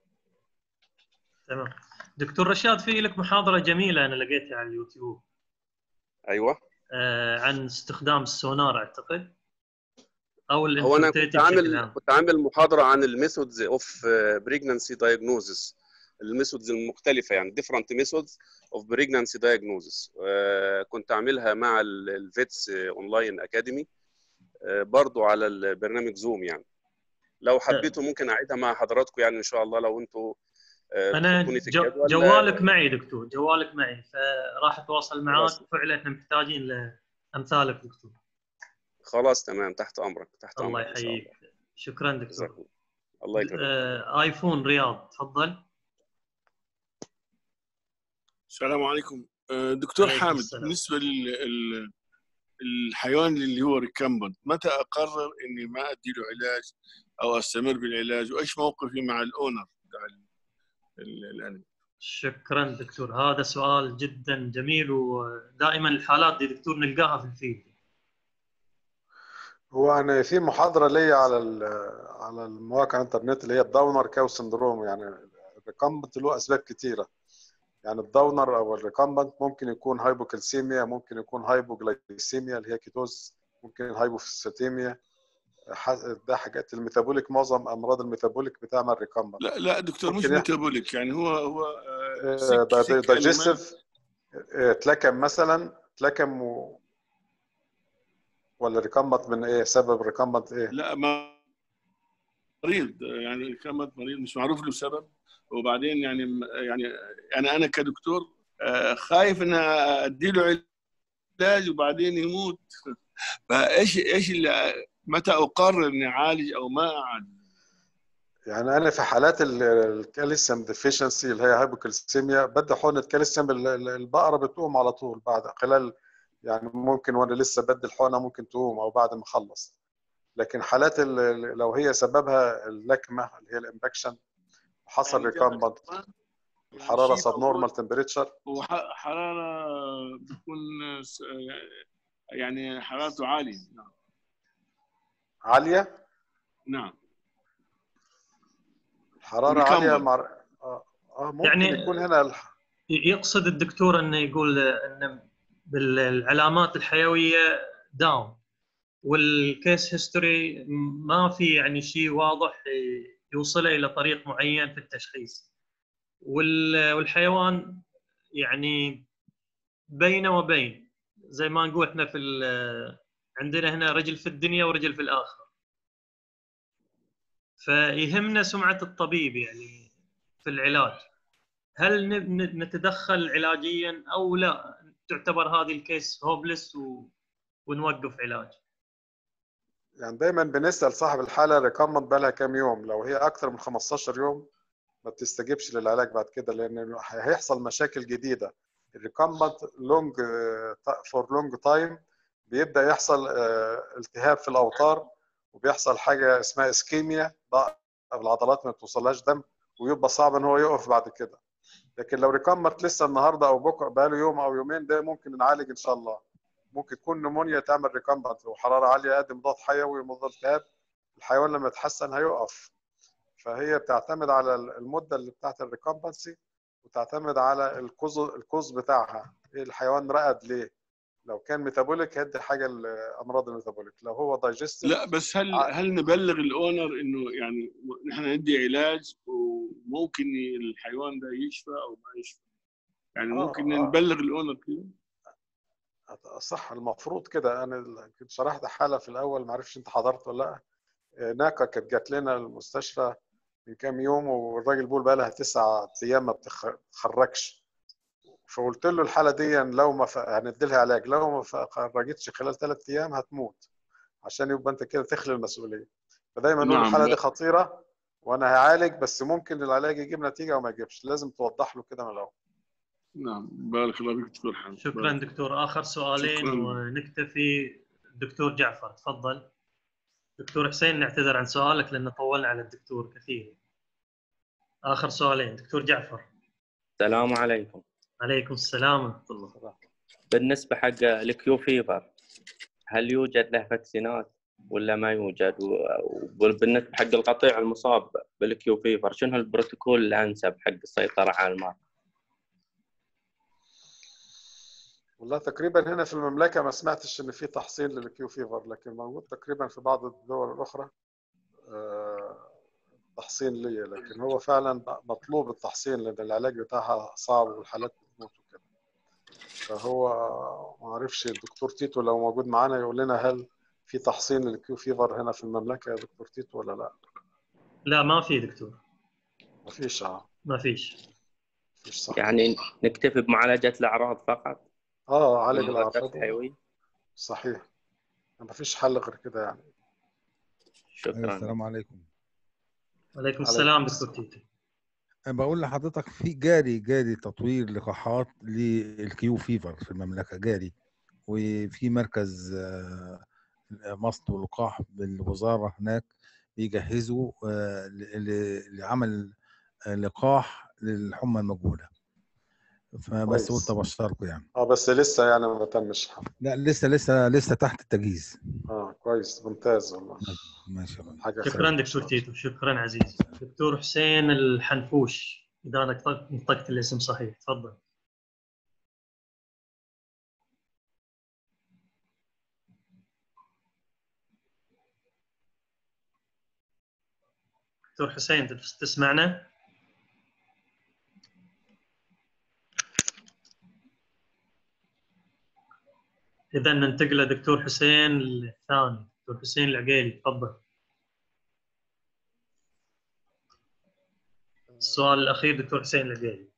تمام دكتور رشاد في لك محاضره جميله انا لقيتها على اليوتيوب ايوه آه، عن استخدام السونار اعتقد او هو انا كنت الانفلتريتيف بشكل عامل عام كنت عامل محاضره عن الميثودز اوف بريجنانسي دايجنوزس الميثودز المختلفه يعني different methods of pregnancy diagnosis آه، كنت عاملها مع الفيتس اونلاين اكاديمي برضو على البرنامج زوم يعني لو حبيتوا ممكن اعيدها مع حضراتكم يعني ان شاء الله لو انتوا آه، انا تحطوني في جو الجدول جوالك معي دكتور جوالك معي فراح اتواصل معاك خلاص. فعلا احنا محتاجين لامثالك دكتور خلاص تمام تحت امرك تحت الله امرك ان شاء الله يحييك شكرا دكتور جزاك الله الله يكرمك آه، ايفون رياض تفضل السلام عليكم آه، دكتور عليكم حامد السلام. بالنسبه لل الحيوان اللي هو ريكمبنت متى اقرر اني ما ادي له علاج او استمر بالعلاج وايش موقفي مع الاونر بتاع ال- ال- الانمي شكرا دكتور هذا سؤال جدا جميل ودائما الحالات دي دكتور نلقاها في الفيد هو انا في محاضره ليا على ال- على المواقع الانترنت اللي هي الداونر كاو سندروم يعني الريكامبنت له اسباب كتيره يعني الداونر او الريكامبنت ممكن يكون هايبوكالسيميا ممكن يكون هايبوجلايسيميا اللي هي كيتوز ممكن هايبوفيسيتيميا ح- ده حاجات الميتابوليك معظم امراض الميتابوليك بتعمل ريكامبنت لا لا دكتور مش ممكن يح- ميتابوليك يعني هو هو آه، سك سك يعني ما- دايجستيف تلكم مثلا تلكم و... ولا ريكامبنت من ايه سبب ريكامبنت ايه لا ما مريض يعني كان مريض مش معروف له سبب وبعدين يعني يعني انا انا كدكتور آه، خايف ان ادي له علاج وبعدين يموت فايش ايش اللي متى اقرر اني اعالج او ما اعالج يعني انا في حالات ال- الكالسيوم ديفيشنسي اللي هي هايبوكالسيميا بدي حقنه كالسيوم ال- ال- البقره بتقوم على طول بعد خلال يعني ممكن وانا لسه بدي الحقنه ممكن تقوم او بعد ما اخلص لكن حالات ال- ال- لو هي سببها اللكمه اللي هي الامباكشن حصل يعني فيها ريكامبنت الحراره شيء سب موجود. نورمال تمبريتشر وحراره بتكون س- يعني حرارته عاليه نعم عاليه نعم حراره عاليه ريكامبنت. مع اه آه، ممكن يعني- يكون هنا الح... يقصد الدكتور انه يقول ان بالعلامات الحيويه داون والكيس هيستوري ما في يعني شيء واضح يوصله الى طريق معين في التشخيص وال- والحيوان يعني بين وبين زي ما نقول احنا في ال- عندنا هنا رجل في الدنيا ورجل في الاخره فيهمنا سمعه الطبيب يعني في العلاج هل ن- ن- نتدخل علاجيا او لا تعتبر هذه الكيس هوبلس و... ونوقف علاج يعني دايما بنسال صاحب الحاله ريكامبنت بقالها كام يوم لو هي اكتر من 15 يوم ما بتستجيبش للعلاج بعد كده لان هيحصل مشاكل جديده الريكامبنت لونج فور لونج تايم بيبدا يحصل آه، التهاب في الاوتار وبيحصل حاجه اسمها اسكيميا ضعف العضلات ما بتوصلهاش دم ويبقى صعب ان هو يقف بعد كده لكن لو ريكامبنت لسه النهارده او بكره بقاله يوم او يومين ده ممكن نعالج ان شاء الله ممكن تكون نمونيا تعمل ريكامبنت وحراره عاليه قد مضاد حيوي ومضاد التهاب الحيوان لما يتحسن هيقف فهي بتعتمد على المده اللي بتاعت الريكامبنسي وتعتمد على الكوز الكوز بتاعها ايه الحيوان رقد ليه لو كان ميتابوليك هدي حاجه الامراض الميتابوليك لو هو دايجستيف لا بس هل هل نبلغ الاونر انه يعني نحن ندي علاج وممكن الحيوان ده يشفى او ما يشفى يعني آه، ممكن آه. نبلغ الاونر كده صح المفروض كده انا كنت شرحت حاله في الاول ما اعرفش انت حضرت ولا لا آه، ناقه كانت جات لنا المستشفى من كام يوم والراجل بيقول بقى لها تسع ايام ما بتخ- بتخرجش فقلت له الحاله دي لو ما ف... هندي لها علاج لو ما ف- خرجتش خلال ثلاث ايام هتموت عشان يبقى انت كده تخلي المسؤوليه فدايما نقول نعم، الحاله لا. دي خطيره وانا هعالج بس ممكن العلاج يجيب نتيجه او ما يجيبش لازم توضح له كده من الاول نعم بارك الله فيك دكتور حامد شكرا بارك. دكتور اخر سؤالين شكراً. ونكتفي دكتور جعفر تفضل دكتور حسين نعتذر عن سؤالك لان طولنا على الدكتور كثير اخر سؤالين دكتور جعفر السلام عليكم عليكم السلام ورحمه الله بالنسبة حق الكيو فيفر هل يوجد له فاكسينات ولا ما يوجد و- وبالنسبة حق القطيع المصاب بالكيو فيفر شنو البروتوكول الأنسب حق السيطرة على المرض؟ والله تقريبا هنا في المملكه ما سمعتش ان في تحصين للكيو فيفر لكن موجود تقريبا في بعض الدول الاخرى آه، تحصين ليا لكن هو فعلا مطلوب التحصين لان العلاج بتاعها صعب والحالات بتموت وكده فهو ما اعرفش الدكتور تيتو لو موجود معانا يقول لنا هل في تحصين للكيو فيفر هنا في المملكه يا دكتور تيتو ولا لا؟ لا ما في دكتور ما فيش اه ما فيش فيش صح يعني نكتفي بمعالجة الأعراض فقط اه عالج المضادات الاعراض الحيوية صحيح ما فيش حل غير كده يعني شكرا السلام عليكم عليكم السلام دكتور تيتو أنا بقول لحضرتك في جاري جاري تطوير لقاحات للكيو فيفر في المملكة جاري وفي مركز آه، مصل ولقاح بالوزارة هناك بيجهزوا آه، ل- ل- لعمل آه، لقاح للحمى المجهولة فبس كويس. قلت ابشركم يعني اه بس لسه يعني ما تمش لا لسه لسه لسه تحت التجهيز اه كويس ممتاز والله ماشي الله حاجه شكرا خير دكتور تيتو شكرا عزيز دكتور حسين الحنفوش اذا انا نطقت نطقت الاسم صحيح تفضل دكتور حسين تس- تسمعنا؟ اذا ننتقل لدكتور حسين الثاني دكتور حسين العقيلي تفضل السؤال الاخير دكتور حسين العقيلي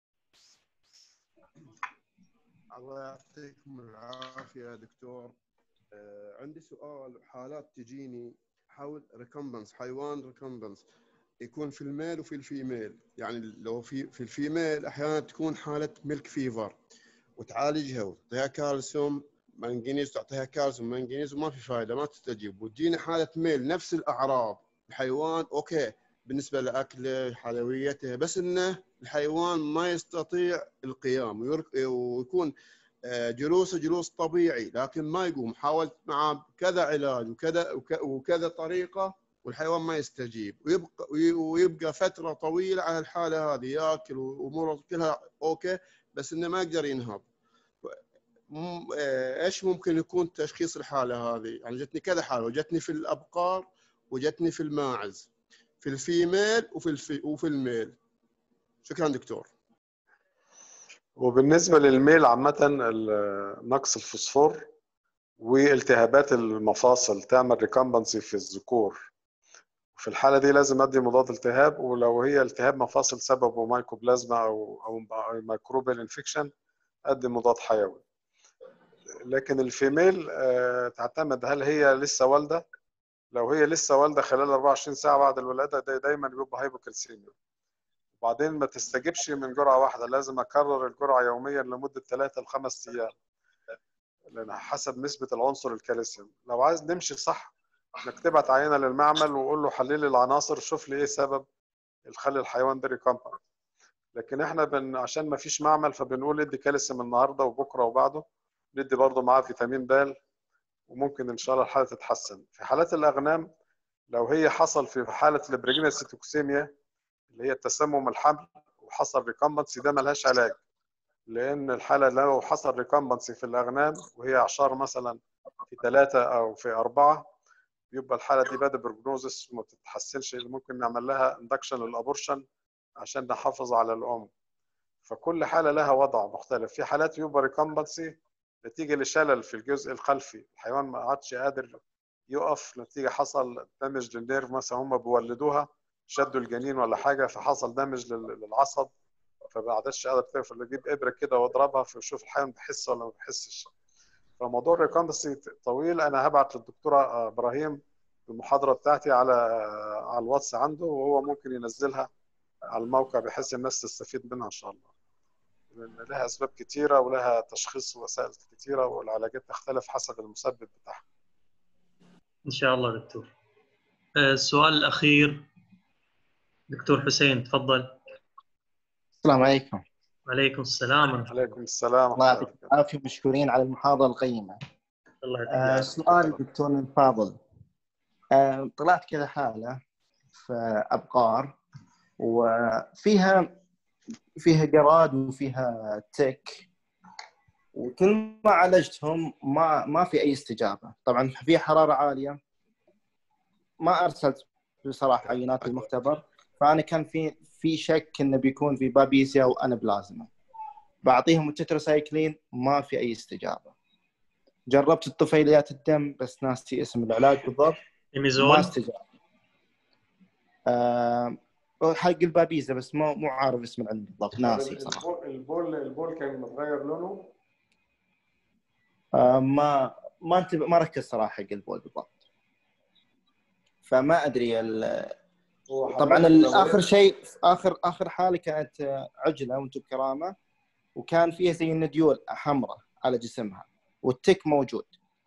الله يعطيكم العافية يا دكتور آه، عندي سؤال حالات تجيني حول ريكمبنس حيوان ريكمبنس يكون في الميل وفي الفيميل يعني لو في في الفيميل احيانا تكون حاله ميلك فيفر وتعالجها وتعطيها كالسيوم مانجنيز تعطيها كالسيوم مانجنيز وما في فائده ما تستجيب وتجيني حاله ميل نفس الاعراض الحيوان اوكي بالنسبه لاكله حلويته بس انه الحيوان ما يستطيع القيام ويرك- ويكون آه، جلوسه جلوس طبيعي لكن ما يقوم حاولت معه كذا علاج وكذا وك- وكذا طريقه والحيوان ما يستجيب ويبقى ويبقى فتره طويله على الحاله هذه ياكل واموره كلها اوكي بس انه ما يقدر ينهض مم- آه، ايش ممكن يكون تشخيص الحاله هذه؟ يعني جتني كذا حاله وجتني في الابقار وجتني في الماعز في الفيميل وفي الفي وفي الميل شكرا دكتور وبالنسبه للميل عامه ال- نقص الفوسفور والتهابات المفاصل تعمل ريكمبنسي في الذكور في الحاله دي لازم ادي مضاد التهاب ولو هي التهاب مفاصل سببه مايكوبلازما او او ميكروبيال انفكشن ادي مضاد حيوي لكن الفيميل آه، تعتمد هل هي لسه والده لو هي لسه والده خلال 24 ساعه بعد الولاده ده دايما بيبقى هايبوكالسيميا وبعدين ما تستجبش من جرعه واحده لازم اكرر الجرعه يوميا لمده 3 ل 5 ايام لان حسب نسبه العنصر الكالسيوم لو عايز نمشي صح انك تبعت عينه للمعمل وقول له حلل لي العناصر شوف لي ايه سبب الخلي الحيوان ده ريكمبر لكن احنا بن... عشان ما فيش معمل فبنقول ادي كالسيوم النهارده وبكره وبعده ندي برضه معاه فيتامين د وممكن ان شاء الله الحاله تتحسن في حالات الاغنام لو هي حصل في حاله البريجنسي توكسيميا اللي هي التسمم الحمل وحصل ريكمبنسي ده ملهاش علاج لان الحاله لو حصل ريكمبنسي في الاغنام وهي اعشار مثلا في ثلاثه او في اربعه بيبقى الحاله دي باد بروجنوزس وما بتتحسنش ممكن نعمل لها اندكشن للابورشن عشان نحافظ على الام فكل حاله لها وضع مختلف في حالات يبقى ريكمبنسي نتيجه لشلل في الجزء الخلفي الحيوان ما عادش قادر يقف نتيجه حصل دمج للنيرف مثلا هم بيولدوها شدوا الجنين ولا حاجه فحصل دمج لل- للعصب فما عادش قادر تقف اجيب ابره كده واضربها فشوف الحيوان بيحس ولا ما بيحسش فموضوع الريكمبنسي طويل انا هبعت للدكتوره ابراهيم المحاضره بتاعتي على على الواتس عنده وهو ممكن ينزلها على الموقع بحيث الناس تستفيد منها ان شاء الله لان لها اسباب كتيره ولها تشخيص وسائل كتيره والعلاجات تختلف حسب المسبب بتاعها ان شاء الله دكتور آه، السؤال الاخير دكتور حسين تفضل السلام عليكم عليكم السلام ورحمه الله عليكم السلام الله يعطيك العافيه مشكورين على المحاضره القيمه الله يعطيك آه العافيه سؤال دكتورنا الفاضل آه طلعت كذا حاله في ابقار وفيها فيها جراد وفيها تك وكل ما عالجتهم ما ما في اي استجابه طبعا في حراره عاليه ما ارسلت بصراحه عينات المختبر فانا كان في في شك انه بيكون في بابيسيا وانابلازما بعطيهم التتراسايكلين ما في اي استجابه جربت الطفيليات الدم بس ناسي اسم العلاج بالضبط إيميزول؟ ما استجاب آه حق البابيزا بس مو مو عارف اسم العلم بالضبط ناسي صراحه البول البول البول كان متغير لونه آه ما ما انتبه ما ركز صراحه حق البول بالضبط فما ادري ال- هو طبعا حضرتك ال- لو اخر شيء اخر اخر حاله كانت آه، عجله وانتم بكرامه وكان فيها زي النديول حمراء على جسمها والتك موجود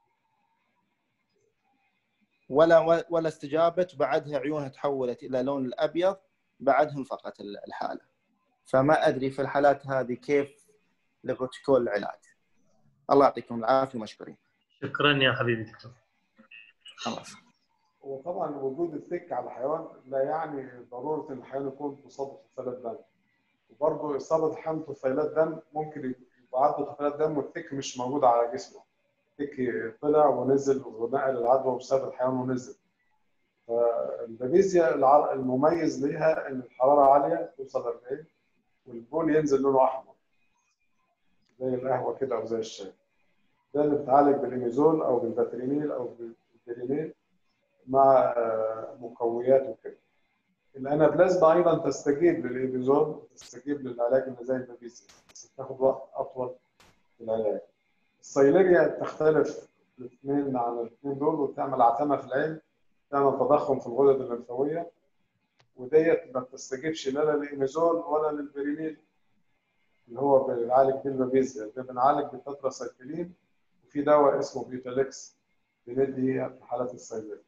ولا ولا استجابت وبعدها عيونها تحولت الى لون الابيض بعدها انفقت ال- الحاله فما ادري في الحالات هذه كيف لبروتوكول العلاج الله يعطيكم العافيه مشكورين شكرا يا حبيبي دكتور خلاص وطبعا وجود الثك على الحيوان لا يعني ضروره ان الحيوان يكون مصاب بطفيلات دم وبرضه اصابه الحيوان بطفيلات دم ممكن يبقى عنده طفيلات دم والثك مش موجود على جسمه الثك طلع ونزل ونقل العدوى بسبب الحيوان ونزل فالبابيزيا الع- المميز ليها ان الحراره عاليه توصل 40 والبول ينزل لونه احمر زي القهوه كده او زي الشاي ده اللي بتعالج بالإيميزول او بالباترينيل او بالبيرينيل مع آه، مقويات وكده الانابلازما ايضا تستجيب للايبيزول وتستجيب للعلاج اللي زي البابيزيا بس بتاخد وقت اطول في العلاج السيليريا تختلف الاثنين عن الاثنين دول وبتعمل عتمه في العين تعمل تضخم في الغدد الليمفاويه وديت ما بتستجيبش لا للايميزول ولا للبرينيل اللي هو بنعالج بيه البابيزيا ده بنعالج بالتتراسايكلين وفي دواء اسمه بيوتاليكس بندي في حالات السيليريا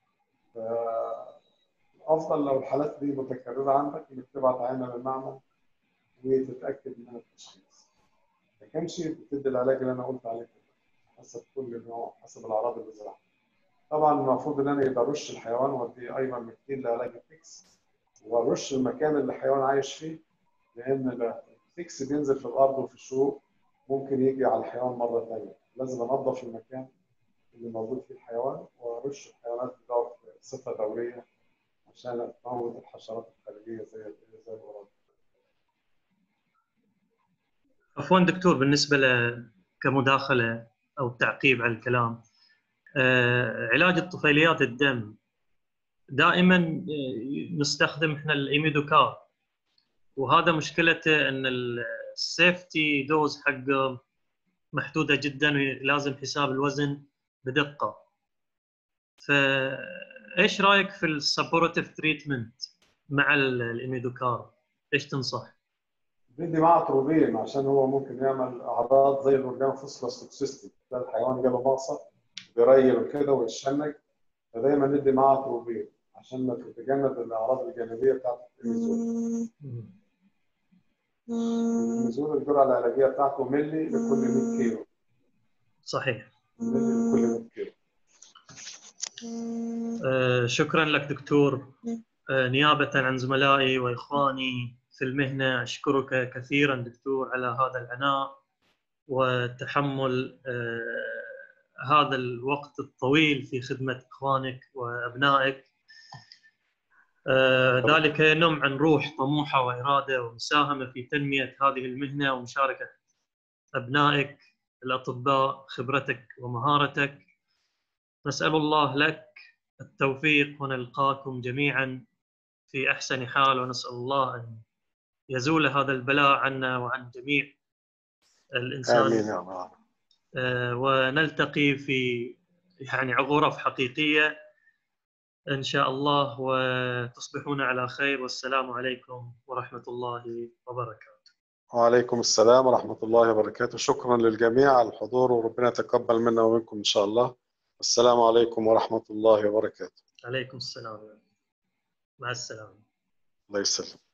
فالافضل لو الحالات دي متكرره عندك انك تبعت عينه للمعمل وتتاكد من التشخيص ما كانش بتدي العلاج اللي انا قلت عليه كده حسب كل نوع حسب الاعراض اللي زرعها طبعا المفروض ان انا يبقى ارش الحيوان وادي ايضا مكتين لعلاج التكس وارش المكان اللي الحيوان عايش فيه لان التكس بينزل في الارض وفي الشروق ممكن يجي على الحيوان مره ثانيه لازم انظف المكان اللي موجود فيه الحيوان وارش الحيوانات بتاعه بصفه دوريه عشان تموت الحشرات الخارجيه زي زي الغراب عفوا دكتور بالنسبه ل كمداخله او تعقيب على الكلام آه، علاج الطفيليات الدم دائما آه، نستخدم احنا الايميدوكار وهذا مشكلته ان السيفتي دوز حقه محدوده جدا ولازم حساب الوزن بدقه فايش رايك في السبورتيف تريتمنت مع ال- الايميدوكار ايش تنصح بدي معه تروبين عشان هو ممكن يعمل اعراض زي الاورجان فوسفورس توكسيستي ده الحيوان جاله مقصد بيريل وكده ويتشنج فدايما ندي معاه تروبين عشان ما تتجنب الاعراض الجانبيه بتاعت الإيميزول. الإيميزول الجرعه العلاجيه بتاعته ملي لكل 100 كيلو صحيح ملي لكل 100 كيلو آه، شكرا لك دكتور آه، نيابة عن زملائي وإخواني في المهنة أشكرك كثيرا دكتور على هذا العناء وتحمل آه، هذا الوقت الطويل في خدمة إخوانك وأبنائك آه، ذلك ينم عن روح طموحة وإرادة ومساهمة في تنمية هذه المهنة ومشاركة أبنائك الأطباء خبرتك ومهارتك نسأل الله لك التوفيق ونلقاكم جميعا في أحسن حال ونسأل الله أن يزول هذا البلاء عنا وعن جميع الإنسان امين يا رب آه، ونلتقي في يعني غرف حقيقية إن شاء الله وتصبحون على خير والسلام عليكم ورحمة الله وبركاته وعليكم السلام ورحمه الله وبركاته شكرا للجميع على الحضور وربنا يتقبل منا ومنكم ان شاء الله السلام عليكم ورحمه الله وبركاته عليكم السلام مع السلامة الله يسلم